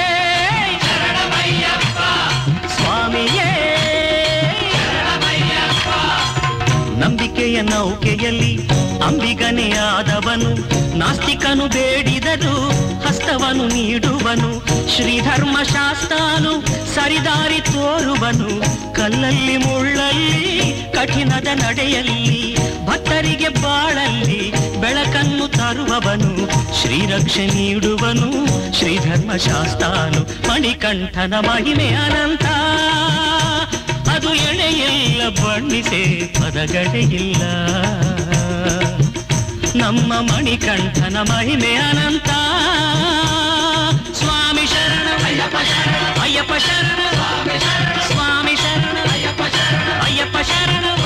S20: ಸ್ವಾಮಿಯೇ ನಂಬಿಕೆಯ ನೌಕೆಯಲ್ಲಿ ಅಂಬಿಗನೇ ಆದವನು ನಾಸ್ತಿಕನು ಬೇಡಿದರು ಹಸ್ತವನು ನೀಡುವನು ಶ್ರೀಧರ್ಮ ಶಾಸ್ತಾನು ಸರಿದಾರಿ ತೋರುವನು ಕಲ್ಲಲ್ಲಿ ಮುಳ್ಳಲ್ಲಿ ಕಠಿಣದ ನಡೆಯಲ್ಲಿ ಭಕ್ತರಿಗೆ ಬಾಳಲ್ಲಿ ಬೆಳಕನ್ನು ತರುವವನು ಶ್ರೀರಕ್ಷೆ ನೀಡುವನು ಶ್ರೀಧರ್ಮ ಶಾಸ್ತಾನು ಮಣಿಕಂಠನ ಮಹಿಮೆ ಅನಂತ ಅದು ಎಳೆಯಿಲ್ಲ ಬಣ್ಣಿಸೆ ಪದಗಡೆಯಿಲ್ಲ ನಮ್ಮ ಮಣಿಕಂಠನ ಮಹಿಮೆ ಅನಂತ ಸ್ವಾಮಿ ಶರಣ ಅಯ್ಯಪ್ಪ ಶರಣ ಅಯ್ಯಪ್ಪ ಶರಣ ಸ್ವಾಮಿ ಶರಣ ಅಯ್ಯಪ್ಪ ಶರಣ ಅಯ್ಯಪ್ಪ ಶರಣ